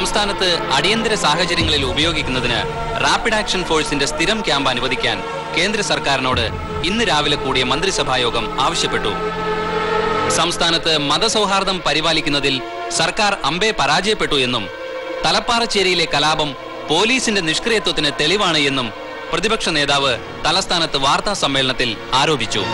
സംസ്ഥാനത്ത് അടിയന്തര സാഹചര്യങ്ങളിൽ ഉപയോഗിക്കുന്നതിന് റാപ്പിഡ് ആക്ഷൻ ഫോഴ്സിന്റെ സ്ഥിരം ക്യാമ്പ് അനുവദിക്കാൻ കേന്ദ്ര സർക്കാരിനോട് ഇന്ന് രാവിലെ കൂടിയ മന്ത്രിസഭായോഗം ആവശ്യപ്പെട്ടു സംസ്ഥാനത്ത് മതസൗഹാർദ്ദം പരിപാലിക്കുന്നതിൽ സർക്കാർ അമ്പെ പരാജയപ്പെട്ടു എന്നും തലപ്പാറച്ചേരിയിലെ കലാപം പോലീസിന്റെ നിഷ്ക്രിയത്വത്തിന് തെളിവാണ് എന്നും പ്രതിപക്ഷ നേതാവ് തലസ്ഥാനത്ത് വാർത്താ സമ്മേളനത്തിൽ ആരോപിച്ചു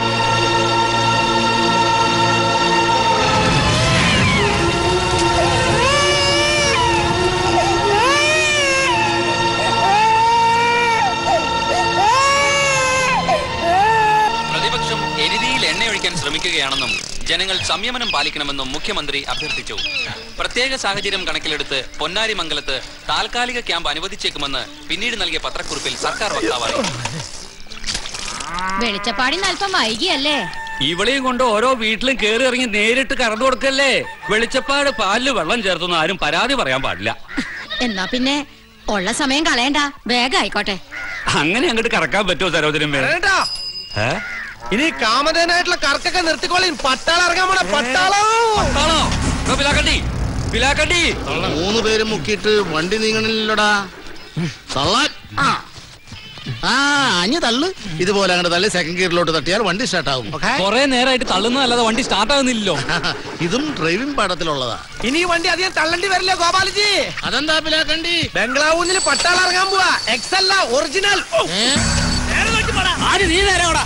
പ്രതിപക്ഷം എരുതിയിൽ എണ്ണയൊഴിക്കാൻ ശ്രമിക്കുകയാണെന്നും ജനങ്ങൾ സംയമനം പാലിക്കണമെന്നും മുഖ്യമന്ത്രി അഭ്യർത്ഥിച്ചു പ്രത്യേക സാഹചര്യം കണക്കിലെടുത്ത് പൊന്നാരി മംഗലത്ത് താൽക്കാലിക ക്യാമ്പ് അനുവദിച്ചേക്കുമെന്ന് പിന്നീട് നൽകിയ പത്രക്കുറിപ്പിൽ സർക്കാർ വക്താവ് അറിയിച്ചു വെളിച്ചപ്പാടിന് അല്പം വൈകിയല്ലേ ഇവളെയും കൊണ്ട് ഓരോ വീട്ടിലും കേറി ഇറങ്ങി നേരിട്ട് കറന്നു കൊടുക്കല്ലേ വെളിച്ചപ്പാട് പാലില് വെള്ളം ചേർത്തൊന്നും ആരും പരാതി പറയാൻ പാടില്ല എന്നാ പിന്നെ ഉള്ള സമയം കളയണ്ട വേഗം ആയിക്കോട്ടെ അങ്ങനെ അങ്ങോട്ട് കറക്കാൻ പറ്റുമോ സരോജനമ്മേ വേണ്ടാ. ഏ? ഇനി കാമധേനായിട്ടുള്ള കറക്കൊക്കെ നിർത്തിക്കോളി പട്ടാളം ഇറങ്ങാൻ പോണ പട്ടാളം ആണോ? ഇപ്പൊ പിലാക്കണ്ടി പിലാക്കണ്ടി മൂന്ന് പേരും മുക്കിയിട്ട് വണ്ടി നീങ്ങണില്ലടാ തള്ളാൻ ആ അഞ്ഞ് തള്ളു ഇതുപോലെ അങ്ങോട്ട് തള്ളി സെക്കൻഡ് ഗിയറിലോട്ട് തട്ടിയാൽ വണ്ടി സ്റ്റാർട്ട് ആവും കൊറേ നേരമായിട്ട് തള്ളുന്നതല്ലാതെ വണ്ടി സ്റ്റാർട്ട് ആകുന്നില്ലല്ലോ ഇതും ഡ്രൈവിംഗ് പാഠത്തിലുള്ളതാ ഇനി ഈ വണ്ടി അധികം തള്ളണ്ടി വരില്ല ഗോപാലജി അതെന്താ പിലാക്കണ്ടി ബംഗ്ലാവൂന്നിൽ പട്ടാളം ഇറങ്ങാൻ പോവാ എക്സ് അല്ല ഒറിജിനൽ ഏ? ആര് നീ നേരെ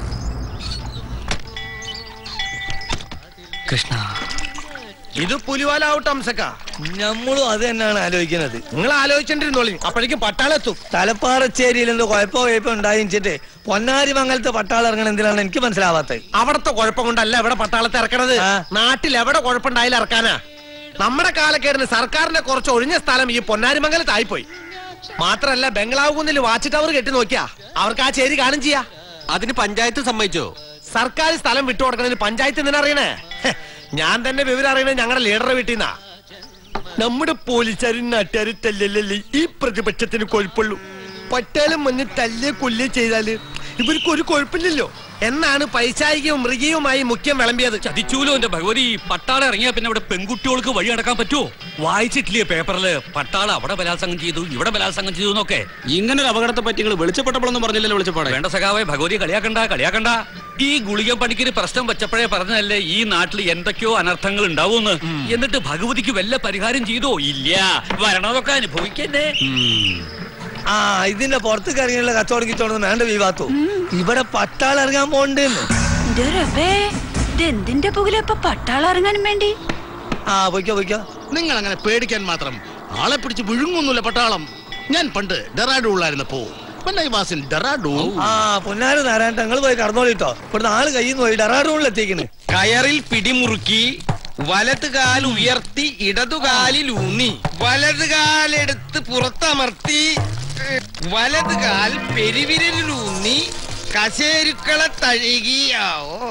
കൃഷ്ണ ഇത് പുലിവാല ഔട്ട് അംസക്ക നമ്മളും അത് തന്നെയാണ് ആലോചിക്കുന്നത് നിങ്ങൾ ആലോചിച്ചിട്ടിരുന്നോളി അപ്പോഴേക്കും പട്ടാളം എത്തും തലപ്പാറച്ചേരിയിൽ എന്തോ കുഴപ്പമോ കുഴപ്പം ഉണ്ടായിച്ചിട്ട് പൊന്നാരി മംഗലത്തെ പട്ടാളം ഇറങ്ങണം എന്തിനാണ് എനിക്ക് മനസ്സിലാവാത്തത് അവിടത്തെ കുഴപ്പം കൊണ്ടല്ല ഇവിടെ പട്ടാളത്തെ ഇറക്കണത് ആ. നാട്ടിൽ എവിടെ കുഴപ്പമുണ്ടായാലും ഇറക്കാനാ നമ്മുടെ കാലക്കേടിന് സർക്കാരിന്റെ കുറച്ച് ഒഴിഞ്ഞ സ്ഥലം ഈ പൊന്നാരിമംഗലത്തായിപ്പോയി മാത്രല്ല ബംഗ്ലാവ് കുന്നിൽ വാച്ച് ടവർ കെട്ടി നോക്കിയാ അവർക്ക് ആ ചേരി കാണും ചെയ്യാ അതിന് പഞ്ചായത്ത് സമ്മതിച്ചോ സർക്കാർ സ്ഥലം വിട്ടുകൊടുക്കണതിന് പഞ്ചായത്ത് എന്തിനാ അറിയണേ ഹെ, ഞാൻ തന്നെ വിവരം അറിയണത് ഞങ്ങളുടെ ലീഡറെ വീട്ടിൽ നിന്നാ നമ്മുടെ പോലീസുകാരും നാട്ടുകാരും തല്ലല്ലേ ഈ പ്രതിപക്ഷത്തിന് കൊഴുപ്പുള്ളൂ പട്ടാളം വന്ന് തല്ലിയ കൊല്ലിയ ചെയ്താല് ഇവർക്ക് ഒരു കുഴപ്പമില്ലല്ലോ എന്നാണ് പൈശാചികവും മൃഗീയവുമായി മുഖ്യം വിളമ്പിയത് ചതിച്ചൂലോ എന്റെ ഭഗവതി പട്ടാള ഇറങ്ങിയാ പിന്നെ ഇവിടെ പെൺകുട്ടികൾക്ക് വഴി നടക്കാൻ പറ്റുമോ വായിച്ചിട്ടില്ലേ പേപ്പറില് പട്ടാള അവിടെ ബലാത്സംഗം ചെയ്തു ഇവിടെ ബലാത്സംഗം ചെയ്തു എന്നൊക്കെ ഇങ്ങനെ ഒരു അപകടത്തെ പറ്റി നിങ്ങൾ വെളിച്ചപ്പെട്ടപ്പോഴൊന്നും പറഞ്ഞില്ലല്ലോ വെളിച്ചപ്പാടെ വേണ്ട സഖാവേ ഭഗവതി കളിയാക്കണ്ട കളിയാക്കണ്ട ഈ ഗുളിക പണിക്കൊരു പ്രശ്നം വെച്ചപ്പോഴേ പറഞ്ഞതല്ലേ ഈ നാട്ടിൽ എന്തൊക്കെയോ അനർത്ഥങ്ങൾ ഉണ്ടാവൂന്ന് എന്നിട്ട് ഭഗവതിക്ക് വല്ല പരിഹാരം ചെയ്തോ ഇല്ല വരണതൊക്കെ അനുഭവിക്കണ്ടേ ആ ഇതിന്റെ പുറത്തേക്ക് ഇറങ്ങിയുള്ള കച്ചവടം കിച്ചോടൊന്നും വേണ്ട വിവാത്തു ഇവിടെ പട്ടാളം ഇറങ്ങാൻ പോണ്ടെന്ന് എന്തിന്റെ പുകിലപ്പൊ പട്ടാളം ഇറങ്ങാനും വേണ്ടി ആ പൊയ്ക്കോ പൊയ്ക്കോ നിങ്ങൾ അങ്ങനെ പേടിക്കാൻ മാത്രം ആളെ പിടിച്ച് വിഴുങ്ങൊന്നുമില്ല പട്ടാളം ഞാൻ പണ്ട് ഡെറാഡൂളായിരുന്നപ്പോ when I was in Dehradun ആ പൊന്നാര് നാരായണ നിങ്ങൾ പോയി കടന്നോളിട്ടോ ഇവിടുന്ന് ആള് കയ്യിൽ നിന്ന് പോയി ഡെറാഡൂണിൽ എത്തിക്കണ് കയറിൽ പിടിമുറുക്കി വലത് കാൽ ഉയർത്തി ഇടതു കാലിൽ ഊന്നി വലത് കാലെടുത്ത് പുറത്തമർത്തി വലത് കാൽ പെരുവിരലിലൂന്നി കശേരുക്കളെ തഴുകി ആ, ഓ.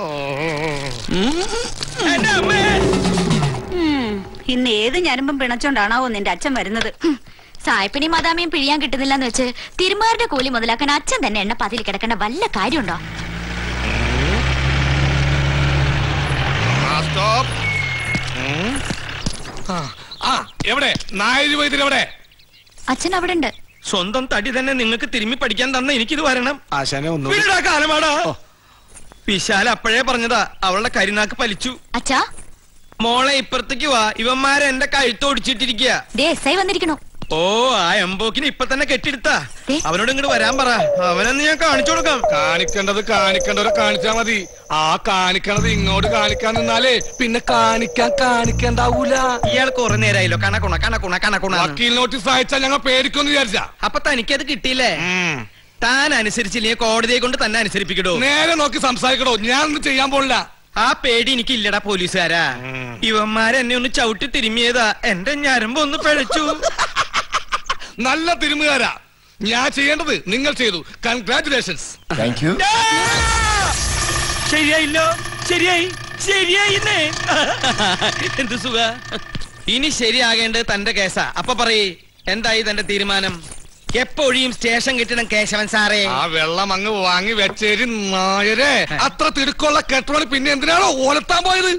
എന്റെ അമ്മേ ഇന്ന് ഏത് ഞരമ്പും പിണച്ചോണ്ടാണാവോ നിന്റെ അച്ഛൻ വരുന്നത് ഹും. സായിപ്പിനി മദാമിയും പിഴിയാൻ കിട്ടുന്നില്ലെന്ന് വെച്ച് തിരുമാരുടെ കൂലി മുതലാക്കാൻ അച്ഛൻ തന്നെ എണ്ണ പതിൽ കിടക്കേണ്ട വല്ല കാര്യമുണ്ടോ ആ എവിടെ നായര് വൈദ്യർ എവിടെ അച്ഛൻ അവിടെ ഉണ്ട് സ്വന്തം തടി തന്നെ നിങ്ങൾക്ക് തിരുമ്മി പഠിക്കാൻ തന്ന എനിക്കിത് വരണം ആശാനെ ഒന്നും വീടാ കാലമാടാ വിശാല അപ്പോഴേ പറഞ്ഞതാ അവളുടെ കരിനാക്ക് പലിച്ചു അച്ഛാ മോളെ ഇപ്പുറത്തേക്ക് വാ ഇവന്മാരെ എന്റെ കഴുത്തൊടിച്ചിട്ടിരിക്കുക ദേ എസ് ഐ വന്നിരിക്കണു ഓ ആ എംബോക്കിന് ഇപ്പൊ തന്നെ കെട്ടിയെടുത്താ ദേ. അവനോട് ഇങ്ങോട്ട് വരാൻ പറ അവനെന്ന് ഞാൻ കാണിച്ചു കൊടുക്കാം കാണിക്കേണ്ടത് കാണിക്കേണ്ടവരെ കാണിച്ചാ മതി ആ കാണിക്കണത് ഇങ്ങോട്ട് കാണിക്കാൻ നിന്നാലേ പിന്നെ കാണിക്കാൻ കാണിക്കണ്ടാവൂല ഇയാൾ കുറെ നേരായല്ലോ കണക്കുണ കണക്കുണ കണക്കുണ വക്കീൽ നോട്ടീസ് അയച്ചാൽ ഞങ്ങൾ പേടിക്കൊന്ന് വിചാരിച്ച അപ്പൊ തനിക്കത് കിട്ടിയില്ലേ താൻ അനുസരിച്ചില്ലേ കോടതിയെ കൊണ്ട് തന്നെ അനുസരിപ്പിക്കടോ നേരെ നോക്കി സംസാരിക്കടോ ഞാൻ ഒന്നും ചെയ്യാൻ പോണില്ല ആ പേടി എനിക്ക് ഇല്ലടാ പോലീസുകാരാ ഇവന്മാരെന്നെ ഒന്ന് ചവിട്ടി തിരുമിയതാ എന്റെ ഞരമ്പ് ഒന്ന് പിഴച്ചു നല്ല തിരുമുകാരാ ഞാൻ ചെയ്യേണ്ടത് നിങ്ങൾ ചെയ്തു കൺഗ്രാറ്റുലേഷൻസ് ശരിയായില്ലോ ശരിയായി ശരിയായിന്നേ എന്ത് സുഖ ഇനി ശരിയാകേണ്ടത് തന്റെ കേസാ അപ്പൊ പറയേ എന്തായി തന്റെ തീരുമാനം എപ്പോഴും സ്റ്റേഷൻ കിട്ടണം കേശവൻ സാറേ ആ വെള്ളം അങ്ങ് വാങ്ങി വെച്ചേരി നായരെ അത്ര തിടുക്കുള്ള കെട്ടോളി പിന്നെ എന്തിനാണോ ഓലത്താൻ പോയത്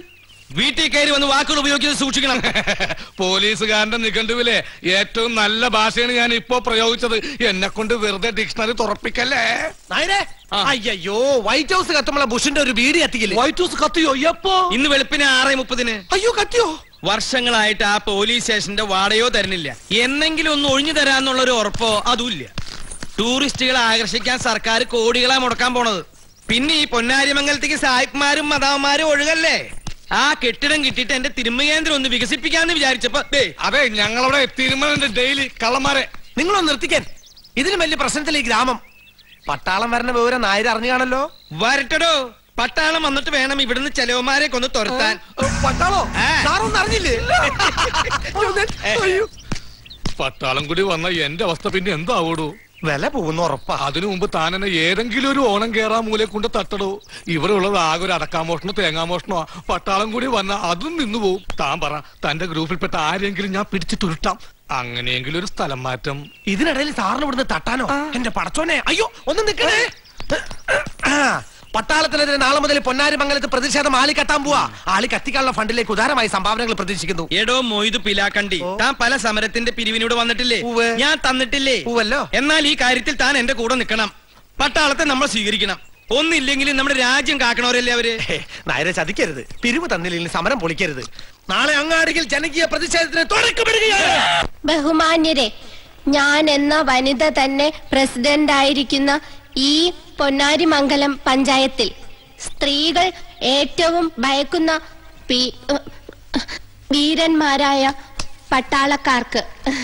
വീട്ടിൽ കയറി വന്ന് വാക്കുകൾ ഉപയോഗിക്കുന്നത് സൂക്ഷിക്കണം പോലീസുകാരന്റെ നിഘണ്ടുവിലെ ഏറ്റവും നല്ല ഭാഷയാണ് ഞാൻ ഇപ്പോ പ്രയോഗിച്ചത് എന്നെ കൊണ്ട് വെറുതെ ഡിക്ഷണറി തുറപ്പിക്കല്ലേ നായരെ അയ്യോ വൈറ്റ് ഹൗസ് കത്തുമ്പോൾ ബുഷിന്റെ ഒരു ബീഡി കത്തിക്കില്ലേ വൈറ്റ് ഹൗസ് കത്തിയോ എപ്പോ ഇന്ന് വെളുപ്പിന് ആറ് മുപ്പതിന് അയ്യോ കത്തിയോ വർഷങ്ങളായിട്ട് ആ പോലീസ് സ്റ്റേഷന്റെ വാടകയോ തരുന്നില്ല എന്നെങ്കിലും ഒന്ന് ഒഴിഞ്ഞു തരാന്നുള്ള ഒരു ഉറപ്പോ അതുമില്ല ടൂറിസ്റ്റുകളെ ആകർഷിക്കാൻ സർക്കാർ കോടികളാ മുടക്കാൻ പോണത് പിന്നെ ഈ പൊന്നാരിമംഗലത്തേക്ക് സായിപ്മാരും മതാവന്മാരും ഒഴുകല്ലേ ആ കെട്ടിടം കിട്ടിയിട്ട് എന്റെ തിരുമകേന്ദ്രം ഒന്ന് വികസിപ്പിക്കാന്ന് വിചാരിച്ചപ്പോ ദേ, അതെ ഞങ്ങളവിടെ തീരുമാനം ഡെയിലി കള്ളന്മാരെ നിങ്ങളൊന്ന് നിർത്തിക്കാൻ ഇതിന് വലിയ പ്രശ്നത്തില്ല ഈ ഗ്രാമം പട്ടാളം വരണ വിവരം നായർ അറിഞ്ഞു കാണല്ലോ വരട്ടടോ പട്ടാളം വന്നിട്ട് വേണം ഇവിടുന്ന് ചെലവന്മാരെ കൊന്ന് തുരത്താൻ പട്ടാളോ ആ. സാറൊന്നും അറിഞ്ഞില്ലേ അയ്യോ. പട്ടാളം കൂടി വന്ന എന്റെ അവസ്ഥ പിന്നെ എന്താവൂടൂ വില പോകുന്ന ഉറപ്പാ അതിനു മുമ്പ് താൻ എന്നെ ഏതെങ്കിലും ഒരു ഓണം കേറാ മൂലെ കൊണ്ട് തട്ടടൂ ഇവിടെ ഉള്ളത് ആകെ ഒരു അടക്കാമോഷണോ തേങ്ങാമോഷണോ പട്ടാളം കൂടി വന്ന അതും നിന്നു പോവും താൻ പറ തന്റെ ഗ്രൂപ്പിൽപ്പെട്ട ആരെങ്കിലും ഞാൻ പിടിച്ചിട്ടുരുട്ടാം അങ്ങനെയെങ്കിലും ഒരു സ്ഥലം മാറ്റം ഇതിനിടയിൽ സാറിന് ഇവിടുന്ന് തട്ടാനോ എന്റെ പടച്ചോനെ അയ്യോ ഒന്ന് നിക്കണേ പട്ടാളത്തിനെതിരെ നാളെ മുതൽ പൊന്നാരി മംഗലത്ത് പ്രതിഷേധം ആളി കെട്ടാൻ പോവാ ആളി കത്തിക്കാനുള്ള ഫണ്ടിലേക്ക് ഉദാരമായി സംഭാവനകൾ പ്രതീക്ഷിക്കുന്നു എടോ മൊയ്ത് പിലാക്കണ്ടി താൻ പല സമരത്തിന്റെ പിരിവിനോട് വന്നിട്ടില്ലേ ഉവ്വ്. ഞാൻ തന്നിട്ടില്ലേ ഉവ്വല്ലോ. എന്നാൽ ഈ കാര്യത്തിൽ താൻ എന്റെ കൂടെ നിൽക്കണം പട്ടാളത്തെ നമ്മൾ സ്വീകരിക്കണം ഒന്നില്ലെങ്കിലും നമ്മുടെ രാജ്യം കാക്കണവരല്ലേ അവര് ഹേ, നായരെ ചതിക്കരുത് പിരിവ് തന്നില്ലെങ്കിൽ സമരം പൊളിക്കരുത് നാളെ അങ്ങാടിയിൽ ജനകീയ പ്രതിഷേധത്തിന് തുടക്കമിടുകയാണ് ബഹുമാന്യരെ ഞാൻ എന്ന വനിത തന്നെ പ്രസിഡന്റ് ആയിരിക്കുന്ന ഈ പൊന്നാരിമംഗലം പഞ്ചായത്തിൽ സ്ത്രീകൾ ഏറ്റവും ഭയക്കുന്ന പി- വീരന്മാരായ പട്ടാളക്കാർക്ക്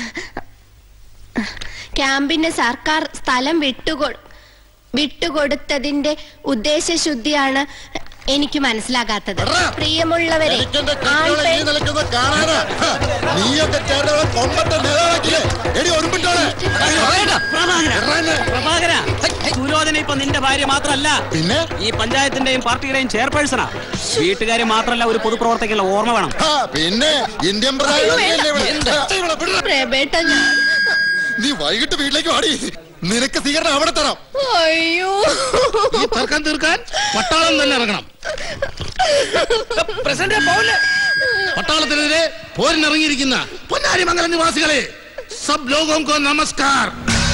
ക്യാമ്പിന് സർക്കാർ സ്ഥലം വിട്ടുകൊ വിട്ടുകൊടുത്തതിന്റെ ഉദ്ദേശശുദ്ധിയാണ് എനിക്ക് മനസ്സിലാകാത്തത് പ്രിയമുള്ളവരെ ആൺപെൺ നീയൊക്കെ ചേർന്ന് കൊമ്പത്തെ നിലവാക്കില്ലേ എടി ഒരുമ്പിട്ടോളെ പ്രഭാകര സുരോധന ഇപ്പൊ നിന്റെ ഭാര്യ മാത്രല്ല പിന്നെ ഈ പഞ്ചായത്തിന്റെയും പാർട്ടിയുടെയും ചെയർപേഴ്സണാ വീട്ടുകാരെ മാത്രല്ല ഒരു പൊതുപ്രവർത്തകനുള്ള ഓർമ്മ വേണം ആ, പിന്നെ ഇന്ത്യൻ പ്രധാനമന്ത്രിയല്ലേ ഇവിടെ? ആ, ഇവിടെ വിടടാ. പ്രേമേട്ട ഞാൻ നീ വൈകിട്ട് വീട്ടിലേക്ക് വാടി നിനക്ക് സ്വീകരണം അവിടെ തരാം അയ്യോ ഈ തർക്കം തീർക്കാൻ പട്ടാളം തന്നെ ഇറങ്ങണം പ്രസിഡന്റ് പോവില്ലേ പട്ടാളത്തിനെതിരെ പോരിനിറങ്ങിയിരിക്കുന്ന പൊന്നാരിമംഗലം നിവാസികളെ സബ് ലോഗോം കോ നമസ്കാർ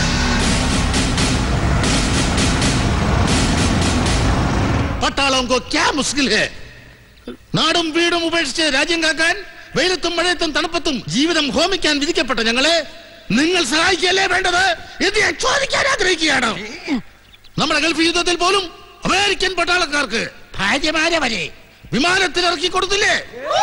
പട്ടാളം കോ ക്യാ മുസ്കിൽ ഹേ നാടും വീടും ഉപേക്ഷിച്ച് രാജ്യം കാക്കാൻ വെയിലത്തും മഴയത്തും തണുപ്പത്തും ജീവിതം ഹോമിക്കാൻ വിധിക്കപ്പെട്ട ഞങ്ങളെ നിങ്ങൾ സഹായിക്കല്ലേ വേണ്ടത് എന്ന് ഞാൻ ചോദിക്കാൻ ആഗ്രഹിക്കുകയാണ് നമ്മുടെ ഗൾഫ് യുദ്ധത്തിൽ പോലും അമേരിക്കൻ പട്ടാളക്കാർക്ക് ഭാര്യമാരെ വരെ വിമാനത്തിൽ ഇറക്കി കൊടുത്തില്ലേ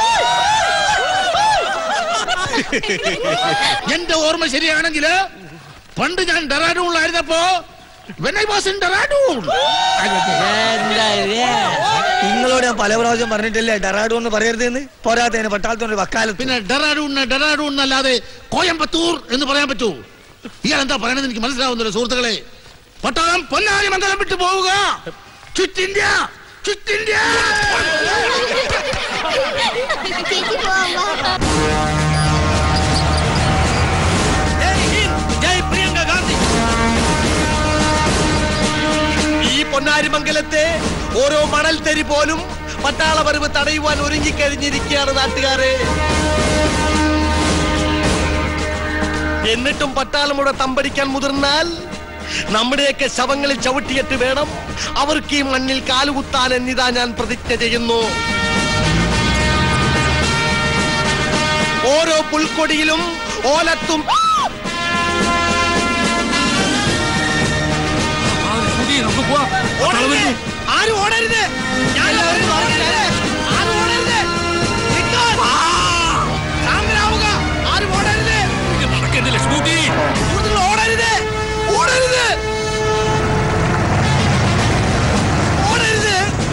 എന്റെ ഓർമ്മ ശരിയാണെങ്കിൽ പണ്ട് ഞാൻ ഡെറാഡൂണിലായിരുന്നപ്പോ when I was in Dehradun നിങ്ങളോട് ഞാൻ പല പ്രാവശ്യം പറഞ്ഞിട്ടില്ലേ ഡെറാഡു എന്ന് പറയരുതെന്ന് പോരാത്തതിന് പട്ടാളത്തോണ്ട് വക്കാലത്ത് പിന്നെ ഡെറാഡൂണിന് ഡെറാഡൂൺ എന്നല്ലാതെ കോയമ്പത്തൂർ എന്ന് പറയാൻ പറ്റൂ ഇയാൾ എന്താ പറയണത് എനിക്ക് മനസ്സിലാവുന്നില്ല സുഹൃത്തുക്കളെ പട്ടാളം പൊന്നാരി മംഗലം വിട്ടു പോവുക ചുറ്റിന്ത്യ ചുറ്റിന്ത്യ ജയ് പ്രിയങ്ക ഗാന്ധി ഈ പൊന്നാരിമംഗലത്തെ ഓരോ മണൽ തരി പോലും പട്ടാള പരുവ് തടയുവാൻ ഒരുങ്ങിക്കഴിഞ്ഞിരിക്കുകയാണ് നാട്ടുകാരെ എന്നിട്ടും പട്ടാളമുടെ തമ്പടിക്കാൻ മുതിർന്നാൽ നമ്മുടെയൊക്കെ ശവങ്ങളിൽ ചവിട്ടിയിട്ട് വേണം അവർക്ക് ഈ മണ്ണിൽ കാലുകുത്താൻ എന്നിതാ ഞാൻ പ്രതിജ്ഞ ചെയ്യുന്നു ഓരോ പുൽക്കൊടിയിലും ഓലത്തും നമുക്ക് പോവാം ഓടരുത്! ആരും ഓടരുത് ഞാൻ അവരോട് പറഞ്ഞില്ലേ? ആരും ഓടരുത്! നിൽക്കാൻ! ശാന്തരാവുക! ആരും ഓടരുത്! നടക്കരുത് ലക്ഷ്മൂട്ടി കൂടുതൽ ഓടരുത്! ഓടരുത്! ഓടരുത്!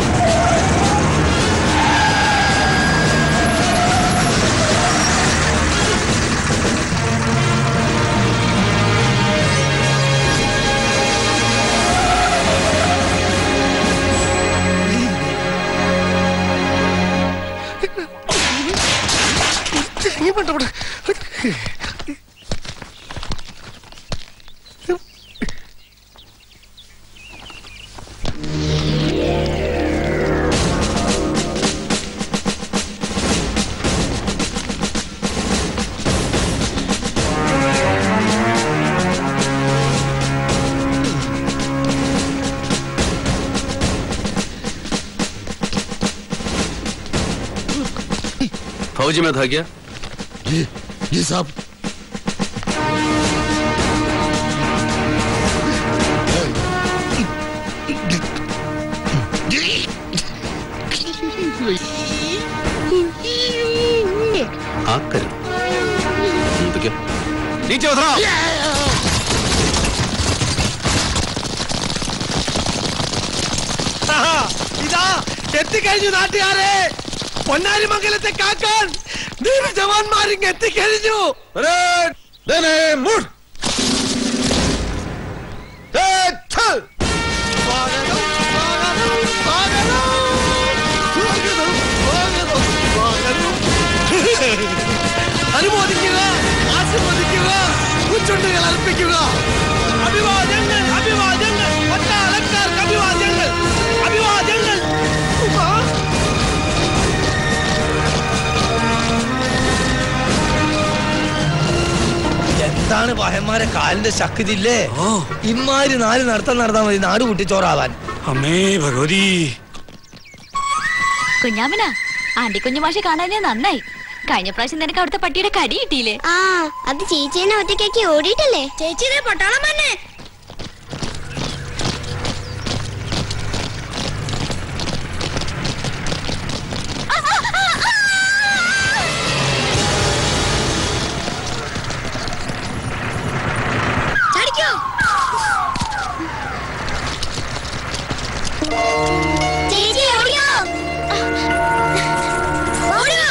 ഇനി വേണ്ട ഇവിടെ. फौजी में था क्या जी जी साहब आग कर तो क्या नीचे उतरो ആഹാ, ഇതാ എത്തിക്കഴിഞ്ഞു നാട്ടുകാരെ പൊന്നാരിമംഗലത്തെ കാക്കാൻ ധീര ജവാന്മാരിങ് എത്തിക്കഴിഞ്ഞു സ്വാഗതം, സ്വാഗതം, സ്വാഗതം. സ്വാഗതം, സ്വാഗതം, സ്വാഗതം. അനുമോദിക്കുക ആശീർവദിക്കുക ഉച്ചുണ്ടുകൾ അർപ്പിക്കുക അഭിവാദ്യങ്ങൾ അഭിവാദ്യങ്ങൾ പട്ടാളക്കാർക്ക് അഭിവാദ്യങ്ങൾ അഭിവാദ്യങ്ങൾ ഉമ്മാ. എന്താണ് പഹന്മാരെ കാലിന്റെ ശക്തി ഇല്ലേ ഇമ്മാതിരി നാല് നടത്തം നടത്താൻ മതി നാട് കുട്ടിച്ചോറാവാൻ അമ്മേ ഭഗവതി കുഞ്ഞാമന ആന്റി കുഞ്ഞുമാഷെ കാണാനേ നന്നായി കഴിഞ്ഞ പ്രാവശ്യം നിനക്ക് അവിടുത്തെ പട്ടിയുടെ കടി കിട്ടിയില്ലേ ആ അത് ചേച്ചീനെ ഒറ്റയ്ക്കാക്കി ഓടിയിട്ടല്ലേ ചേച്ചി പട്ടാളം തന്നെ ചാടിക്കോ ചേച്ചി ഓടിക്കോ ഓടിക്കോ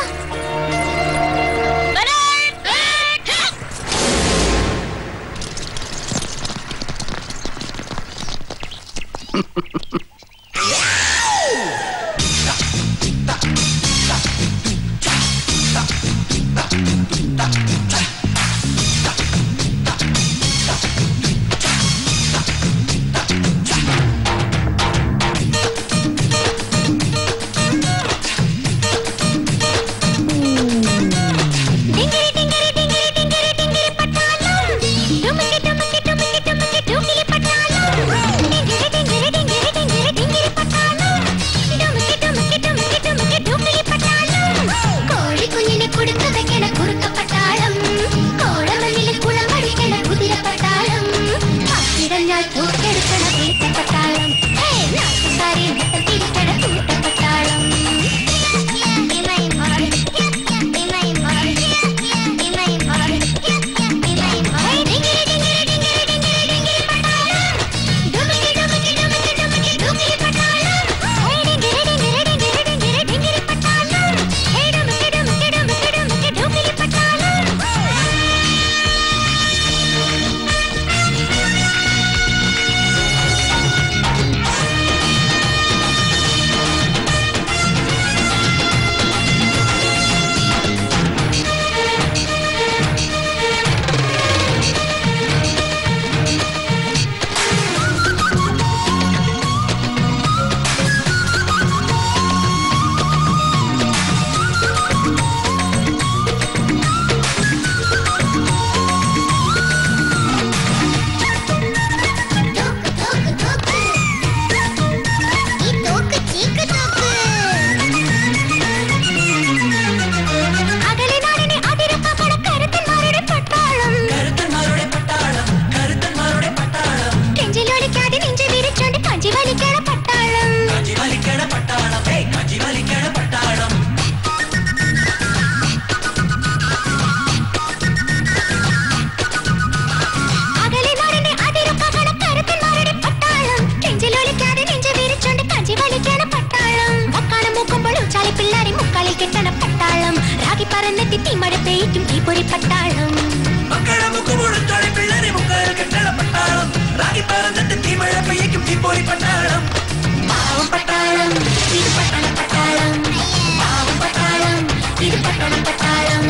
കോഴിക്കുഞ്ഞിനെ കൊടുത്തു വെക്കണ കുറുക്ക പട്ടാളം കോടമണ്ണിലെ കുളം പഠിക്കണ കുതിര പട്ടാളം പത്തിരഞ്ഞാൽ തൂക്കെടുക്കണ വീട്ട പട്ടാളം നാട്ടുകാരെ നട്ടം തിരിക്കണ കൂട്ട പട്ടാളം അകലെ നാടിനെ അതിരപ്പകട കരുത്തന്മാരുടെ പട്ടാളം നെഞ്ചിലൊളിക്കാതെ നെഞ്ചു വിരിച്ചോണ്ട് കഞ്ചി വലിക്കണ പട്ടാളം അകലെ നാടിനെ അതിരപ്പകട കരുത്തന്മാരുടെ പട്ടാളം നെഞ്ചിലൊളിക്കാതെ നെഞ്ചു വിരിച്ചോണ്ട് കഞ്ചി വലിക്കണ പട്ടാളം വക്കാണം മൂക്കുമ്പോൾ ഉച്ചാലി പിള്ളാരെ മുക്കാലിൽ കെട്ടണ പട്ടാളം രാഗി പറന്നെത്തി തീമഴ പെയ്ക്കും തീപ്പൊരി പട്ടാളം പാവം പട്ടാളം ഇത് പട്ടണ പട്ടാളം പാവം പട്ടാളം ഇത് പട്ടണ പട്ടാളം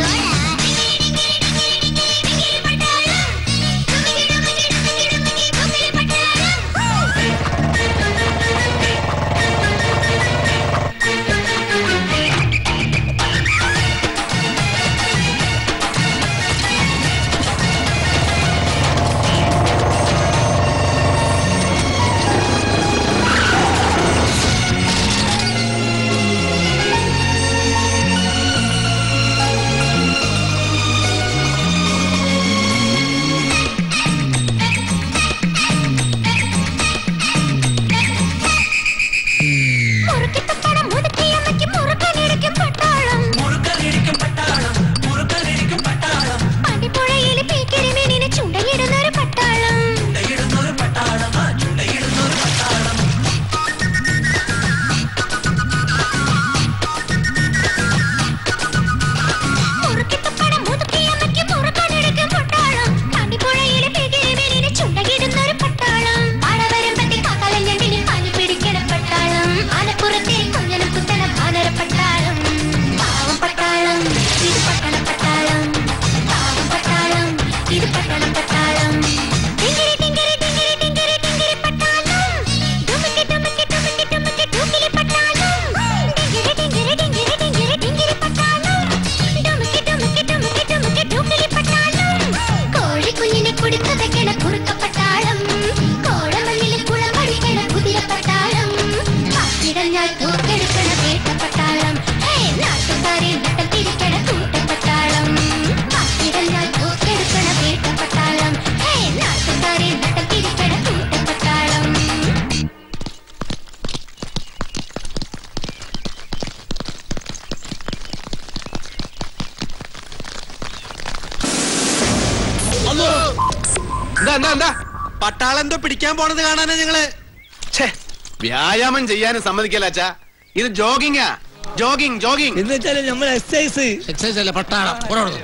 എന്താ എന്താ എന്താ പട്ടാളം എന്തോ പിടിക്കാൻ പോണത് കാണാനാ ഞങ്ങള് ഛേ, വ്യായാമം ചെയ്യാനും സമ്മതിക്കല്ല അച്ഛാ ഇത് ജോഗിങ്ങാ ജോഗിങ് ജോഗിങ് എന്ന് വെച്ചാല് നമ്മൾ എക്സസൈസ് എക്സൈസ് അല്ല പട്ടാളം പുറപ്പെടുന്നു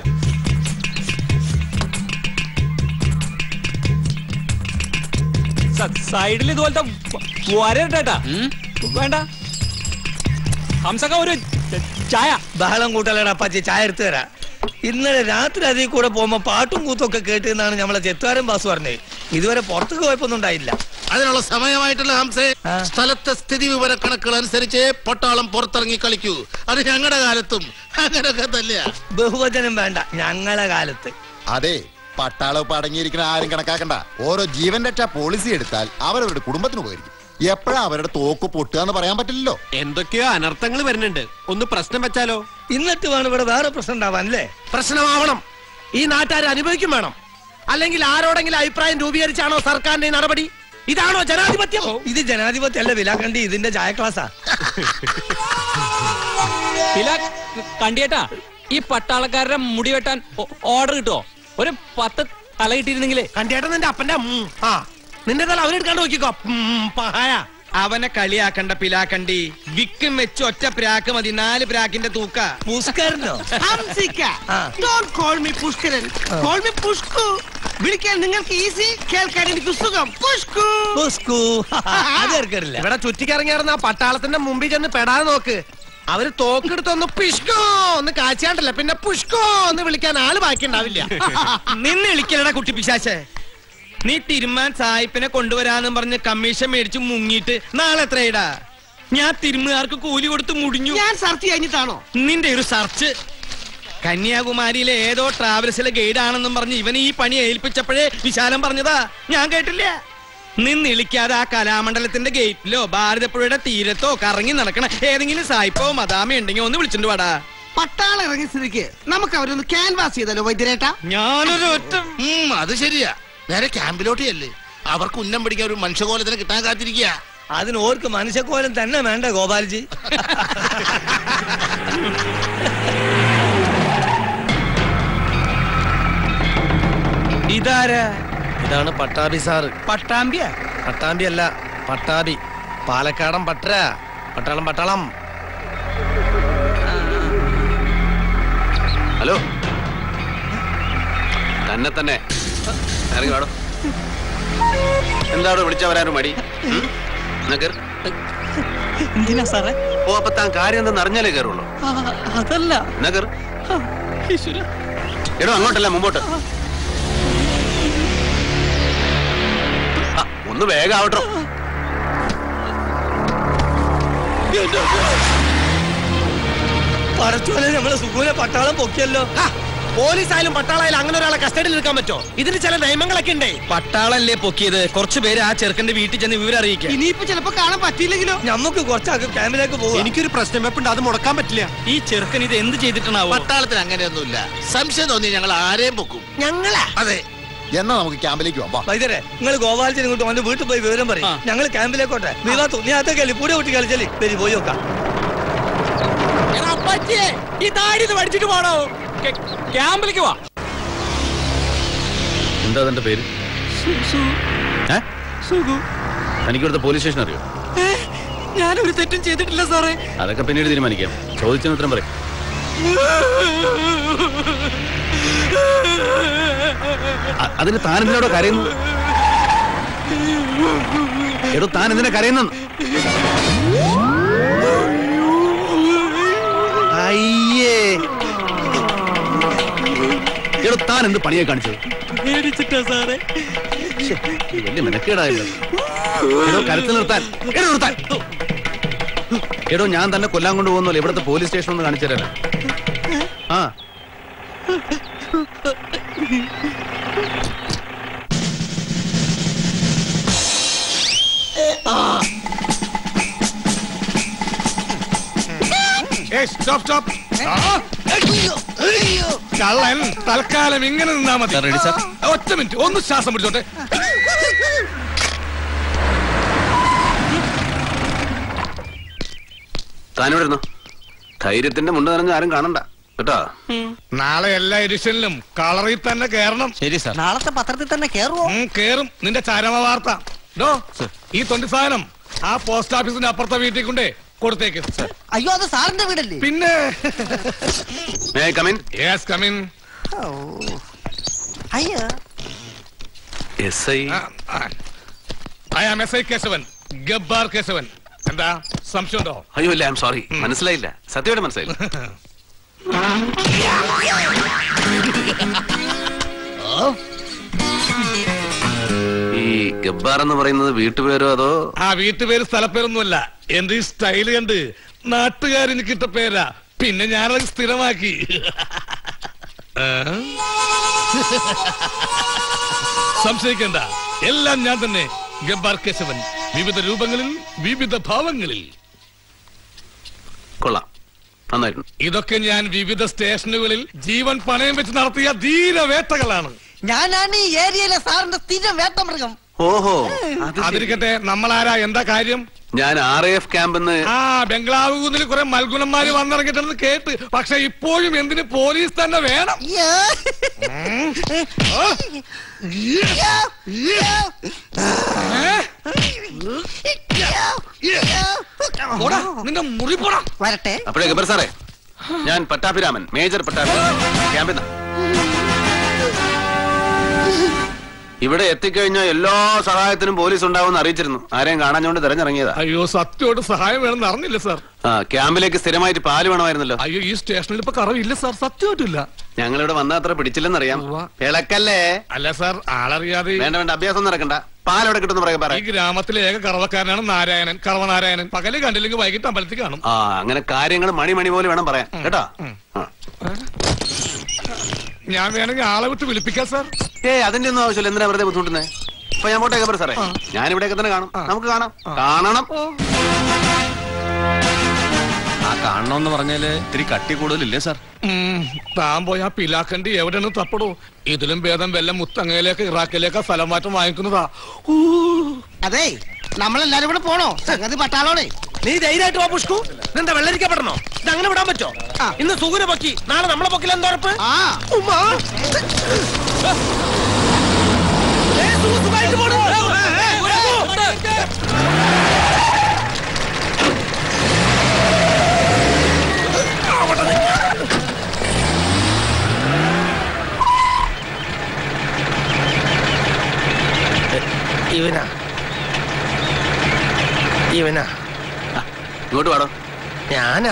സൈഡിൽ ഇതുപോലത്തെ വരട്ടാ വേണ്ട ഹംസക്ക ഒരു ചായ ബഹളം കൂട്ടലടാ അപ്പാച്ചി ചായ എടുത്തു തരാ ഇന്നലെ രാത്രി അതിൽ കൂടെ പോകുമ്പോ പാട്ടും കൂത്തും ഒക്കെ കേട്ടെന്നാണ് നമ്മളെ ചെത്തുകാരൻ ബാസ് പറഞ്ഞത് ഇതുവരെ പുറത്തേക്ക് പോയപ്പൊന്നും ഉണ്ടായില്ല അതിനുള്ള സമയമായിട്ടുള്ള ഹംസേ സ്ഥലത്തെ സ്ഥിതി വിവര കണക്കുകൾ അനുസരിച്ച് പട്ടാളം പുറത്തിറങ്ങി കളിക്കൂ അത് ഞങ്ങളുടെ കാലത്തും അങ്ങനെയൊക്കെ തന്നെയാ ബഹുവചനം വേണ്ട ഞങ്ങളെ കാലത്ത് അതെ പട്ടാളപ്പ് അടങ്ങിയിരിക്കുന്ന ആരും കണക്കാക്കണ്ട ഓരോ ജീവൻ രക്ഷാ പോളിസി എടുത്താൽ അവരവരുടെ കുടുംബത്തിന് ഉപകരിക്കും എപ്പോഴാ അവരുടെ തോക്ക് പൊട്ടുക എന്ന് പറയാൻ പറ്റില്ലല്ലോ എന്തൊക്കെയോ അനർത്ഥങ്ങൾ വരുന്നുണ്ട് ഒന്ന് പ്രശ്നം വെച്ചാലോ എന്നിട്ട് വേണം ഇവിടെ വേറെ പ്രശ്നം ഉണ്ടാവാൻ അല്ലേ പ്രശ്നമാവണം ഈ നാട്ടുകാർ അനുഭവിക്കും വേണം അല്ലെങ്കിൽ ആരോടെങ്കിലും അഭിപ്രായം രൂപീകരിച്ചാണോ സർക്കാരിന്റെ ഈ നടപടി ഇതാണോ ജനാധിപത്യം ഇത് ജനാധിപത്യം അല്ല വിലാക്കണ്ടി ഇതിന്റെ ചായ ക്ലാസ്സാ ഇല്ല കണ്ടിയേട്ടാ ഈ പട്ടാളക്കാരുടെ മുടി വെട്ടാൻ ഓർഡർ കിട്ടുമോ ഒരു പത്ത് തല കിട്ടിയിരുന്നെങ്കിലേ കണ്ടിയേട്ടൻ നിന്റെ അപ്പന്റെ ഉം, ആ നിന്റെ തല അവരെടുക്കാണ്ട് നോക്കിക്കോ ഉം, പഹായ അവനെ കളിയാക്കണ്ട പിലാക്കണ്ടി വിക്കും വെച്ച് ഒറ്റ പ്രാക്ക് മതി നാല് പ്രാക്കിന്റെ തൂക്ക പുഷ്കരനോ Don't call me Pushkaran call me പുഷ്കു വിളിക്കാൻ നിങ്ങൾക്ക് ഈസി കേൾക്കാൻ എനിക്ക് സുഖം പുഷ്കു പുഷ്കു അത് ഏർക്കാറില്ല ഇവിടെ ചുറ്റിക്കറങ്ങിയാർന്ന ആ പട്ടാളത്തിന്റെ മുമ്പിൽ ചെന്ന് പെടാതെ നോക്ക് അവര് തോക്കെടുത്തൊന്ന് പിഷ്കോ ഒന്ന് കാച്ചാണ്ടല്ല പിന്നെ പുഷ്കോ എന്ന് വിളിക്കാൻ ആള് ബാക്കി ഉണ്ടാവില്ല നിന്ന് വിളിക്കലടാ കുട്ടി പിശാശെ നീ തിരുമാൻ സായിപ്പിനെ കൊണ്ടുവരാന്നും പറഞ്ഞ് കമ്മീഷൻ മേടിച്ച് മുങ്ങിയിട്ട് നാളെ എത്രയിടാ ഞാൻ തിരുമുകാർക്ക് കൂലി കൊടുത്ത് മുടിഞ്ഞു ഞാൻ സർച്ച് കഴിഞ്ഞിട്ടാണോ നിന്റെ ഒരു സർച്ച് കന്യാകുമാരിയിലെ ഏതോ ട്രാവൽസിലെ ഗൈഡ് ആണെന്നും പറഞ്ഞ് ഇവനെ ഈ പണി ഏൽപ്പിച്ചപ്പോഴേ വിശാലം പറഞ്ഞതാ ഞാൻ കേട്ടില്ല നിന്നിളിക്കാതെ ആ കലാമണ്ഡലത്തിന്റെ ഗേറ്റിലോ ഭാരതപ്പുഴയുടെ തീരത്തോ കറങ്ങി നടക്കണ ഏതെങ്കിലും സായിപ്പോ മദാമ ഉണ്ടെങ്കിൽ ഒന്ന് വിളിച്ചിട്ട് വാടാ പട്ടാളം ഇറങ്ങിയ സ്ഥിതിക്ക് നമുക്ക് അവരൊന്ന് ക്യാൻവാസ് ചെയ്തല്ലോ വൈദ്യരേട്ടാ ഞാനൊരു ഒറ്റ ഉം, അത് ശരിയാ നേരെ ക്യാമ്പിലോട്ട് ചെല്ല് അവർക്ക് ഉന്നം പിടിക്കാൻ ഒരു മനുഷ്യകോലത്തിന് കിട്ടാൻ കാത്തിരിക്കുക അതിന് ഓർക്ക് മനുഷ്യക്കോലം തന്നെ വേണ്ട ഗോപാൽജി ഇതാരാ ഇതാണ് പട്ടാഭി സാറ് പട്ടാമ്പിയ പട്ടാമ്പി അല്ല പട്ടാഭി പാലക്കാടൻ പട്ടര പട്ടാളം പട്ടാളം ഹലോ തന്നെ തന്നെ ഇറങ്ങി വാടോ എന്താടോ വിളിച്ചാ വരാനും മടി ഉം? എന്നാ കേറ്. എന്തിനാ സാറേ ഓ അപ്പൊ താൻ കാര്യം എന്തെന്ന് അറിഞ്ഞാലേ കയറുള്ളൂ അതല്ല എന്നാ കയറ് എടോ അങ്ങോട്ടല്ല മുമ്പോട്ട് ആ, ഒന്ന് വേഗം ആവട്ടോ പറച്ചോലെ നമ്മളെ സുഖൂനെ പട്ടാളം പൊക്കിയല്ലോ പോലീസായാലും പട്ടാളായാലും അങ്ങനെ ഒരാളെ കസ്റ്റഡിയിൽ എടുക്കാൻ പറ്റോ ഇതിന് ചില നിയമങ്ങളൊക്കെ ഉണ്ടേ പട്ടാളല്ലേ പൊക്കിയത് കുറച്ചു പേര് ആ ചെറുക്കന്റെ വീട്ടിൽ ചെന്ന് വിവരം അറിയിക്കാം ഇനിയിപ്പോ ചിലപ്പോ കാണാൻ പറ്റിയില്ലെങ്കിലോ നമുക്ക് കുറച്ചാക്ക് ക്യാമ്പിലേക്ക് പോകാം എനിക്കൊരു പ്രശ്നം വെപ്പുണ്ട് അത് മുടക്കാൻ പറ്റില്ല ഈ ചെറുക്കൻ ഇത് എന്ത് ചെയ്തിട്ടാണാവോ പട്ടാളത്തിന് അങ്ങനെയൊന്നുമില്ല സംശയം തോന്നി ഞങ്ങൾ ആരെയും പൊക്കും ഞങ്ങളാ അതെ എന്നാ നമുക്ക് ക്യാമ്പിലേക്ക് പോവാം വാ. വൈദ്യരെ നിങ്ങൾ ഗോപാലത്തിന് ഇങ്ങോട്ട് വന്ന് വീട്ടിൽ പോയി വിവരം പറയും ഞങ്ങൾ ക്യാമ്പിലേക്കോട്ടെ വിവാത്തു നീ അതൊക്കെ പൂടെ കുട്ടി കളിച്ചല്ലേ വരി പോയി നോക്കാം ഈ താടി ഇത് പഠിച്ചിട്ട് പോണോ ക്യാമ്പിലേക്ക് വാ എന്താ തന്റെ പേര് ഏ? തനിക്കിവിടുത്തെ പോലീസ് സ്റ്റേഷൻ അറിയോ ഞാനൊരു തെറ്റും ചെയ്തിട്ടില്ല സാറേ അതൊക്കെ പിന്നീട് തീരുമാനിക്കാം ചോദിച്ചതിന് ഉത്തരം പറയും അ- അതിന് താൻ എന്തിനാടോ കരയുന്നു എടോ താൻ എന്തിനാ കരയുന്നു അയ്യേ എടോ താൻ എന്ത് പണിയെ കാണിച്ചത് പേടിച്ചിട്ടാ സാറേ ശ്ശെ, ഇത് വലിയ മെനക്കേടായല്ലോ എടോ കരത്തിൽ നിർത്താൻ എടോ നിർത്താൻ എടോ ഞാൻ തന്നെ കൊല്ലാൻ കൊണ്ടുപോകുന്നല്ലോ ഇവിടുത്തെ പോലീസ് സ്റ്റേഷൻ ഒന്ന് കാണിച്ചു തരാൻ ആ സ്റ്റോപ്പ് സ്റ്റോപ്പ് കള്ളൻ തൽക്കാലം ഇങ്ങനെ നിന്നാ മതി റെഡി സാർ ഒറ്റ മിനിറ്റ് ഒന്ന് ശ്വാസം പിടിച്ചോട്ടെ താനിവിടെ ഇരുന്നോ ധൈര്യത്തിന്റെ മുണ്ട് നിറഞ്ഞ ആരും കാണണ്ട കേട്ടോ നാളെ എല്ലാ എഡിഷനിലും കളറിൽ തന്നെ കേറണം ശരി സാർ നാളത്തെ പത്രത്തിൽ തന്നെ കേറുവോ ഉം, കേറും നിന്റെ ചരമ വാർത്ത ഡോ ഈ തൊണ്ടി സാധനം ആ പോസ്റ്റ് ഓഫീസിന്റെ അപ്പുറത്തെ വീട്ടിൽ കൊണ്ടേ കൊടുത്തേക്ക് അയ്യോ അത് സാറിന്റെ വീടല്ലേ പിന്നെ മേ കമിൻ യെസ് കമിൻ അയ്യോ S I I am S I Keshavan Gabbar Keshavan എന്താ സംശയമുണ്ടോ അയ്യോ ഇല്ല ഐ എം സോറി മനസ്സിലായില്ല സത്യമായിട്ട് മനസ്സിലായില്ല ഈ ഗബ്ബാർ എന്ന് പറയുന്നത് വീട്ടുപേരോ അതോ ആ വീട്ടുപേര് സ്ഥലപ്പേരൊന്നുമല്ല എന്റെ ഈ സ്റ്റൈല് കണ്ട് നാട്ടുകാരെനിക്ക് കിട്ട പേരാ പിന്നെ ഞാനത് സ്ഥിരമാക്കി ആ? സംശയിക്കണ്ട എല്ലാം ഞാൻ തന്നെ ഗബ്ബാർ കേശവൻ വിവിധ രൂപങ്ങളിൽ വിവിധ ഭാവങ്ങളിൽ കൊള്ളാം നന്നായിട്ടുണ്ട് ഇതൊക്കെ ഞാൻ വിവിധ സ്റ്റേഷനുകളിൽ ജീവൻ പണയം വെച്ച് നടത്തിയ ധീരവേട്ടകളാണ് ഞാനാണ് ഈ ഏരിയയിലെ സാറിന്റെ സ്ഥിരം വേട്ടമൃഗം ഓഹോ അതിരിക്കട്ടെ നമ്മളാരാ എന്താ കാര്യം ഞാൻ ആർ എ എഫ് ക്യാമ്പ് ആ ബംഗ്ലാവ് കുന്നിൽ കുറെ മൽഗുണന്മാര് വന്നിറങ്ങിട്ടെന്ന് കേട്ട് പക്ഷെ ഇപ്പോഴും എന്തിന് പോലീസ് തന്നെ വേണം ഉം. ഓ. പോടാ, നിന്റെ മുറി പോടാ വരട്ടെ അപ്പോഴേ ഗബ്ബർ സാറേ ഞാൻ പട്ടാഭിരാമൻ മേജർ പട്ടാഭിരാമൻ ക്യാമ്പിൽ നിന്ന് ഇവിടെ എത്തിക്കഴിഞ്ഞാൽ എല്ലാ സഹായത്തിനും പോലീസ് ഉണ്ടാവുമെന്ന് അറിയിച്ചിരുന്നു ആരെയും കാണാഞ്ഞോണ്ട് തെരഞ്ഞിറങ്ങിയതാ അയ്യോ സത്യമായിട്ട് സഹായം വേണമെന്ന് അറിഞ്ഞില്ല സാർ ആ ക്യാമ്പിലേക്ക് സ്ഥിരമായിട്ട് പാല് വേണമായിരുന്നല്ലോ അയ്യോ ഈ സ്റ്റേഷനിൽ ഇപ്പൊ കറവില്ല സാർ സത്യമായിട്ടില്ല ഞങ്ങൾ ഇവിടെ വന്ന അത്ര പിടിച്ചില്ലെന്നറിയാം ഇളക്കല്ലേ അല്ല സാർ ആളറിയാതെ വേണ്ട വേണ്ട അഭ്യാസം നടക്കണ്ട പാൽ എവിടെ കിട്ടുന്ന പറയാ ഈ പറയാം ഗ്രാമത്തിലെ ഏക കറവക്കാരനാണ് നാരായണൻ കറവനാരായണൻ പകല് കണ്ടില്ലെങ്കിൽ വൈകിട്ട് അമ്പലത്തിൽ കാണും ആ അങ്ങനെ കാര്യങ്ങൾ മണി മണി പോലെ വേണം പറയാൻ കേട്ടോ ആ. ഞാൻ വേണമെങ്കിൽ ആളെ വിട്ട് വിളിപ്പിക്കാം സാർ ഏ അതിന്റെ ഒന്നും ആവശ്യമില്ല എന്തിനാ വെറുതെ ബുദ്ധിമുട്ടുന്നേ അപ്പൊ ഞാൻ പോട്ടെ ഗബ്ബർ സാറേ ഞാൻ ഇവിടെയൊക്കെ തന്നെ കാണും നമുക്ക് കാണാം കാണണം ആ കാണണമെന്ന് പറഞ്ഞാല് ഇത്തിരി കട്ടി കൂടുതലില്ലേ സാർ ഉം, താൻ പോയി ആ പിലാക്കണ്ടി എവിടെയാണ് തപ്പടോ ഇതിലും ഭേദം വല്ല മുത്തങ്ങയിലേക്ക് ഇറാഖിലേക്ക് സ്ഥലം മാറ്റം വാങ്ങിക്കുന്നതാ അതെ നമ്മളെല്ലാരും കൂടെ പോണോ സംഗതി പട്ടാളോടെ നീ ധൈര്യമായിട്ട് വാ പുഷ്കു ഇതെന്താ വെള്ളരിക്കപ്പെടണോ ഇത് അങ്ങനെ വിടാൻ പറ്റോ ഇന്ന് സുഗുന പൊക്കി നാളെ നമ്മളെ പൊക്കിൽ എന്താ ഉറപ്പ് ഉമ്മാ. ഏ, സുഗു, സുഖായിട്ട് പോണു. ഏ, ഏ, സുഗു. ഇവനാ ഇവനാ ഇങ്ങോട്ട് പാടോ ഞാനാ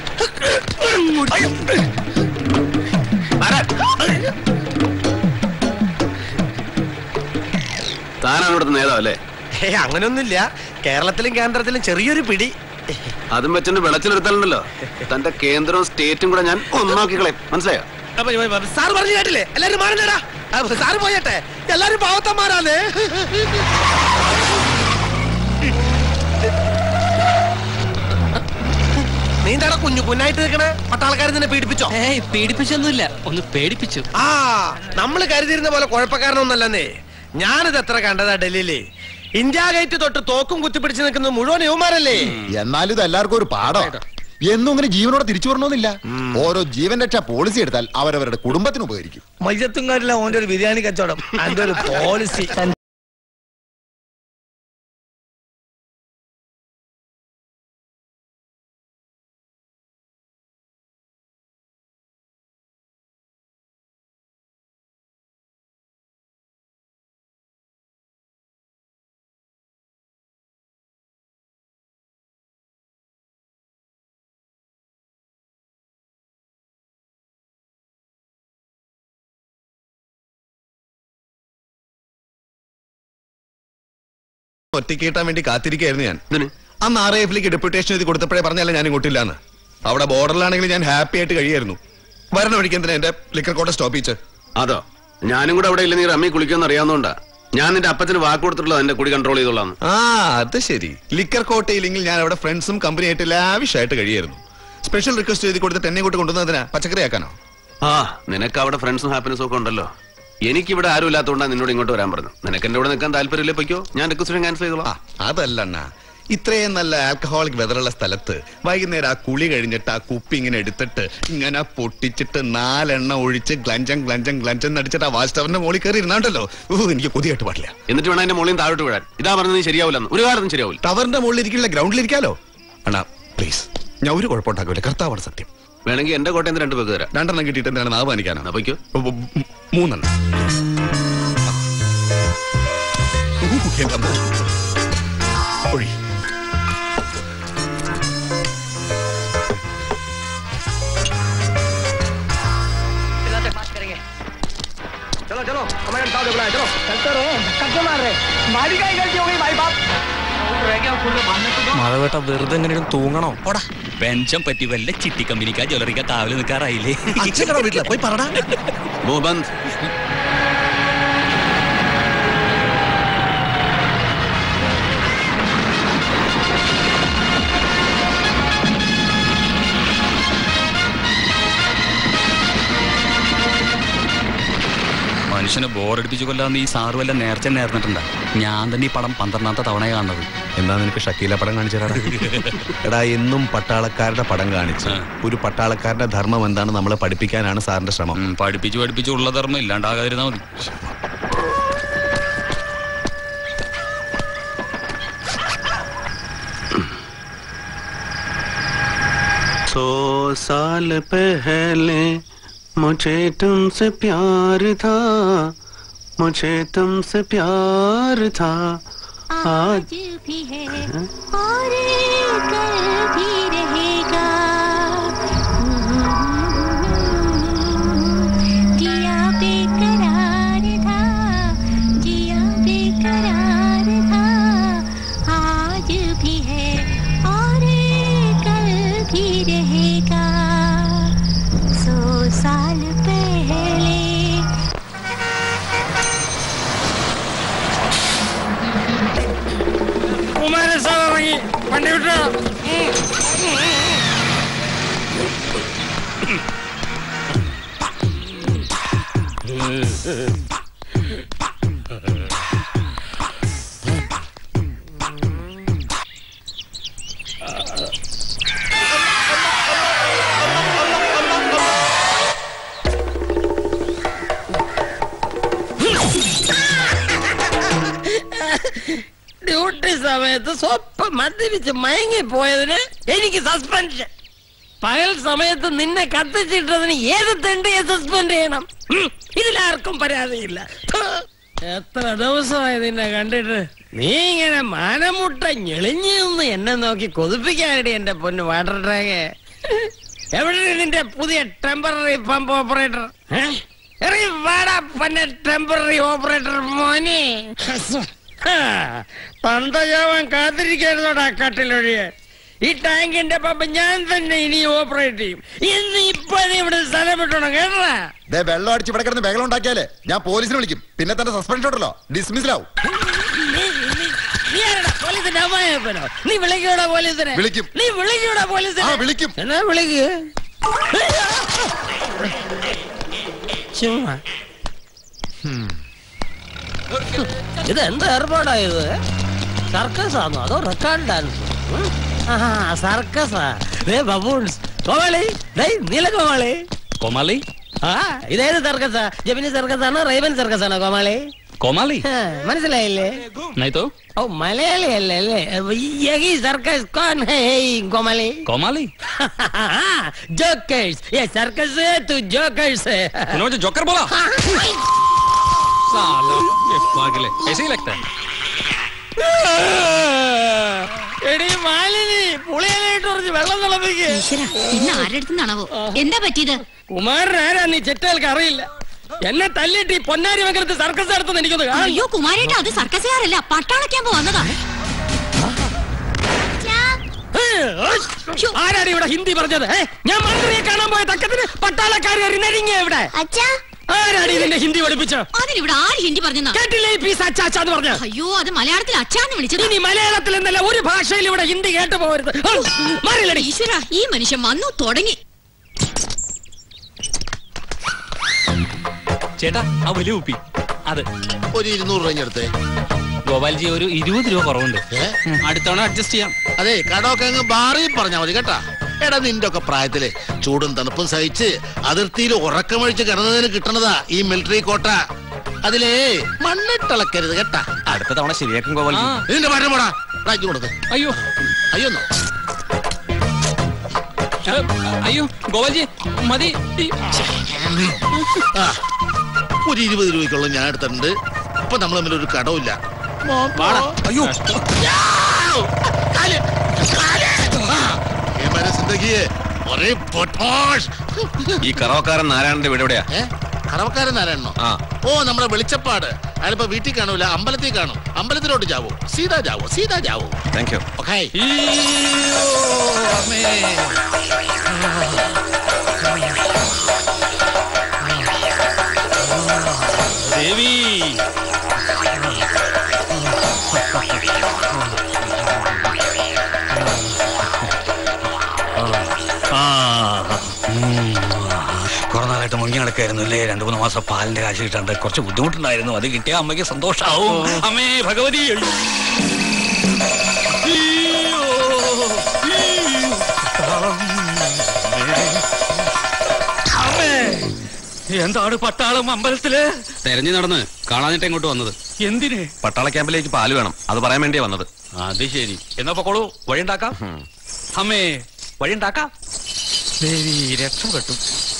താനാണ് ഇവിടുത്തെ നേതാവ് അല്ലേ ഏ അങ്ങനൊന്നുമില്ല കേരളത്തിലും കേന്ദ്രത്തിലും ചെറിയൊരു പിടി അതും വെച്ചിട്ട് വെളച്ചിലെടുത്താലുണ്ടല്ലോ തന്റെ കേന്ദ്രവും സ്റ്റേറ്റും കൂടെ ഞാൻ ഒന്നാക്കി കളയും മനസ്സിലായോ സാറ് പറഞ്ഞു കേട്ടില്ലേ എല്ലാരും മാറണ്ടേടാ സാറ് പോയട്ടെ എല്ലാരും പാവത്തന്മാരാന്നേ നീ എന്താടാ കുഞ്ഞു കുഞ്ഞായിട്ട് നിൽക്കണേ പട്ടാൾക്കാർ നിന്നെ പീഡിപ്പിച്ചോ ഏയ് പീഡിപ്പിച്ചൊന്നുമില്ല ഒന്ന് പേടിപ്പിച്ചു ആ നമ്മൾ കരുതിയിരുന്ന പോലെ കുഴപ്പക്കാരനൊന്നല്ലെന്നേ ഞാനിത് എത്ര കണ്ടതാ ഡൽഹിയില് ഇന്ത്യ ഗേറ്റ് തൊട്ട് തോക്കും കുത്തിപ്പിടിച്ച് നിൽക്കുന്ന മുഴുവൻ യുവമാരല്ലേ എന്നാലും ഇത് എല്ലാവർക്കും ഒരു പാഠം എന്നും ഇങ്ങനെ ജീവനോടെ തിരിച്ചു വരണമെന്നില്ല ഓരോ ജീവൻ രക്ഷാ പോളിസി എടുത്താൽ അവരവരുടെ കുടുംബത്തിന് ഉപകരിക്കും മയ്യത്തുംകാരില്ല ഓന്റെ ഒരു ബിരിയാണി കച്ചവടം അതിന്റെ ഒരു പോളിസി ഒറ്റയ്ക്ക് കിട്ടാൻ വേണ്ടി കാത്തിരിക്കായിരുന്നു ഞാൻ അന്ന് ആർ എഫിലേക്ക് ഡെപ്യൂട്ടേഷൻ എഴുതി കൊടുത്തപ്പോഴേ പറഞ്ഞാലേ ഞാൻ ഇങ്ങോട്ടില്ലാന്ന് അവിടെ ബോർഡറിലാണെങ്കിൽ ഞാൻ ഹാപ്പി ആയിട്ട് കഴിയായിരുന്നു വരണ വഴിക്ക് എന്തിനാ എന്റെ ലിക്കർ കോട്ട സ്റ്റോപ്പ് ചെയ്ച്ച് അതോ ഞാനും കൂടെ അവിടെ ഇല്ല നീ റമ്മി കുളിക്കുമെന്ന് അറിയാവുന്നതുകൊണ്ടാ ഞാൻ നിന്റെ അപ്പച്ചന് വാക്ക് കൊടുത്തിട്ടുള്ളത് എന്റെ കുടി കൺട്രോൾ ചെയ്തോളാം ആ അത് ശരി ലിക്കർ കോട്ടയില്ലെങ്കിൽ ഞാൻ അവിടെ ഫ്രണ്ട്സും കമ്പനി ആയിട്ട് ലാവിഷായിട്ട് കഴിയായിരുന്നു സ്പെഷ്യൽ റിക്വസ്റ്റ് എഴുതി കൊടുത്തിട്ട് എന്നെ ഇങ്ങോട്ട് കൊണ്ടുവന്നതിനാ പച്ചക്കറി ആക്കാനോ ആ നിനക്ക് അവിടെ ഫ്രണ്ട്സും ഹാപ്പിനെസ്സും ഒക്കെ ഉണ്ടല്ലോ എനിക്കിവിടെ ആരും ഇല്ലാത്തതുകൊണ്ടാണ് നിന്നോട് ഇങ്ങോട്ട് വരാൻ പറഞ്ഞു നിനക്ക് എന്റെ ഇവിടെ നിൽക്കാൻ താല്പര്യമില്ലേ പൊയ്ക്കോ ഞാൻ റിക്വസ്റ്റ് ക്യാൻസൽ ചെയ്തോളാം അതല്ല അണ്ണാ ഇത്രയും നല്ല ആൽക്കഹോളിക് വെതറുള്ള സ്ഥലത്ത് വൈകുന്നേരം ആ കുളി കഴിഞ്ഞിട്ട് ആ കുപ്പി ഇങ്ങനെ എടുത്തിട്ട് ഇങ്ങനെ പൊട്ടിച്ചിട്ട് നാലെണ്ണ ഒഴിച്ച് ഗ്ലഞ്ചം ഗ്ലഞ്ചം ഗ്ലഞ്ചം നടിച്ചിട്ട് ആ വാച്ച് ടവറിന്റെ മോളിൽ കയറി ഇരുന്നാണ്ടല്ലോ ഓ എനിക്ക് കൊതിയായിട്ട് പാടില്ല എന്നിട്ട് വേണം എന്റെ മുകളിൽ താഴോട്ട് വീഴാൻ ഇതാ പറഞ്ഞത് ശരിയാവില്ലെന്ന് ഒരു കാലത്തും ശരിയാവില്ല ടവറിന്റെ മുകളിൽ ഇരിക്കില്ല ഗ്രൗണ്ടിൽ ഇരിക്കാലോ അണ്ണാ പ്ലീസ് ഞാൻ ഒരു കുഴപ്പമുണ്ടാക്കില്ല കർത്താവാണ് സത്യം വേണമെങ്കിൽ എന്റെ കോട്ടയം രണ്ട് പേർക്ക് തരാം രണ്ടെണ്ണം കിട്ടിയിട്ട് എന്താണ് നാവ് പാനിക്കാനാണ് അപ്പൊയ്ക്കോ മൂന്നെണ്ണം ഊ, എന്റെ അമ്മോ. ഒഴി चलो चलो कमांडर साहब ने बुलाया चलो चलते रहो धक्के मार रहे हमारी कहीं गलती हो गई भाई बाप മഴവേട്ട വെറുതെ എങ്ങനെയും തൂങ്ങണോ പെൻഷൻ പറ്റി വല്ല ചിട്ടി കമ്പനിക്കാ ജ്വല്ലറിക്കാ കാവല് നിൽക്കാറായില്ലേ വീട്ടിലെ പോയി പറടാ മോബന്ത് മനുഷ്യനെ ബോറടിപ്പിച്ചു കൊല്ലാന്ന് ഈ സാറ് വല്ല നേർച്ച നേർന്നിട്ടുണ്ടാ ഞാൻ തന്നെ ഈ പടം പന്ത്രണ്ടാമത്തെ തവണ കാണുന്നത് എന്നാ നിനക്ക് ഷക്കീല പടം കാണിച്ചു തരാടാ എടാ എന്നും പട്ടാളക്കാരുടെ പടം കാണിച്ച് ഒരു പട്ടാളക്കാരുടെ ധർമ്മം എന്താണ് നമ്മളെ പഠിപ്പിക്കാനാണ് സാറിന്റെ ശ്രമം പഠിപ്പിച്ച് പഠിപ്പിച്ച് ഉള്ള ധർമ്മം ഇല്ലാണ്ടാകാതിരുന്നാ മതി सौ साल पहले मुझे तुमसे प्यार था मुझे तुमसे प्यार था आज भी है और कल भी रहेगा जिया बेकरार था जिया बेकरार था आज भी है और कल भी रहेगा सौ साल पहले കുമാരൻ സാർ ഇറങ്ങി വണ്ടി വിട്ടോ ഡ്യൂട്ടി സമയത്ത് സ്വപ്പം മദ്യപിച്ച് മയങ്ങി പോയതിന് എനിക്ക് സസ്പെൻഷൻ പകൽ സമയത്ത് നിന്നെ കത്തിച്ചിട്ടതിന് ഏത് തെണ്ടിയെ സസ്പെൻഡ് ചെയ്യണം ഉം, ഇതിലാർക്കും പരാതിയില്ല ഥു. എത്ര ദിവസമായി നിന്നെ കണ്ടിട്ട് നീ ഇങ്ങനെ മാനമുട്ട ഞെളിഞ്ഞു നിന്ന് എന്നെ നോക്കി കൊതിപ്പിക്കാനടി എന്റെ പൊന്ന് വാട്ടർ ടാങ്ക് എവിടെ നിന്റെ പുതിയ ടെമ്പററി പമ്പ് ഓപ്പറേറ്റർ ഇറങ്ങി വാടാ പന്നെ ടെമ്പററി ഓപ്പറേറ്റർ മോനെ ഹാ, തന്തജാവൻ കാത്തിരിക്കരുതോടാ കട്ടിലൊഴിയാൻ ഈ ടാങ്കിന്റെ പമ്പ് ഞാൻ തന്നെ ഇനി ഓപ്പറേറ്റ് ചെയ്യും ഇന്ന് ഇപ്പൊ നീ ഇവിടെ സ്ഥലം വിട്ടോണം കേട്ടാ ദേ വെള്ളം അടിച്ച് ഇവിടെ കിടന്ന് ബഹളം ഉണ്ടാക്കിയാലേ ഞാൻ പോലീസിനെ വിളിക്കും പിന്നെ തന്നെ സസ്പെൻഷൻ ഉണ്ടല്ലോ ഡിസ്മിസിലാവും നീ ആരടാ പോലീസിന്റെ അമ്മായപ്പനോ നീ വിളിക്കൂടാ പോലീസിനെ വിളിക്കും. നീ വിളിക്കൂടാ പോലീസിനെ ആ, വിളിക്കും. എന്നാ വിളിക്ക് ചുമ്മാ ഇത് എന്ത് ഏർപ്പാടായത് സർക്കസ് ആണോ അതോ റെക്കോർഡ് ഡാൻസ് സർക്കസാ ദേ ബബൂൺസ് കോമാളി ദേ നീല കോമാളി കോമാളി ആ ഇതേത് സർക്കസാ ജമിനി സർക്കസ് ആണോ റൈവൻ സർക്കസ് ആണോ കോമാളി കോമാളി ആ, മനസ്സിലായില്ലേ നൈതോ ഓ മലയാളി അല്ലേ അല്ലേ യഹി സർക്കസ് കോൺ ഹേ കോമാളി കോമാളി जोकर्स ये सर्कस है तू जोकर्स है तूने मुझे जोकर बोला साला ये पागल है ऐसे ही लगता है എടി മാലിനി പുളിയനായിട്ട് കുറച്ച് വെള്ളം തിളപ്പിക്ക് ഇന്ന് ആരുടെ അടുത്തുനിന്നാണാവോ എന്താ പറ്റിയത് കുമാരൻ ആരാ നീ ചെറ്റകൾക്ക് അറിയില്ല എന്നെ തല്ലിട്ട് ഈ പൊന്നാരി മംഗലത്ത് സർക്കസ് നടത്തുന്ന എനിക്കൊന്ന് കാണണം. അയ്യോ കുമാരേട്ട അത് സർക്കസുകാരല്ല പട്ടാളക്കാൻ വന്നതാ ആരാണ് ഇവിടെ ഹിന്ദി പറഞ്ഞത് ഏ? ഞാൻ മന്ത്രിയെ കാണാൻ പോയ തക്കത്തിന് പട്ടാളക്കാർ നരിങ്ങ ഇവിടെ ആരാണ് ഇതിന്റെ ഹിന്ദി പഠിപ്പിച്ച അതിനിവിടെ ആര് ഹിന്ദി പറഞ്ഞെന്നാ കേട്ടില്ലേ ഈ പീസ് അച്ചാച്ചാന്ന് പറഞ്ഞ അയ്യോ അത് മലയാളത്തിൽ അച്ഛാന്ന് വിളിച്ചത് ഇനി മലയാളത്തിൽ എന്നല്ല ഒരു ഭാഷയിൽ ഇവിടെ ഹിന്ദി കേട്ടു പോകരുത് മാറില്ലടി ഈശ്വര ഈ മനുഷ്യൻ വന്നു തുടങ്ങി ചേട്ടാ ആ വലിയ കുപ്പി അത് ഒരു ഇരുന്നൂറ് രൂപ എടുത്തേ ഗോപാൽജി ഒരു ഇരുപത് രൂപ കുറവുണ്ട് അടുത്തവണ അഡ്ജസ്റ്റ് ചെയ്യാം അതെ കടമൊക്കെ അങ്ങ് ബാറി പറഞ്ഞാ മതി കേട്ടാ എടാ നിന്റെ ഒക്കെ പ്രായത്തില് ചൂടും തണുപ്പും സഹിച്ച് അതിർത്തിയിൽ ഉറക്കമഴിച്ച് കിടന്നതിന് കിട്ടണതാ ഈ മിലിറ്ററി കോട്ട അതിലേ മണ്ണിട്ടിളക്കരുത് കേട്ടാ അടുത്ത തവണ ശരിയാക്കും ഗോപാൽജി ഇതിന്റെ മാറ്റം പോടാ രാജ്യം കൊടുക്ക് അയ്യോ അയ്യോന്നോ അയ്യോ ഗോപാൽജി മതി ആ ഒരു ഇരുപത് രൂപയ്ക്കുള്ള ഞാൻ എടുത്തിട്ടുണ്ട് ഇപ്പൊ നമ്മൾ തമ്മിൽ ഒരു കടവില്ല അയ്യോ ഈ കറവക്കാരൻ നാരായണന്റെ വീട് എവിടെയാ കറവക്കാരൻ ആരാണോ ആ ഓ നമ്മുടെ വെളിച്ചപ്പാട് അയാളിപ്പോ വീട്ടിൽ കാണൂല അമ്പലത്തിൽ കാണും അമ്പലത്തിലോട്ട് ജാവോ സീതാ ജാവോ സീതാ ജാവോ താങ്ക് യു ഓക്കേ ദേവി കുറെ നാളായിട്ട് മുങ്ങി നടക്കായിരുന്നു അല്ലേ രണ്ടു മൂന്ന് മാസം പാലിന്റെ കാശ് കിട്ടാണ്ട് കുറച്ച് ബുദ്ധിമുട്ടുണ്ടായിരുന്നു അത് കിട്ടിയ അമ്മയ്ക്ക് സന്തോഷാവും അമ്മേ ഭഗവതി അമ്മേ എന്താണ് പട്ടാളം അമ്പലത്തില് തെരഞ്ഞു നടന്ന് കാണാനിട്ട് ഇങ്ങോട്ട് വന്നത് എന്തിന് പട്ടാള ക്യാമ്പിലേക്ക് പാല് വേണം അത് പറയാൻ വേണ്ടിയാ വന്നത് അത് ശരി എന്നാ പൊക്കോളൂ വഴിയുണ്ടാക്കാം അമ്മേ വഴിയുണ്ടാക്കാം ദേവി രക്ഷപ്പെട്ടു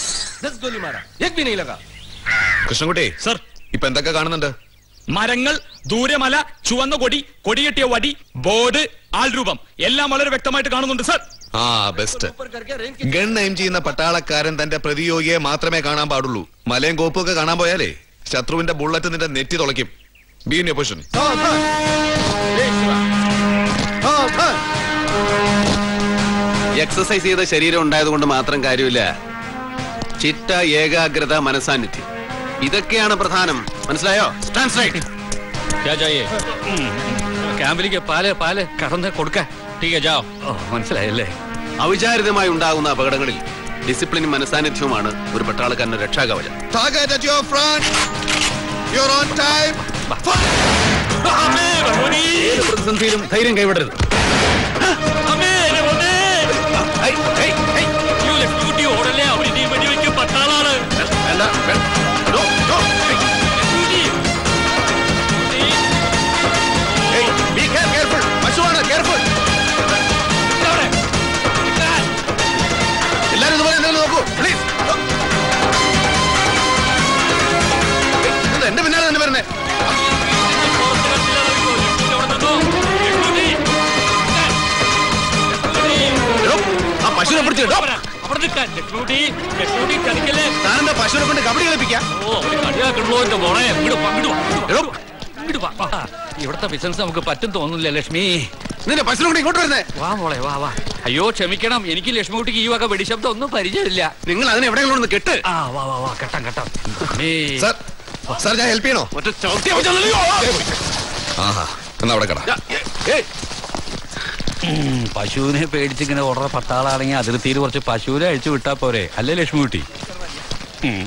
കൃഷ്ണൻകുട്ടി സർ ഇപ്പൊ എന്തൊക്കെ കാണുന്നുണ്ട് മരങ്ങൾ ദൂരമല ചുവന്ന കൊടി കൊടികെട്ടിയ വടി ബോർഡ് ആൾരൂപം എല്ലാം വളരെ വ്യക്തമായിട്ട് കാണുന്നുണ്ട് സർ ആ ബെസ്റ്റ് ഗൺ എയിം ചെയ്യുന്ന പട്ടാളക്കാരൻ തന്റെ പ്രതിയോഗിയെ മാത്രമേ കാണാൻ പാടുള്ളൂ മലയും കോപ്പും ഒക്കെ കാണാൻ പോയാലേ ശത്രുവിന്റെ ബുള്ളറ്റ് നിന്റെ നെറ്റി തുളയ്ക്കും ബി ഇൻ പൊസിഷൻ എക്സസൈസ് ചെയ്ത ശരീരം ഉണ്ടായതുകൊണ്ട് മാത്രം കാര്യമില്ല ചിട്ട ഏകാഗ്രത മനസാന്നിധ്യം ഇതൊക്കെയാണ് പ്രധാനം മനസ്സിലായോ സ്റ്റാൻഡ് സ്ട്രൈറ്റ് क्या चाहिए ക്യാമ്പിലേക്ക് പാല് പാല് കറന്ന് കൊടുക്ക ടീക ജാओ ഓ മനസ്സിലായല്ലേ അവിചാരിതമായി ഉണ്ടാകുന്ന അപകടങ്ങളിൽ ഡിസിപ്ലിനും മനസാന്നിധ്യവുമാണ് ഒരു പട്ടാളക്കാരന്റെ രക്ഷാകവചം Target at your front. You're on time. ഏത് പ്രതിസന്ധിയിലും ധൈര്യം കൈവിടരുത് ഓടല്ലേ അവര് നീ വെടിവെക്കും പട്ടാളാണ് വേണ്ട വേണ്ട. No, no. Hey, be care- careful. പശുവാണ് careful. എല്ലാരും ഇതുപോലെ എന്തെങ്കിലും നോക്കൂ പ്ലീസ് എന്റെ പിന്നാലെ തന്നെ വരുന്നേ എടോ, ആ പശുവിനെ പിടിച്ച് ഇടോ. അവിടെ നിൽക്കാൻ ലക്ഷ്മൂട്ടി ലക്ഷ്മൂട്ടി കളിക്കല്ലേ താനെന്താ പശുവിനെ കൊണ്ട് കബഡി കളിപ്പിക്കാം ഓ അവര് കളിയാക്കണല്ലോ എന്റെ മോളെ ഇങ്ങോട്ട് വാ, ഇങ്ങോട്ട് വാ, ഇങ്ങോട്ട് വാ, ഇങ്ങോട്ട് വാ, വാ. ഇവിടുത്തെ ബിസിനസ് നമുക്ക് പറ്റും തോന്നുന്നില്ല ലക്ഷ്മി നിന്റെ പശുവിനെ കൊണ്ട് ഇങ്ങോട്ട് വരുന്നേ വാ മോളെ വാ വാ അയ്യോ ക്ഷമിക്കണം എനിക്ക് ലക്ഷ്മിക്കുട്ടിക്ക് ഈ വക വെടിശബ്ദം ഒന്നും പരിചയമില്ല നിങ്ങൾ അതിനെ എവിടെയെങ്കിലും ഒന്ന് കെട്ട് ആ വാ വാ വാ കെട്ടാം കെട്ടാം സാർ സാർ ഞാൻ ഹെൽപ്പ് ചെയ്യണോ ഒറ്റ ചവിട്ടിയാ വെച്ചാൽ ആഹാ എന്നാ അവിടെ കട ഉം, പശുവിനെ പേടിച്ചിങ്ങനെ ഓർഡർ പട്ടാളാണെങ്കിൽ അതിർത്തിയിൽ കുറച്ച് പശുവിനെ അഴിച്ചു വിട്ടാ പോരെ അല്ലേ ലക്ഷ്മിക്കുട്ടി ഉം.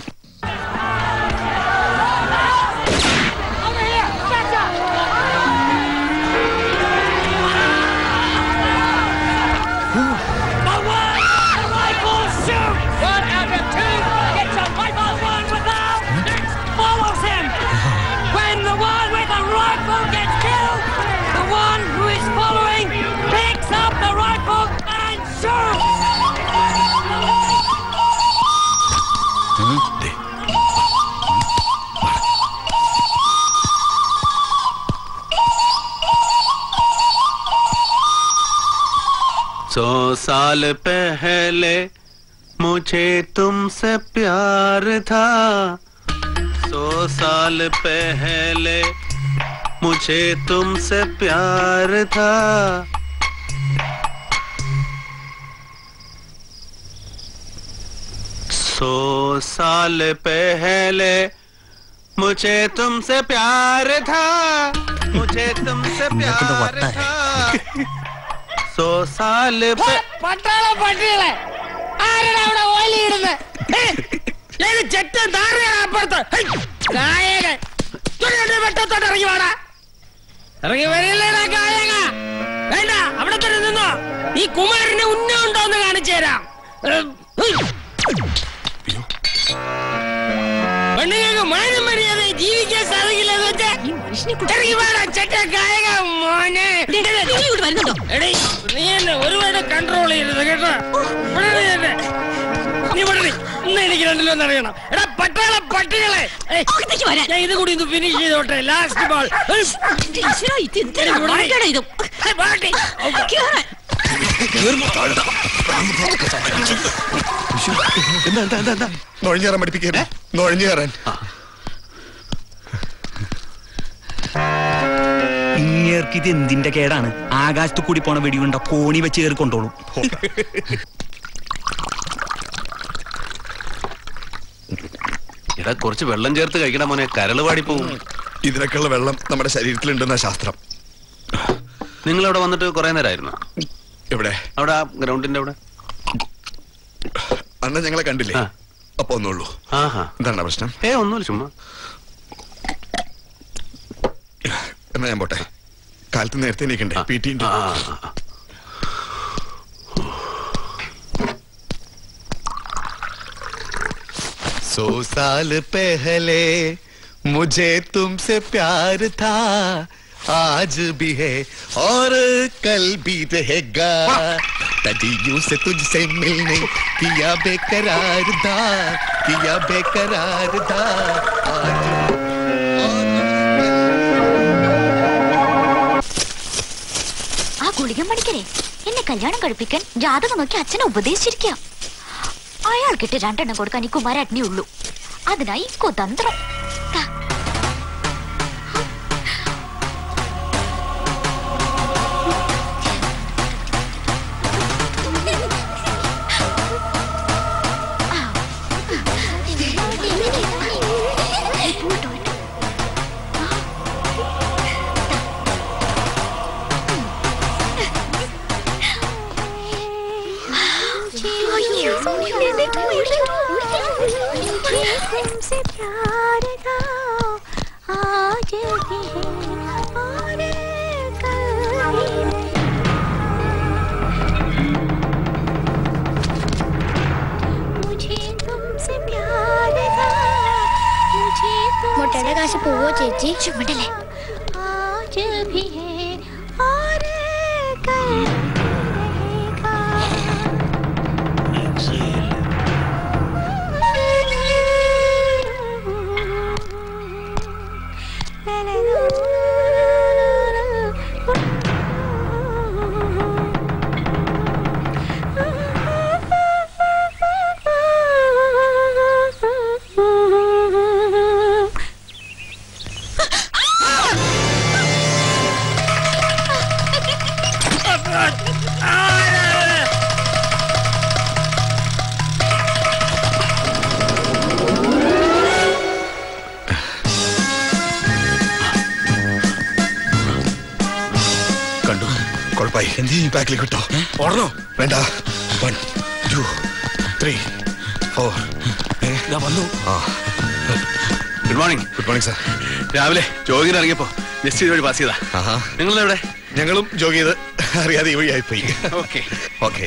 When the one with the rifle gets killed, the one who is following picks up the rifle and shoots. सौ साल पहले मुझे तुमसे प्यार था सौ साल पहले मुझे तुमसे प्यार था सौ साल पहले मुझे तुमसे प्यार था मुझे तुमसे प्यार था सौ साल पे പട്ടാള പട്ടികളെ ആരാണ് അവിടെ ഓലിയിടുന്നത് ഏത് ചെറ്റൻ താറയാണ് അപ്പുറത്ത് ഹൈ, നായകൻ ചുരുങ്ങന്റെ വെട്ടത്തോട്ട് ഇറങ്ങി വാടാ ഇറങ്ങി വരില്ലേടാ കായക വേണ്ട അവിടെ തന്നെ നിന്നോ ഈ കുമാരന് ഉന്നം ഉണ്ടോന്ന് കാണിച്ചു തരാം ഏഹ്, ഉയ്. പെണ്ണുങ്ങൾക്ക് മാനം മര്യാദ ജീവിക്കാൻ സാധിക്കില്ല എന്ന് വെച്ചാ ഇറങ്ങി വാടാ ചെറ്റ കായക മോനെ എടീ, നീ എന്നെ ഒരുപാട് കൺട്രോൾ ചെയ്യരുത് കേട്ടോ ഇവിടെ നീ എന്നെ. നീ ഇവിടെ നീ. ഇന്ന് എനിക്ക് രണ്ടിലും ഒന്ന് അറിയണം എടാ പട്ടാള പട്ടികളെ ഏയ്, ഞാൻ ഇത് കൂടി ഒന്ന് ഫിനിഷ് ചെയ്തോട്ടെ ലാസ്റ്റ് ബോൾ എന്താ എന്താ എന്താ എന്താ നുഴഞ്ഞു കയറാൻ പഠിപ്പിക്കേ നുഴഞ്ഞു കയറാൻ ഇങ്ങേർക്ക് ഇത് എന്തിന്റെ കേടാണ് ആകാശത്ത് കൂടി പോണ വെടിയുണ്ട കോണി വെച്ച് കയറി കൊണ്ടോളും എടാ കുറച്ച് വെള്ളം ചേർത്ത് കഴിക്കണം മോനെ കരള് പാടിപ്പോവും ഇതിനൊക്കെയുള്ള വെള്ളം നമ്മുടെ ശരീരത്തിലുണ്ടെന്ന ശാസ്ത്രം നിങ്ങൾ അവിടെ വന്നിട്ട് കുറെ നേരമായിരുന്നു എവിടെ അവിടെ ആ ഗ്രൗണ്ടിന്റെ അവിടെ അന്ന് ഞങ്ങളെ കണ്ടില്ലേ അപ്പൊ ഒന്നുള്ളൂ ആഹാ എന്താണ് പ്രശ്നം ഏ ഒന്നുമില്ല ചുമ്മാ എന്നാ ഞാൻ പോട്ടെ കാലത്ത് നേരത്തെ നീക്കണ്ടേ പി ടി सौ साल पहले मुझे तुमसे प्यार था आज भी है और कल भी रहेगा तदियों से तुझसे मिलने किया बेकरार था किया बेकरार था ആ ഗുളികൻ പണിക്കരെ എന്നെ കല്യാണം കഴിപ്പിക്കാൻ ജാതകം നോക്കി അച്ഛനെ ഉപദേശിച്ചിരിക്കാം അയാൾക്കിട്ട് രണ്ടെണ്ണം കൊടുക്കാൻ ഈ കുമാരട്ടിനേ ഉള്ളൂ അതിനായി കുതന്ത്രം ദാ. तुमसे प्यार था आज भी है और कल भी मुझे तुमसे प्यार था मुझे മുട്ടയുടെ കാശ് പോവോ ചേച്ചി ചുമടല്ലേ आज भी है और कल കണ്ടു കുഴപ്പമായി എന്ത് ബാക്കിലേക്ക് കിട്ടോ ഓടണോ വേണ്ട വൺ ടു ത്രീ ഫോർ വന്നു ആ good morning good morning sir രാവിലെ ജോഗിന് ഇറങ്ങിയപ്പോ ജസ്റ്റ് ഇതുവഴി പാസ് ചെയ്താ ആഹാ നിങ്ങളെവിടെ ഞങ്ങളും ജോഗ് ചെയ്ത് അറിയാതെ ഈ വഴിയായി പോയി ഓക്കെ ഓക്കെ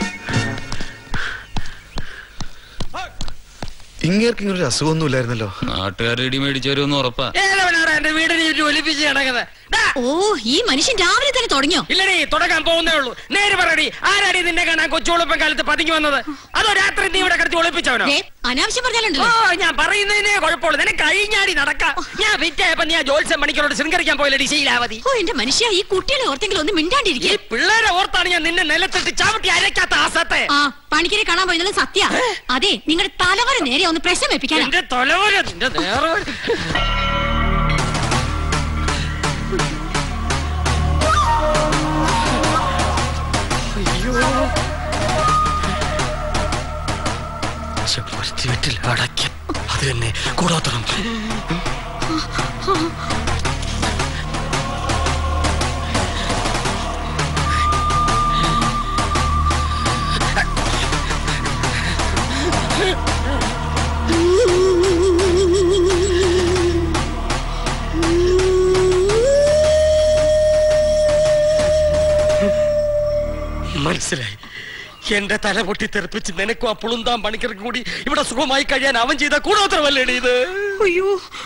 ഇങ്ങേർക്ക് ഇങ്ങനെ ഒരു അസുഖമൊന്നും ഇല്ലായിരുന്നല്ലോ നാട്ടുകാർ ഇടി മേടിച്ചു വരുമെന്ന് ഉറപ്പാ ഏതവനാടാ എന്റെ വീടിന് ചുറ്റും ഒലിപ്പിച്ച് കിടക്കുന്നത് ഡാ, ഓ ഈ മനുഷ്യൻ രാവിലെ തന്നെ തുടങ്ങിയോ ഇല്ലടി തുടങ്ങാൻ പോകുന്നേ ഉള്ളൂ നേര് പറയടി ആരാടി നിന്നെ കാണാൻ കൊച്ചുളുപ്പം കാലത്ത് പതിങ്ങി വന്നത് അതോ രാത്രി നീ ഇവിടെ കിടത്തി ഒളിപ്പിച്ചവനോ ദേ, അനാവശ്യം ഓ പറഞ്ഞാലുണ്ടല്ലോ ഞാൻ പറയുന്നതിനെ കുഴപ്പമുള്ളൂ നിനക്ക് കഴിഞ്ഞാടി നടക്കാം ഞാൻ വിറ്റായപ്പോ നീ ആ ജോത്സ്യം മണിക്കരോട് ശൃംഗരിക്കാൻ പോയില്ലടി ശീലാവതി ഓ എന്റെ മനുഷ്യ ഈ കുട്ടികളെ ഓർത്തെങ്കിലും ഒന്ന് ഈ മിണ്ടാണ്ടിരിക്കുക പിള്ളേരെ ഓർത്താണ് ഞാൻ നിന്നെ നിലത്തിട്ട് ചവിട്ടി അരക്കാത്ത ആസത്തെ ആ പണിക്കരെ കാണാൻ പോയതെല്ലാം സത്യ അതെ നിങ്ങളുടെ തലവര നേരെ ഒന്ന് പ്രശ്നം വെപ്പിക്കാനാ നിന്റെ തൊലവര നിന്റെ നേരെ ചെമ്പരത്തി വീട്ടിൽ അടയ്ക്ക അത് തന്നെ കൂടാത്തണം എന്റെ തല പൊട്ടി തെറിപ്പിച്ച് നിനക്കും ആ പുളുന്താൻ പണിക്കർക്ക് കൂടി ഇവിടെ സുഖമായി കഴിയാൻ അവൻ ചെയ്ത കൂടോത്രമല്ലേടി ഇത് അയ്യോ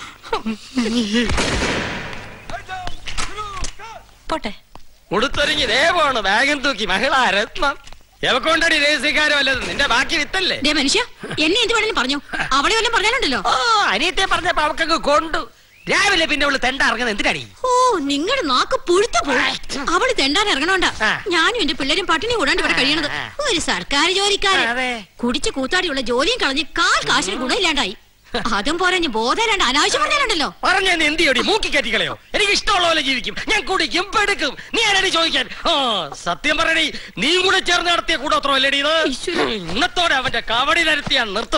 പോട്ടെ ഉടുത്തൊരുങ്ങി ദേവാണ് ബാഗും തൂക്കി മഹിളാ രത്നം എവക്കൊണ്ടടി രഹസ്യക്കാരോ അല്ലത് നിന്റെ ബാക്കി വിത്തല്ലേ ദേ മനുഷ്യ എന്നെ എന്ത് വേണേലും പറഞ്ഞു അവളെ വല്ലതും പറഞ്ഞാലുണ്ടല്ലോ ഓ അനിയത്തെ പറഞ്ഞപ്പോ അവക്കൊക്കെ കൊണ്ടു രാവിലെ പിന്നെ അവള് തെണ്ട ഇറങ്ങുന്നത് എന്തിനാടി ഓ നിങ്ങളുടെ നാക്ക് പുഴുത്ത പോയി അവള് തെണ്ടാൻ ഇറങ്ങണോണ്ടാ ഞാനും എന്റെ പിള്ളേരും പട്ടിണി കൂടാണ്ട് ഇവിടെ കഴിയണത് ഒരു സർക്കാർ ജോലിക്കാരൻ കുടിച്ച് കൂത്താടിയുള്ള ജോലിയും കളഞ്ഞ് കാൽ കാശിന് ഗുണമില്ലാണ്ടായി അതും പോരാഞ്ഞ് ബോധമില്ലാണ്ട് അനാവശ്യം പറഞ്ഞാലുണ്ടല്ലോ പറഞ്ഞ നീ എന്ത് ചെയ്യടി മൂക്കി കയറ്റിക്കളയോ എനിക്ക് ഇഷ്ടമുള്ള പോലെ ജീവിക്കും ഞാൻ കുടിക്കും പെടുക്കും നീ ആരടി ചോദിക്കാൻ ആ സത്യം പറയണി നീയും കൂടെ ചേർന്ന് നടത്തിയ കൂടോത്രം അല്ലേടി ഇത് ഇന്നത്തോടെ അവന്റെ കവടി നിരത്തി ഞാൻ നിർത്തും